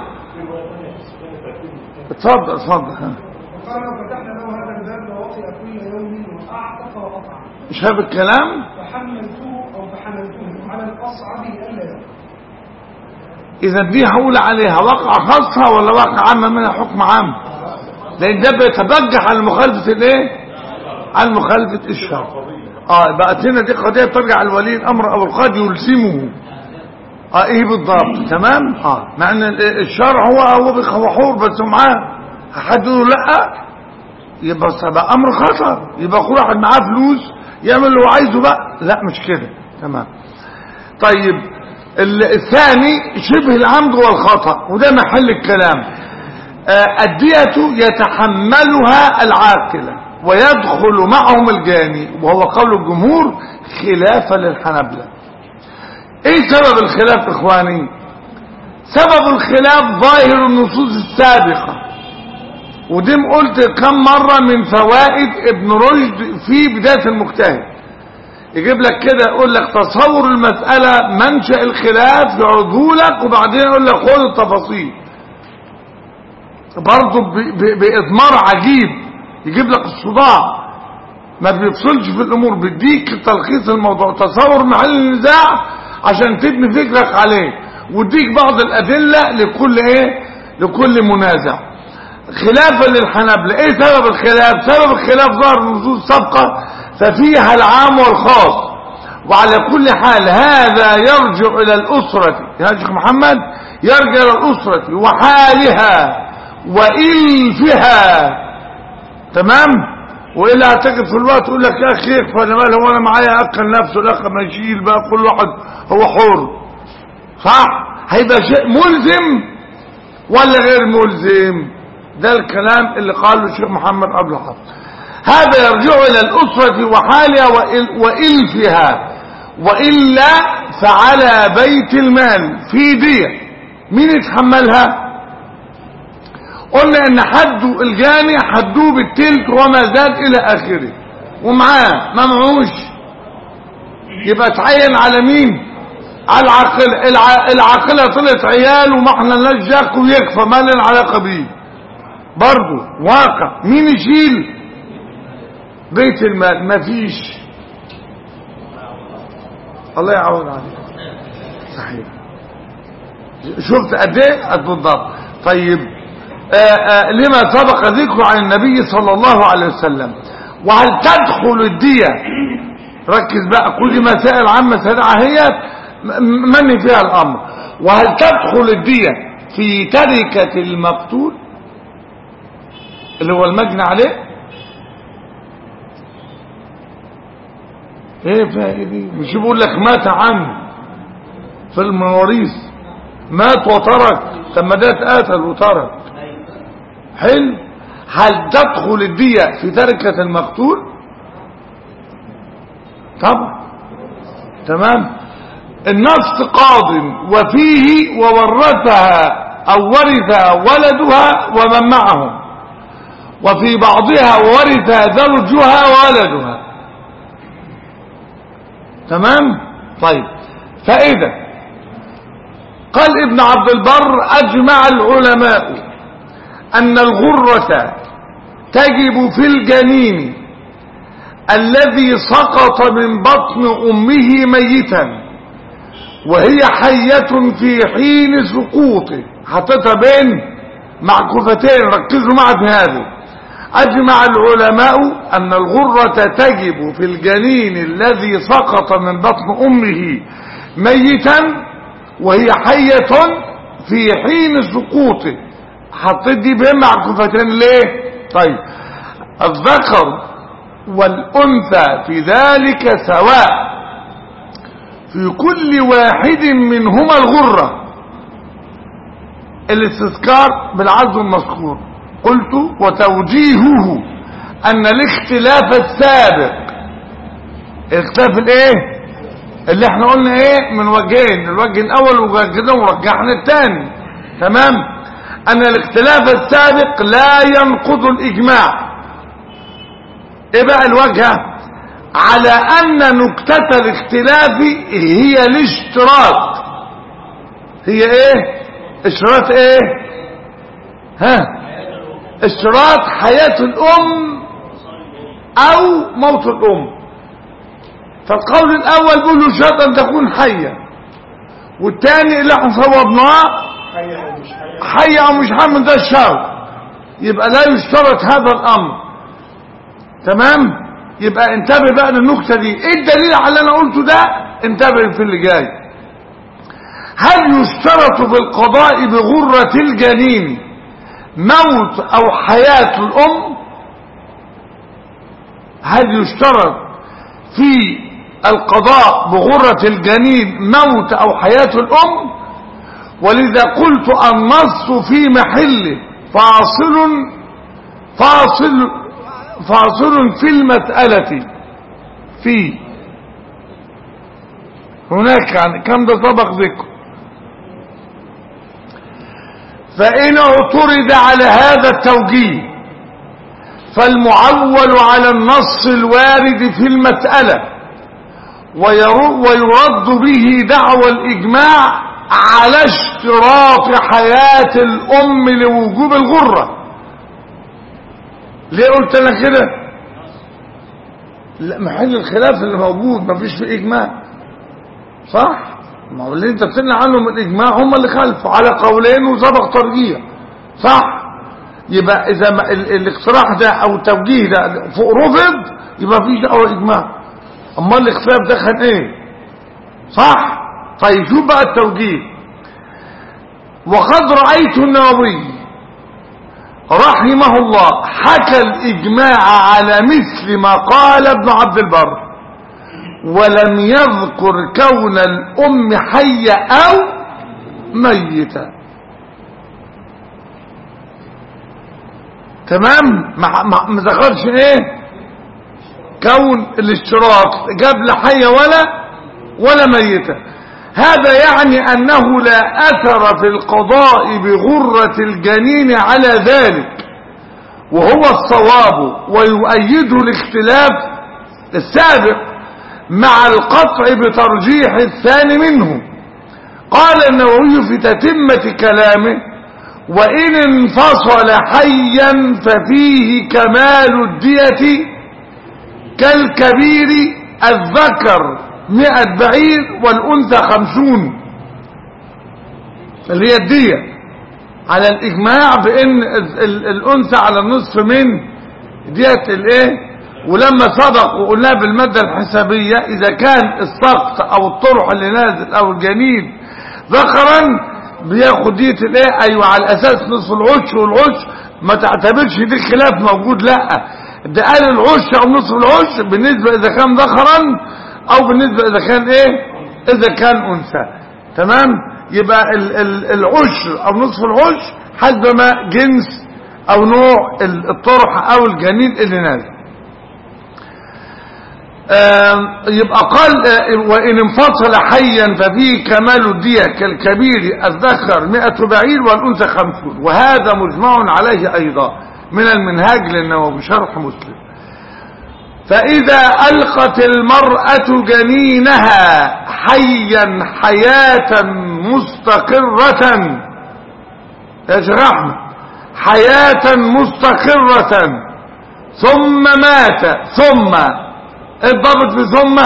اتفضل اتفضل ها. وقال لو فتحنا له هذا الباب لوطئ كل يوم وأعتق وقطع شايف الكلام فحملته أو فحملته على الأصعب ألا يقع إذا دي هقول عليها وقع خاصة ولا وقع عامة منها حكم عام لأن ده بيتبجح على مخالفة الإيه على مخالفة الشرع اه بقت هنا دي قضية بترجع لولي الأمر أو القاضي يلزمه اه ايه بالضبط تمام اه مع ان ال- الشرع هو هو بيخ- هو حور بس معاه حد يقول لا يبقى بقى امر خطر يبقى كل واحد معاه فلوس يعمل اللي هو عايزه بقى لا مش كده تمام طيب ال- الثاني شبه العمد والخطأ وده محل الكلام آه، الدية يتحملها العاقلة ويدخل معهم الجاني وهو قول الجمهور خلافا للحنبلة ايه سبب الخلاف اخواني سبب الخلاف ظاهر النصوص السابقة وديم قلت كم مرة من فوائد ابن رشد في بداية المجتهد يجيب لك كده يقول لك تصور المسألة منشأ الخلاف يعرضه لك وبعدين يقول لك خد التفاصيل برضه ب- ب- بإضمار عجيب يجيب لك الصداع ما بيفصلش في الأمور بيديك تلخيص الموضوع تصور محل النزاع عشان تبني فكرك عليه ويديك بعض الأدلة لكل إيه لكل منازع خلافا للحنابلة ايه سبب الخلاف سبب الخلاف ظهر نصوص سابقة ففيها العام والخاص وعلى كل حال هذا يرجع الى الاسرة يا شيخ محمد يرجع الى الاسرة وحالها وإلفها تمام وإلا هتجد في الوقت يقول لك يا اخي يكفى انا مالي وانا معايا اكل نفسه الاخ ما يشيل بقى كل واحد هو حر صح هيبقى شيء ملزم ولا غير ملزم ده الكلام اللي قاله الشيخ محمد عبد الحق هذا يرجع إلى الأسرة وحالها وإل وإلفها وإلا فعلى بيت المال في دية مين يتحملها قلنا ان حد الجاني حدوه بالتلك وما زاد الى اخره ومعاه ما معوش يبقى تعين على مين على العاقلة الع... العاقلة طلعت عيال وما احنا لناش جاك ويكفى ما لنا علاقة بيه برضه واقع مين يشيل بيت المال مفيش الله يعود عليك صحيح شفت قد ايه بالضبط طيب آآ آآ لما سبق ذكره عن النبي صلى الله عليه وسلم وهل تدخل الدية ركز بقى كل مسائل عامة سريعة هي من فيها الامر وهل تدخل الدية في تركة المقتول اللي هو المجني عليه ايه فائدي مش بيقول لك مات عنه في المواريث مات وترك طب ما ده اتقتل وترك حلو هل تدخل الدية في تركة المقتول طبعا تمام النص قاض وفيه وورثها او ورثها ولدها ومن معهم وفي بعضها ورث زوجها وولدها تمام طيب فإذا قال ابن عبد البر أجمع العلماء أن الغرة تجب في الجنين الذي سقط من بطن أمه ميتا وهي حية في حين سقوطه حطيتها بين معكوفتين ركزوا معي في هذه أجمع العلماء أن الغرة تجب في الجنين الذي سقط من بطن أمه ميتا وهي حية في حين سقوطه حطيت دي بين معكوفتين ليه طيب الذكر والأنثى في ذلك سواء في كل واحد منهما الغرة الاستذكار بالعزم المذكور قلت وتوجيهه ان الاختلاف السابق اختلاف الايه اللي احنا قلنا ايه من وجهين الوجه الاول وجهنا ورجحنا الثاني تمام ان الاختلاف السابق لا ينقض الاجماع ايه بقى الوجه على ان نكتة الاختلاف هي الاشتراط هي ايه اشتراط ايه ها اشتراط حياة الام او موت الام فالقول الاول بيقول له شرط ان تكون حية والتاني اللي احنا صوبناه حية او مش حية من ده الشرط يبقى لا يشترط هذا الامر تمام يبقى انتبه بقى للنكتة دي ايه الدليل على اللي انا قلته ده انتبه في اللي جاي هل يشترط في القضاء بغرة الجنين موت او حياة الام هل يشترط في القضاء بغرة الجنين موت او حياة الام ولذا قلت النص في محله فاصل فاصل فاصل في المسألة في هناك يعني كم ده سبق ذكر فإن اعترض على هذا التوجيه فالمعول على النص الوارد في المسألة ويرد به دعوى الإجماع على اشتراط حياة الأم لوجوب الغرة ليه قلت انا كده لا محل الخلاف اللي موجود مفيش في اجماع صح ما هو اللي انت بتنهى عنهم الاجماع هم اللي خلفوا على قولين وسبق ترجيح صح يبقى اذا ما ال الاقتراح ده او التوجيه ده فوق رفض يبقى مفيش دعوه اجماع امال الاختلاف ده كان ايه صح طيب شوف بقى التوجيه وقد رايت النووي رحمه الله حكى الإجماع على مثل ما قال ابن عبد البر ولم يذكر كون الأم حية أو ميتة تمام ما, ما, ما ذكرش ايه كون الاشتراط جاب لا حية ولا ولا ميتة هذا يعني أنه لا أثر في القضاء بغرة الجنين على ذلك وهو الصواب ويؤيد الاختلاف السابق مع القطع بترجيح الثاني منه قال النووي في تتمة كلامه وإن انفصل حيا ففيه كمال الدية كالكبير الذكر مئة بعير والأنثى خمسون اللي هي الدية على الإجماع بأن ال- ال- الأنثى على النصف من دية الإيه ولما سبق وقلنا بالمادة الحسابية إذا كان السقط أو الطرح اللي نازل أو الجنين ذكرا بياخد دية الإيه أيوة على أساس نصف العش والعش ما تعتبرش دي خلاف موجود لا ده قال العش أو نصف العش بالنسبة إذا كان ذكرا أو بالنسبة إذا كان إيه إذا كان أنثى تمام يبقى ال- ال- العشر أو نصف العشر حسب ما جنس أو نوع ال- الطرح أو الجنين اللي نازل آم، يبقى قال آه، وإن انفصل حيا ففيه كمال الدية كالكبير الذكر مئة بعير والأنثى خمسون وهذا مجمع عليه أيضا من المنهاج للنووي شرح مسلم فإذا ألقت المرأة جنينها حيا حياة مستقرة يا شيخ أحمد حياة مستقرة ثم مات ثم الضبط في ثم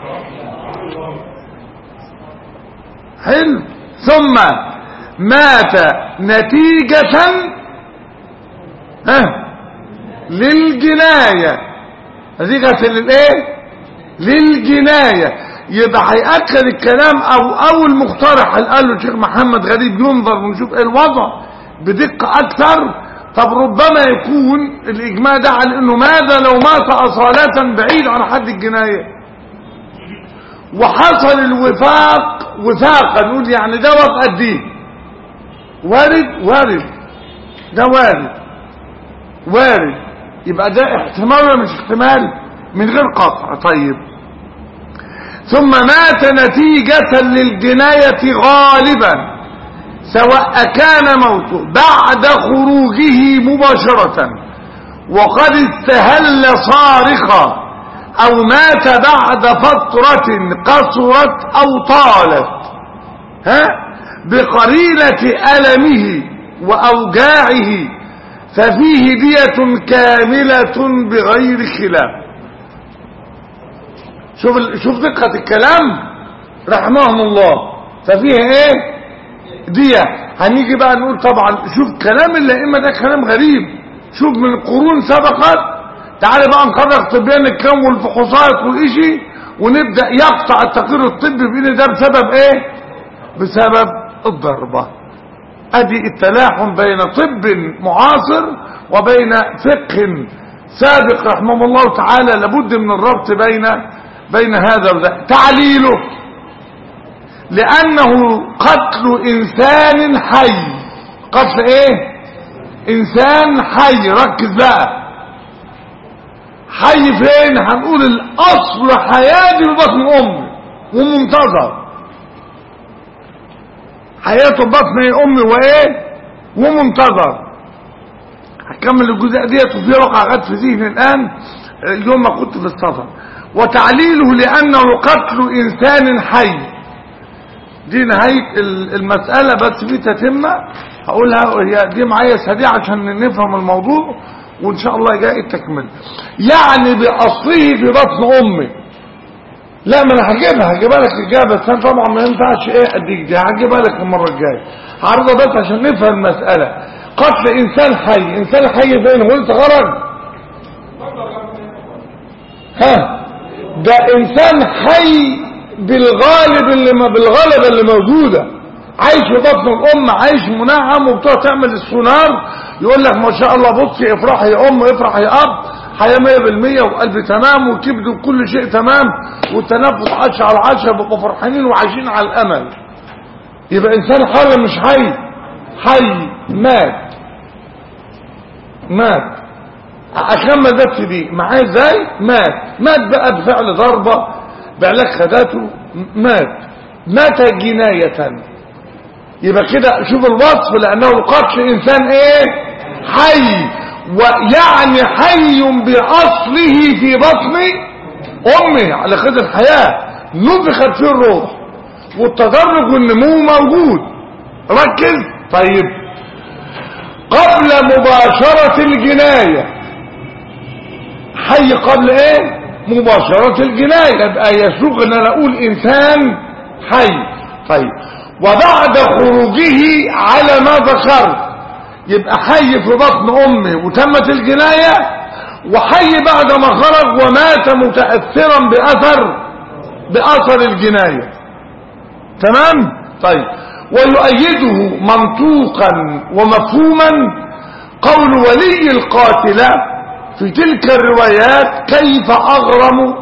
حلو ثم مات نتيجة ها للجناية نتيجة للايه للجناية يبقى هيأكد الكلام او او المقترح اللي قاله الشيخ محمد غريب ينظر ونشوف ايه الوضع بدقة اكثر طب ربما يكون الاجماع ده على انه ماذا لو مات اصالة بعيد عن حد الجناية وحصل الوفاق وثاقا نقول يعني ده وفق قد ايه وارد وارد ده وارد وارد يبقى ده احتمال ولا مش احتمال من غير قطع طيب ثم مات نتيجة للجناية غالبا سواء كان موته بعد خروجه مباشرة وقد استهل صارخا او مات بعد فترة قصرت او طالت ها بقرينة ألمه وأوجاعه ففيه دية كاملة بغير خلاف شوف ال- شوف دقة الكلام رحمهم الله ففيه ايه دية هنيجي بقى نقول طبعا شوف كلام الائمه ده كلام غريب شوف من قرون سبقت تعالى بقى نقرر طبيا الكلام والفحوصات والإشي ونبدأ يقطع التقرير الطبي بإن ده بسبب ايه بسبب الضربة ادي التلاحم بين طب معاصر وبين فقه سابق رحمه الله تعالى لابد من الربط بين بين هذا وذا تعليله لأنه قتل إنسان حي قتل إيه إنسان حي ركز بقى حي فين هنقول الأصل حياتي ببطن أمي ومنتظر حياته بطن أمي وإيه ومنتظر هكمل الجزء ديت وفي وقع غد في ذهني الآن يوم ما كنت في السفر وتعليله لأنه قتل إنسان حي دي نهاية المسألة بس في تتمة هقولها هي دي معايا سريع عشان نفهم الموضوع وإن شاء الله جاء التكمل يعني بأصله في بطن أمي لا ما انا هجيبها هجيبها لك اجابه بس انا طبعا ما ينفعش ايه اديك دي هجيبها لك المره الجايه هعرضها بس عشان نفهم المساله قتل انسان حي انسان حي فين هو انت غرض ها ده انسان حي بالغالب اللي ما بالغلبه اللي موجوده عايش في بطن الام عايش منعم وبتوع تعمل السونار يقول لك ما شاء الله بصي افرحي يا ام افرحي يا اب حياة مية بالمية وقلب تمام وكبد وكل شيء تمام والتنفس عشا على عشا بقوا فرحانين وعايشين على الامل يبقى انسان حي مش حي حي مات مات اكمل بس دي معايا ازاي مات مات بقى بفعل ضربة بعلاج خداته مات مات جناية يبقى كده شوف الوصف لانه قتل انسان ايه حي ويعني حي باصله في بطن امه على قيد الحياة نفخت فيه الروح والتدرج والنمو موجود ركز طيب قبل مباشرة الجناية حي قبل ايه مباشرة الجناية يبقى يسوق ان انا اقول انسان حي طيب وبعد خروجه على ما ذكرت يبقى حي في بطن امه وتمت الجناية وحي بعد ما خرج ومات متأثرا بأثر بأثر الجناية تمام طيب ويؤيده منطوقا ومفهوما قول ولي القاتلة في تلك الروايات كيف أغرم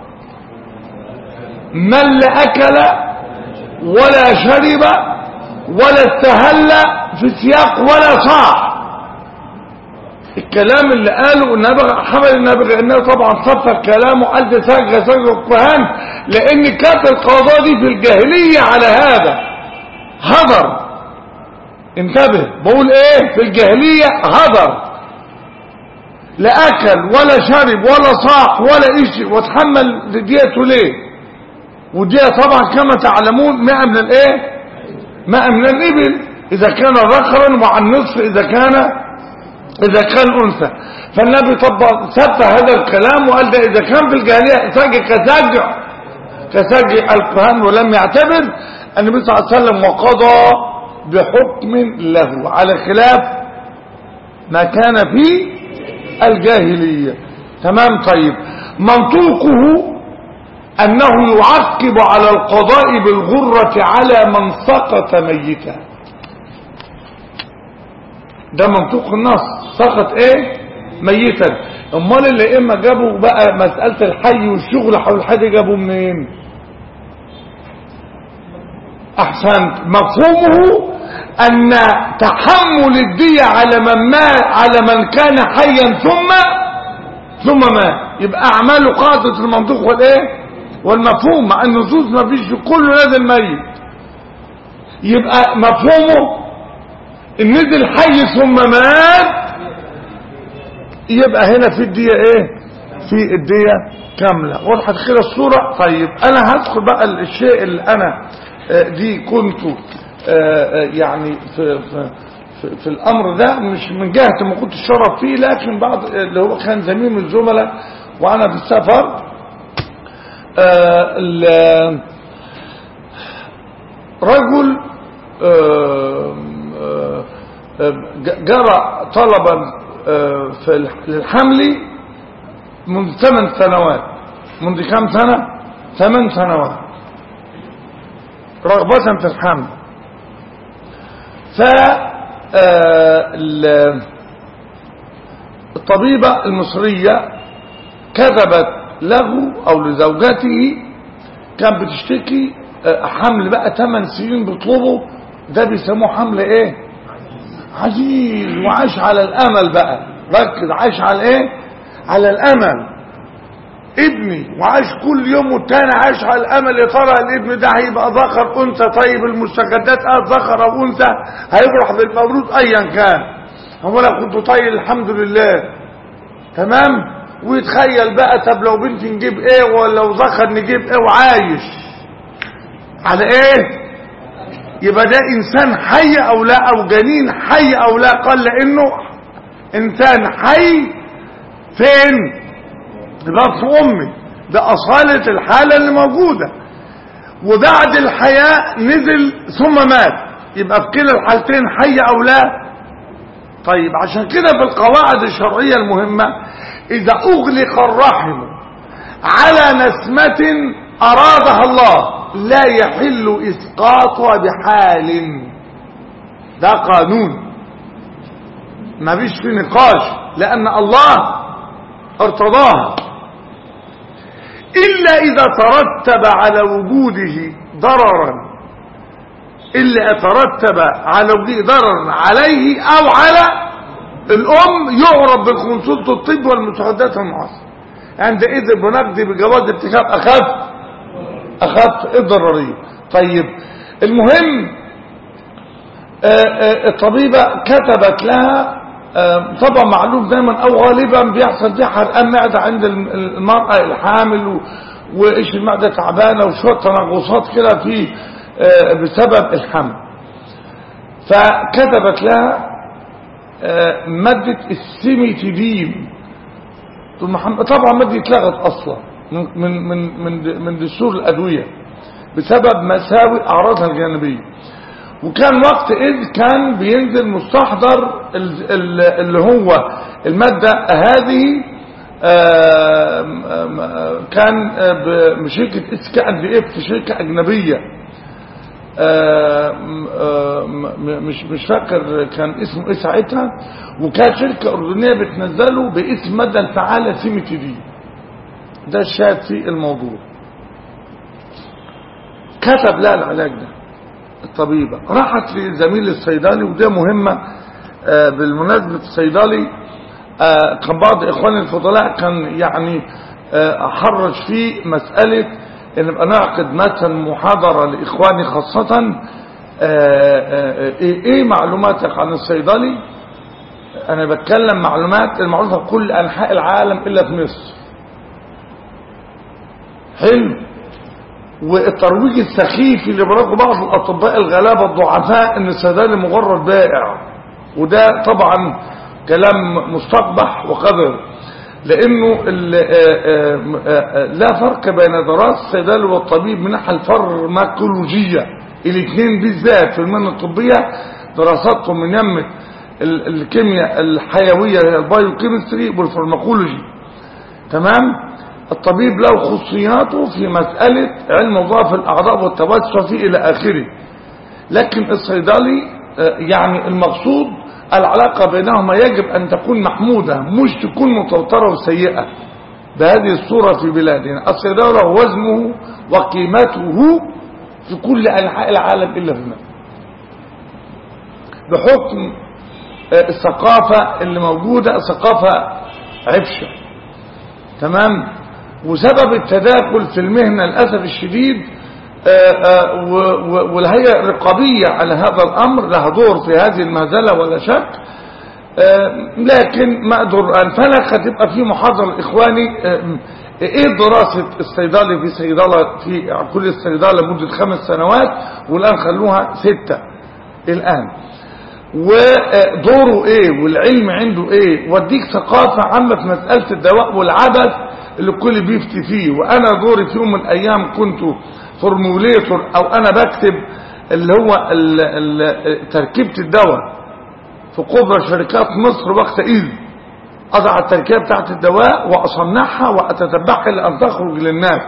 من لا أكل ولا شرب ولا استهل في سياق ولا صاع الكلام اللي قاله النبغ حمل النبغ انه طبعا صفى كلامه قال ده سجى سجى القرآن لان كانت القضاء دي في الجاهلية على هذا هدر انتبه بقول ايه في الجاهلية هدر لا اكل ولا شرب ولا صاح ولا اشي وتحمل ديته ليه وديها طبعا كما تعلمون ماء من الايه ماء من الابل اذا كان ذكرا وعن نصف اذا كان اذا كان انثى فالنبي طبق ثبت هذا الكلام وقال ده اذا كان في الجاهليه سجع كسجع كسجع الكهان ولم يعتبر النبي صلى الله عليه وسلم وقضى بحكم له على خلاف ما كان في الجاهليه تمام طيب منطوقه أنه يعقب على القضاء بالغرة على من سقط ميتا ده منطوق النص سقط ايه ميتا امال اللي اما جابوا بقى مسألة الحي والشغل حول الحي دي جابوا منين احسنت مفهومه ان تحمل الدية على من ما على من كان حيا ثم ثم مات يبقى اعماله قاعدة المنطوق والايه والمفهوم مع النصوص ما فيش في كل نازل ميت يبقى مفهومه ان نزل حي ثم مات يبقى هنا في الدية ايه في الدية كاملة وضحت كده الصورة طيب انا هدخل بقى الشيء اللي انا آه، دي كنت آه، آه، يعني في, في, في, في الامر ده مش من جهة ما كنت شرف فيه لكن بعض اللي هو كان زميل من الزملاء وانا في السفر آه، ال- رجل آه، آه، ج- جرى طلبا آه، في الح- للحمل منذ ثمان سنوات منذ كم سنة ثمان سنوات رغبة في الحمل ف آه، ال- الطبيبة المصرية كذبت له او لزوجته كان بتشتكي آه، حمل بقى 8 سنين بيطلبوا ده بيسموه حمل ايه عزيز وعاش على الامل بقى ركز عاش على ايه على الامل ابني وعاش كل يوم والتاني عاش على الامل يا ترى الابن ده هيبقى ذكر انثى طيب المستجدات اه ذكر او انثى هيفرح بالمولود ايا كان هو انا كنت طيب الحمد لله تمام ويتخيل بقى طب لو بنت نجيب ايه ولو ذكر نجيب ايه وعايش على ايه يبقى ده انسان حي او لا او جنين حي او لا قال لانه انسان حي فين بطن امي ده اصالة الحالة اللي موجودة وبعد الحياة نزل ثم مات يبقى في كلا الحالتين حي او لا طيب عشان كده في القواعد الشرعية المهمة إذا أغلق الرحم على نسمة أرادها الله لا يحل إسقاطها بحال ده قانون ما فيش في نقاش لأن الله ارتضاها إلا إذا ترتب على وجوده ضررا إلا يترتب على وجوده ضررا عليه أو على الأم يعرف بالكونسلت الطب والمساعدات المعاصرة عندئذ بنقضي بجواز ارتكاب أخف أخف الضررية طيب المهم آه، آه، الطبيبة كتبت لها آه، طبعا معلوم دايما او غالبا بيحصل فيه حرقان معدة عند الم- المرأة الحامل و- وايش المعدة تعبانة وشوية تنغصات كده في آه، بسبب الحمل فكتبت لها آه، مادة السيميتيدين ثم محمد- طبعا مادة اتلغت اصلا من من من من من دستور الادويه بسبب مساوئ اعراضها الجانبيه وكان وقت اذ كان بينزل مستحضر ال- ال- اللي هو الماده هذه آم، آم، آم، كان آه، بشركه اس كي اند اف شركه اجنبيه آم، آم، مش مش فاكر كان اسمه ايه ساعتها وكانت شركه اردنيه بتنزله باسم ماده الفعاله سيمتي دي ده الشاهد في الموضوع كتب لها العلاج ده الطبيبة راحت لزميل الصيدلي وده مهمة آه، بالمناسبة الصيدلي آه، كان بعض إخواني الفضلاء كان يعني آه، حرج في مسألة ان نبقى نعقد مثلا محاضرة لإخواني خاصة آه، آه، ايه إيه معلوماتك عن الصيدلي انا بتكلم معلومات المعروفة في كل انحاء العالم الا في مصر حلو والترويج السخيف اللي بيراقبوا بعض الاطباء الغلابه الضعفاء ان الصيدلي مجرد بائع وده طبعا كلام مستقبح وقذر لانه ال- آه، آه، آه، لا فرق بين دراسه الصيدلي والطبيب من ناحيه الفارماكولوجيه الاثنين بالذات في المهنه الطبيه دراستهم من يمه ال- الكيمياء الحيويه هي البايوكيمستري والفارماكولوجي تمام الطبيب له خصوصياته في مسألة علم وظائف الأعضاء والتوسع فيه إلى آخره لكن الصيدلي آه، يعني المقصود العلاقة بينهما يجب أن تكون محمودة مش تكون متوترة وسيئة بهذه الصورة في بلادنا الصيدلي له وزنه وقيمته في كل أنحاء العالم إلا هنا بحكم آه، الثقافة اللي موجودة ثقافة عفشة تمام وسبب التداخل في المهنة للأسف الشديد آه، آه، و- و- والهيئة الرقابية على هذا الأمر لها دور في هذه المهزلة ولا شك آه، لكن ما أقدر أن فلك هتبقى في محاضرة إخواني آه، إيه دراسة الصيدلي في صيدلة في كل الصيدلة مدة خمس سنوات والآن خلوها ستة الآن ودوره ايه والعلم عنده ايه واديك ثقافة عامة في مسألة الدواء والعبث اللي الكل بيفتي فيه وانا دوري في يوم من الايام كنت فورموليتور او انا بكتب اللي هو ال- ال- تركيبة الدواء في كبرى شركات مصر وقتئذ اضع التركيبة بتاعت الدواء واصنعها واتتبعها لان تخرج للناس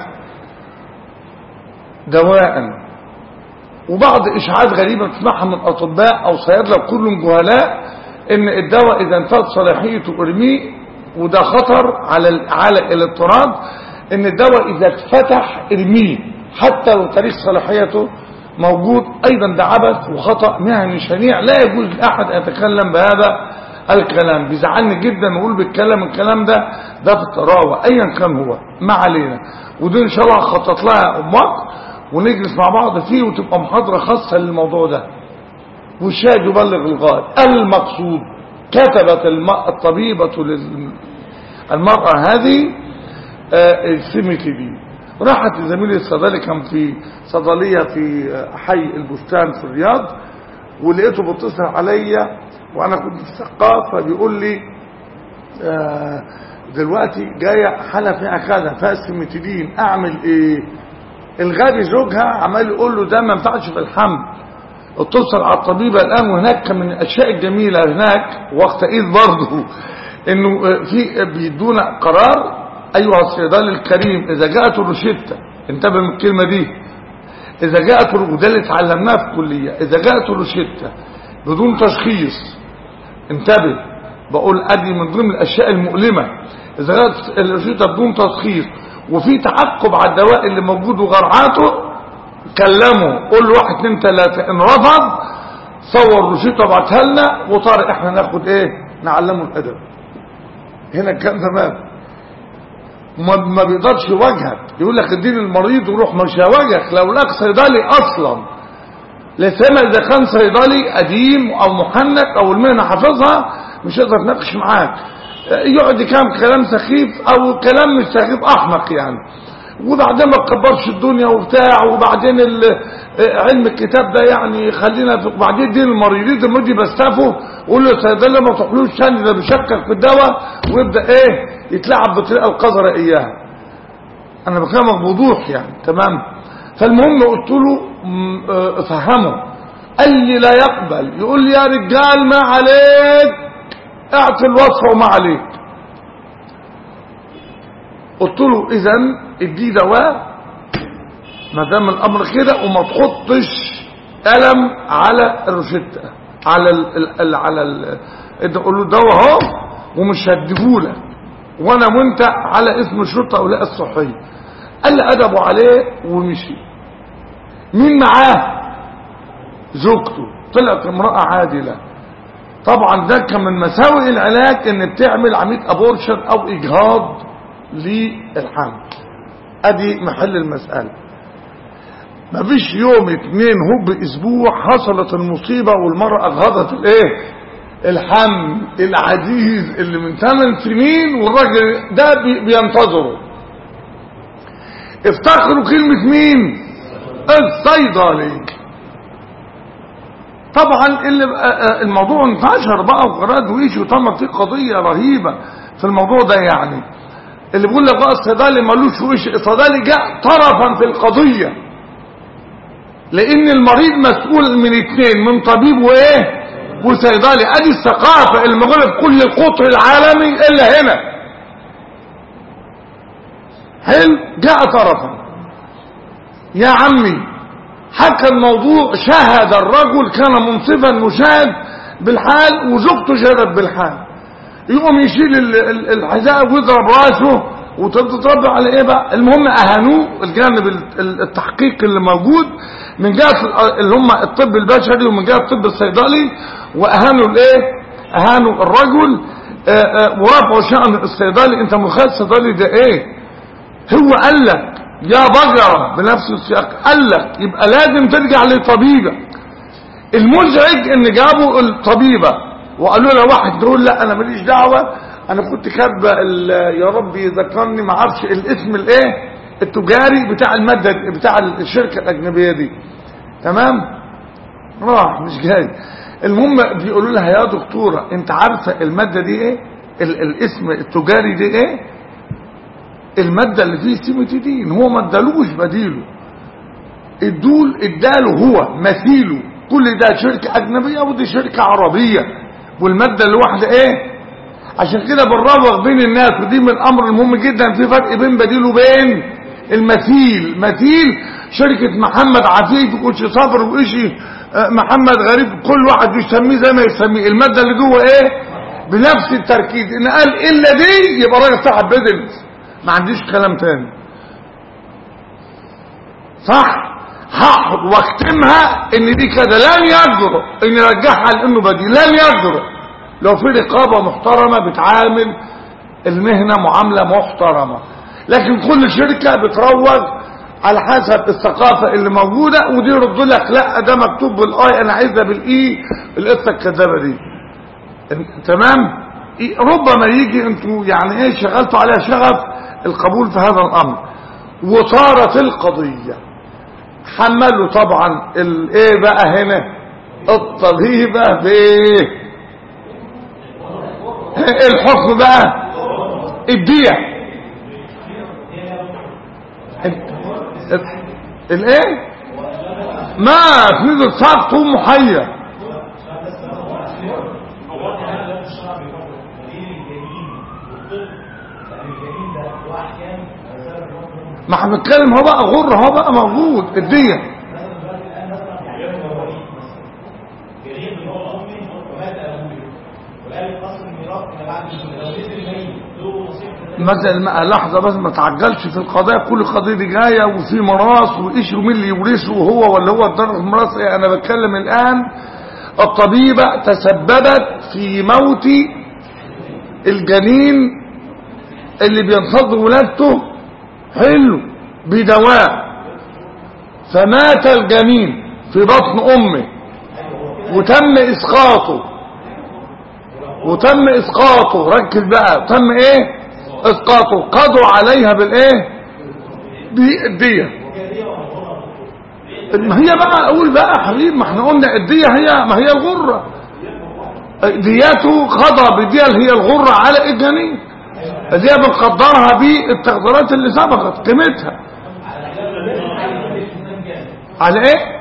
دواء وبعض اشاعات غريبه بتسمعها من اطباء او صيادله كلهم جهلاء ان الدواء اذا انتهت صلاحيته ارميه وده خطر على ال- على الاضطراد ان الدواء اذا اتفتح ارميه حتى لو تاريخ صلاحيته موجود ايضا ده عبث وخطا مهني شنيع لا يجوز لاحد ان يتكلم بهذا الكلام بيزعلني جدا نقول بيتكلم الكلام ده ده في الطراوه ايا كان هو ما علينا ودي ان شاء الله هخطط لها وقت ونجلس مع بعض فيه وتبقى محاضرة خاصة للموضوع ده والشاهد يبلغ الغائب المقصود كتبت الم- الطبيبة للمرأة هذه آه، السمكي دي راحت لزميلي الصيدلي كان في صيدلية في آه، حي البستان في الرياض ولقيته بيتصل عليا وانا كنت في ثقافة بيقول لي آه، دلوقتي جاية حالة فيها كذا فيها سمتدين اعمل ايه الغبي زوجها عمال يقول له ده ما ينفعش في الحمل اتصل على الطبيبة الآن وهناك كان من الأشياء الجميلة هناك وقتئذ برضه إنه في بيدونا قرار أيها الصيدلي الكريم إذا جاءت الروشتة انتبه من الكلمة دي إذا جاءت وده اللي اتعلمناه في الكلية إذا جاءت الروشتة بدون تشخيص انتبه بقول ادي من ضمن الاشياء المؤلمة اذا جاءت الروشتة بدون تشخيص وفي تعقب على الدواء اللي موجود وجرعاته كلمه قول له واحد اتنين تلاتة ان رفض صور روشته وابعتها لنا وطارق احنا ناخد ايه نعلمه الادب هنا الكلام تمام ما, ما بيقدرش يواجهك يقول لك اديني المريض وروح مش هواجهك لو لك صيدلي اصلا لسما اذا كان صيدلي قديم او محنك او المهنه حافظها مش هيقدر يتناقش معاك يقعد يكلم كلام سخيف او كلام مش سخيف احمق يعني وبعدين ما تكبرش الدنيا وبتاع وبعدين ال إيه، علم الكتاب ده يعني خلينا في بعدين دين المريض المريض بستافه وقول له الصيدليه ما تروحلوش ثاني ده بيشكك في الدواء ويبدا ايه يتلعب بالطريقه القذره اياها انا بكلمك بوضوح يعني تمام فالمهم قلت له م- آه، افهمه قال لي لا يقبل يقول لي يا رجال ما عليك اعطي الوصفه وما عليك قلت له اذا ادي دواء ما دام الامر كده وما تحطش قلم على الروشته على ال ال ال على ال انت تقول له دواء اهو ومش هديهولك وانا وانت على اسم الشرطه او لا الصحيه قال لي ادبه عليه ومشي مين معاه زوجته طلعت امراه عادله طبعا ده كان من مساوئ العلاج ان بتعمل عمليه ابورشن او اجهاض للحمل ادي محل المساله مفيش يوم اتنين هوب اسبوع حصلت المصيبة والمرأة اجهضت الايه الحمل العزيز اللي من ثمان سنين والراجل ده بي- بينتظره افتكروا كلمة مين الصيدلي طبعا اللي بقى- الموضوع انتشر بقى وقرات وإيش وطمع فيه قضية رهيبة في الموضوع ده يعني اللي بيقول لك بقى الصيدلي ملوش وش الصيدلي جاء طرفا في القضيه لان المريض مسؤول من اتنين من طبيب وايه وصيدلي ادي الثقافة اللي موجودة في كل القطر العالمي الا هنا حلو جاء طرفا يا عمي حكى الموضوع شهد الرجل كان منصفا مشاهد بالحال وزوجته شهدت بالحال يقوم يشيل ال- ال- الحذاء ويضرب راسه وتتربى على ايه بقى المهم اهانوه الجانب ال- ال- التحقيق اللي موجود من جهه ال- اللي هم الطب البشري ومن جهه الطب الصيدلي واهانوا الايه اهانوا الرجل آه، آه، ورفعوا شأن الصيدلي انت مخيل الصيدلي ده ايه هو قال لك يا بجرة بنفس السياق قال لك يبقى لازم ترجع لطبيبك المزعج ان جابوا الطبيبة وقالوا له واحد تقول لا انا ماليش دعوة انا كنت كاتبه ال- يا رب يذكرني ما اعرفش الاسم الايه التجاري بتاع المادة بتاع الشركة الاجنبية دي تمام راح مش جاي المهم بيقولوا لها يا دكتورة انت عارفة المادة دي ايه ال الاسم التجاري دي ايه المادة اللي فيه سيمتيدين هو ما ادالوش بديله الدول اداله هو مثيله كل ده شركة اجنبية ودي شركة عربية والمادة الواحدة ايه عشان كده بنروغ بين الناس ودي من الامر المهم جدا في فرق بين بديل وبين المثيل مثيل شركة محمد عفيف وكلش صبر وإشي آه، محمد غريب كل واحد يسميه زي ما يسميه المادة اللي جوه ايه بنفس التركيز ان قال الا دي يبقى راجل صاحب بيزنس ما عنديش كلام تاني صح هاخد واختمها ان دي كده لن يجرؤ ان يرجعها لانه بديل لن يجرؤ لو في رقابة محترمة بتعامل المهنة معاملة محترمة لكن كل شركة بتروج على حسب الثقافة اللي موجودة ودي يرد لك لا ده مكتوب بالاي انا عايزها بالاي القصة الكذابة دي تمام إيه، ربما يجي انتوا يعني ايه شغلتوا عليها شغف القبول في هذا الامر وصارت القضية حملوا طبعا الايه بقى هنا الطبيبة بايه الحكم بقى الدية الايه ما في سقط محيا ما احنا بنتكلم هو بقى غر هو بقى موجود الدية جريم اللي هو امي ومات ابوي وقال قسم الميراث انا بعد لو نزل ميت له نصيب في مثلا ما- لحظة بس ما تعجلش في القضايا كل قضية دي جاية وفي ميراث وإيش ومين اللي يورثه وهو ولا هو الدرس الميراث إيه أنا بتكلم الآن الطبيبة تسببت في موت الجنين اللي بينتظر ولادته حلو بدواء فمات الجنين في بطن أمه وتم إسقاطه وتم اسقاطه ركز بقى تم ايه اسقاطه قضوا عليها بالايه دي الدية ما هي بقى اقول بقى يا حبيبي ما احنا قلنا الدية هي ما هي الغرة دياته قضى بدية اللي هي الغرة على الجنين دي بنقدرها بالتقديرات اللي سبقت قيمتها على ايه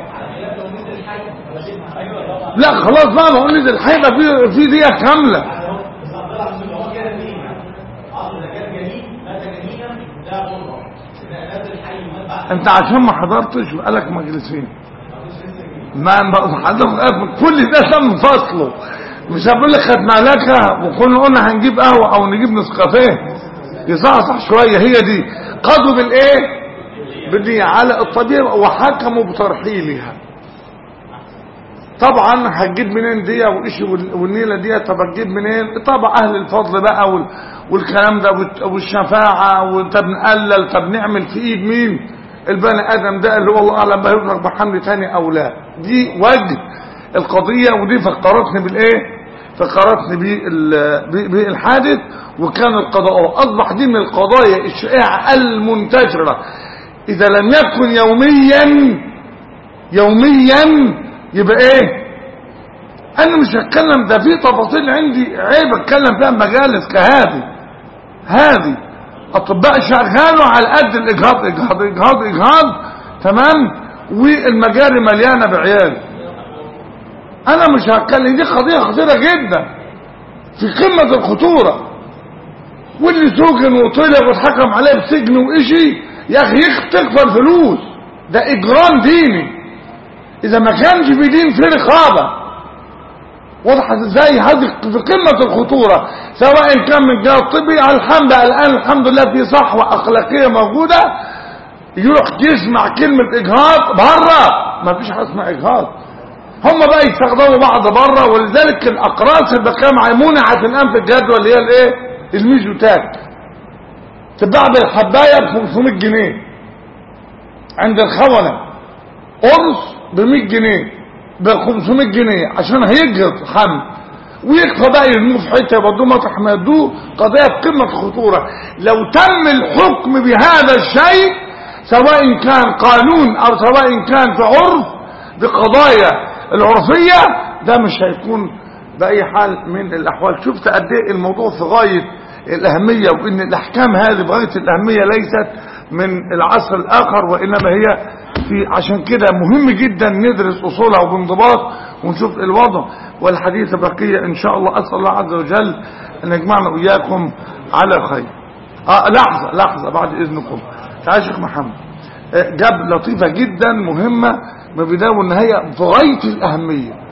لا خلاص بقى ما قلنا الحيبة في في دية كاملة بس عبد الله عشان هو كده جنين اصل ده كان جنين مات جنينا ده غره ده نازل حي مات بعد انت عشان ما حضرتش بقالك مجلسين ما ما- حضرتك كل ده تم فصله مش هقول لك خد مالكها وكنا قلنا هنجيب قهوه او نجيب نسكافيه يصحصح شويه هي دي قضوا بالايه بدي على الطبيعه وحكموا بترحيلها طبعا هتجيب منين دي وإيش وال- والنيله دي طب هتجيب منين طبعا اهل الفضل بقى وال والكلام ده والت- والشفاعه وطب نقلل طب نعمل في ايد مين البني ادم ده اللي هو الله اعلم بقى يدرك بحمل تاني او لا دي وجه القضيه ودي فكرتني بالايه فكرتني بال- ب- بالحادث وكان القضاء اصبح دي من القضايا الشائعه المنتشره اذا لم يكن يوميا يوميا يبقى ايه انا مش هتكلم ده في تفاصيل عندي عيب اتكلم فيها مجالس كهذه هذه اطباء شغالوا على قد الاجهاض اجهاض اجهاض اجهاض تمام والمجاري مليانه بعيال انا مش هتكلم دي قضيه خطيره جدا في قمه الخطوره واللي سجن وطلع واتحكم عليه بسجن وإشي يا اخي يخ- تكفى الفلوس ده اجرام ديني اذا ما كانش في دين في رقابه وضحت ازاي هذه في قمه الخطوره سواء كان من الجهه الطبي الحمد الان الحمد لله في صحوه اخلاقيه موجوده يروح يسمع كلمه اجهاض بره ما فيش حاجه اسمها اجهاض هم بقى يستخدموا بعض بره ولذلك الاقراص اللي كان منعت الان في الجدول اللي هي الايه الميزوتاك تتباع بالحبايه ب 500 جنيه عند الخونه قرص ب 100 جنيه ب 500 جنيه عشان هيجهض حمل ويكفى بقى يرموه في حته يبقى مطرح ما يدوه قضيه بقمه الخطوره لو تم الحكم بهذا الشيء سواء كان قانون او سواء كان في عرف بقضايا العرفيه ده مش هيكون باي حال من الاحوال شفت قد ايه الموضوع في غايه الاهميه وان الاحكام هذه بغايه الاهميه ليست من العصر الاخر وانما هي في عشان كده مهم جدا ندرس اصولها وبانضباط ونشوف الوضع والحديث بقيه ان شاء الله اسال الله عز وجل ان يجمعنا واياكم على خير اه لحظه لحظه بعد اذنكم تعال يا شيخ محمد آه، جاب لطيفه جدا مهمه من البدايه والنهايه في غايه الاهميه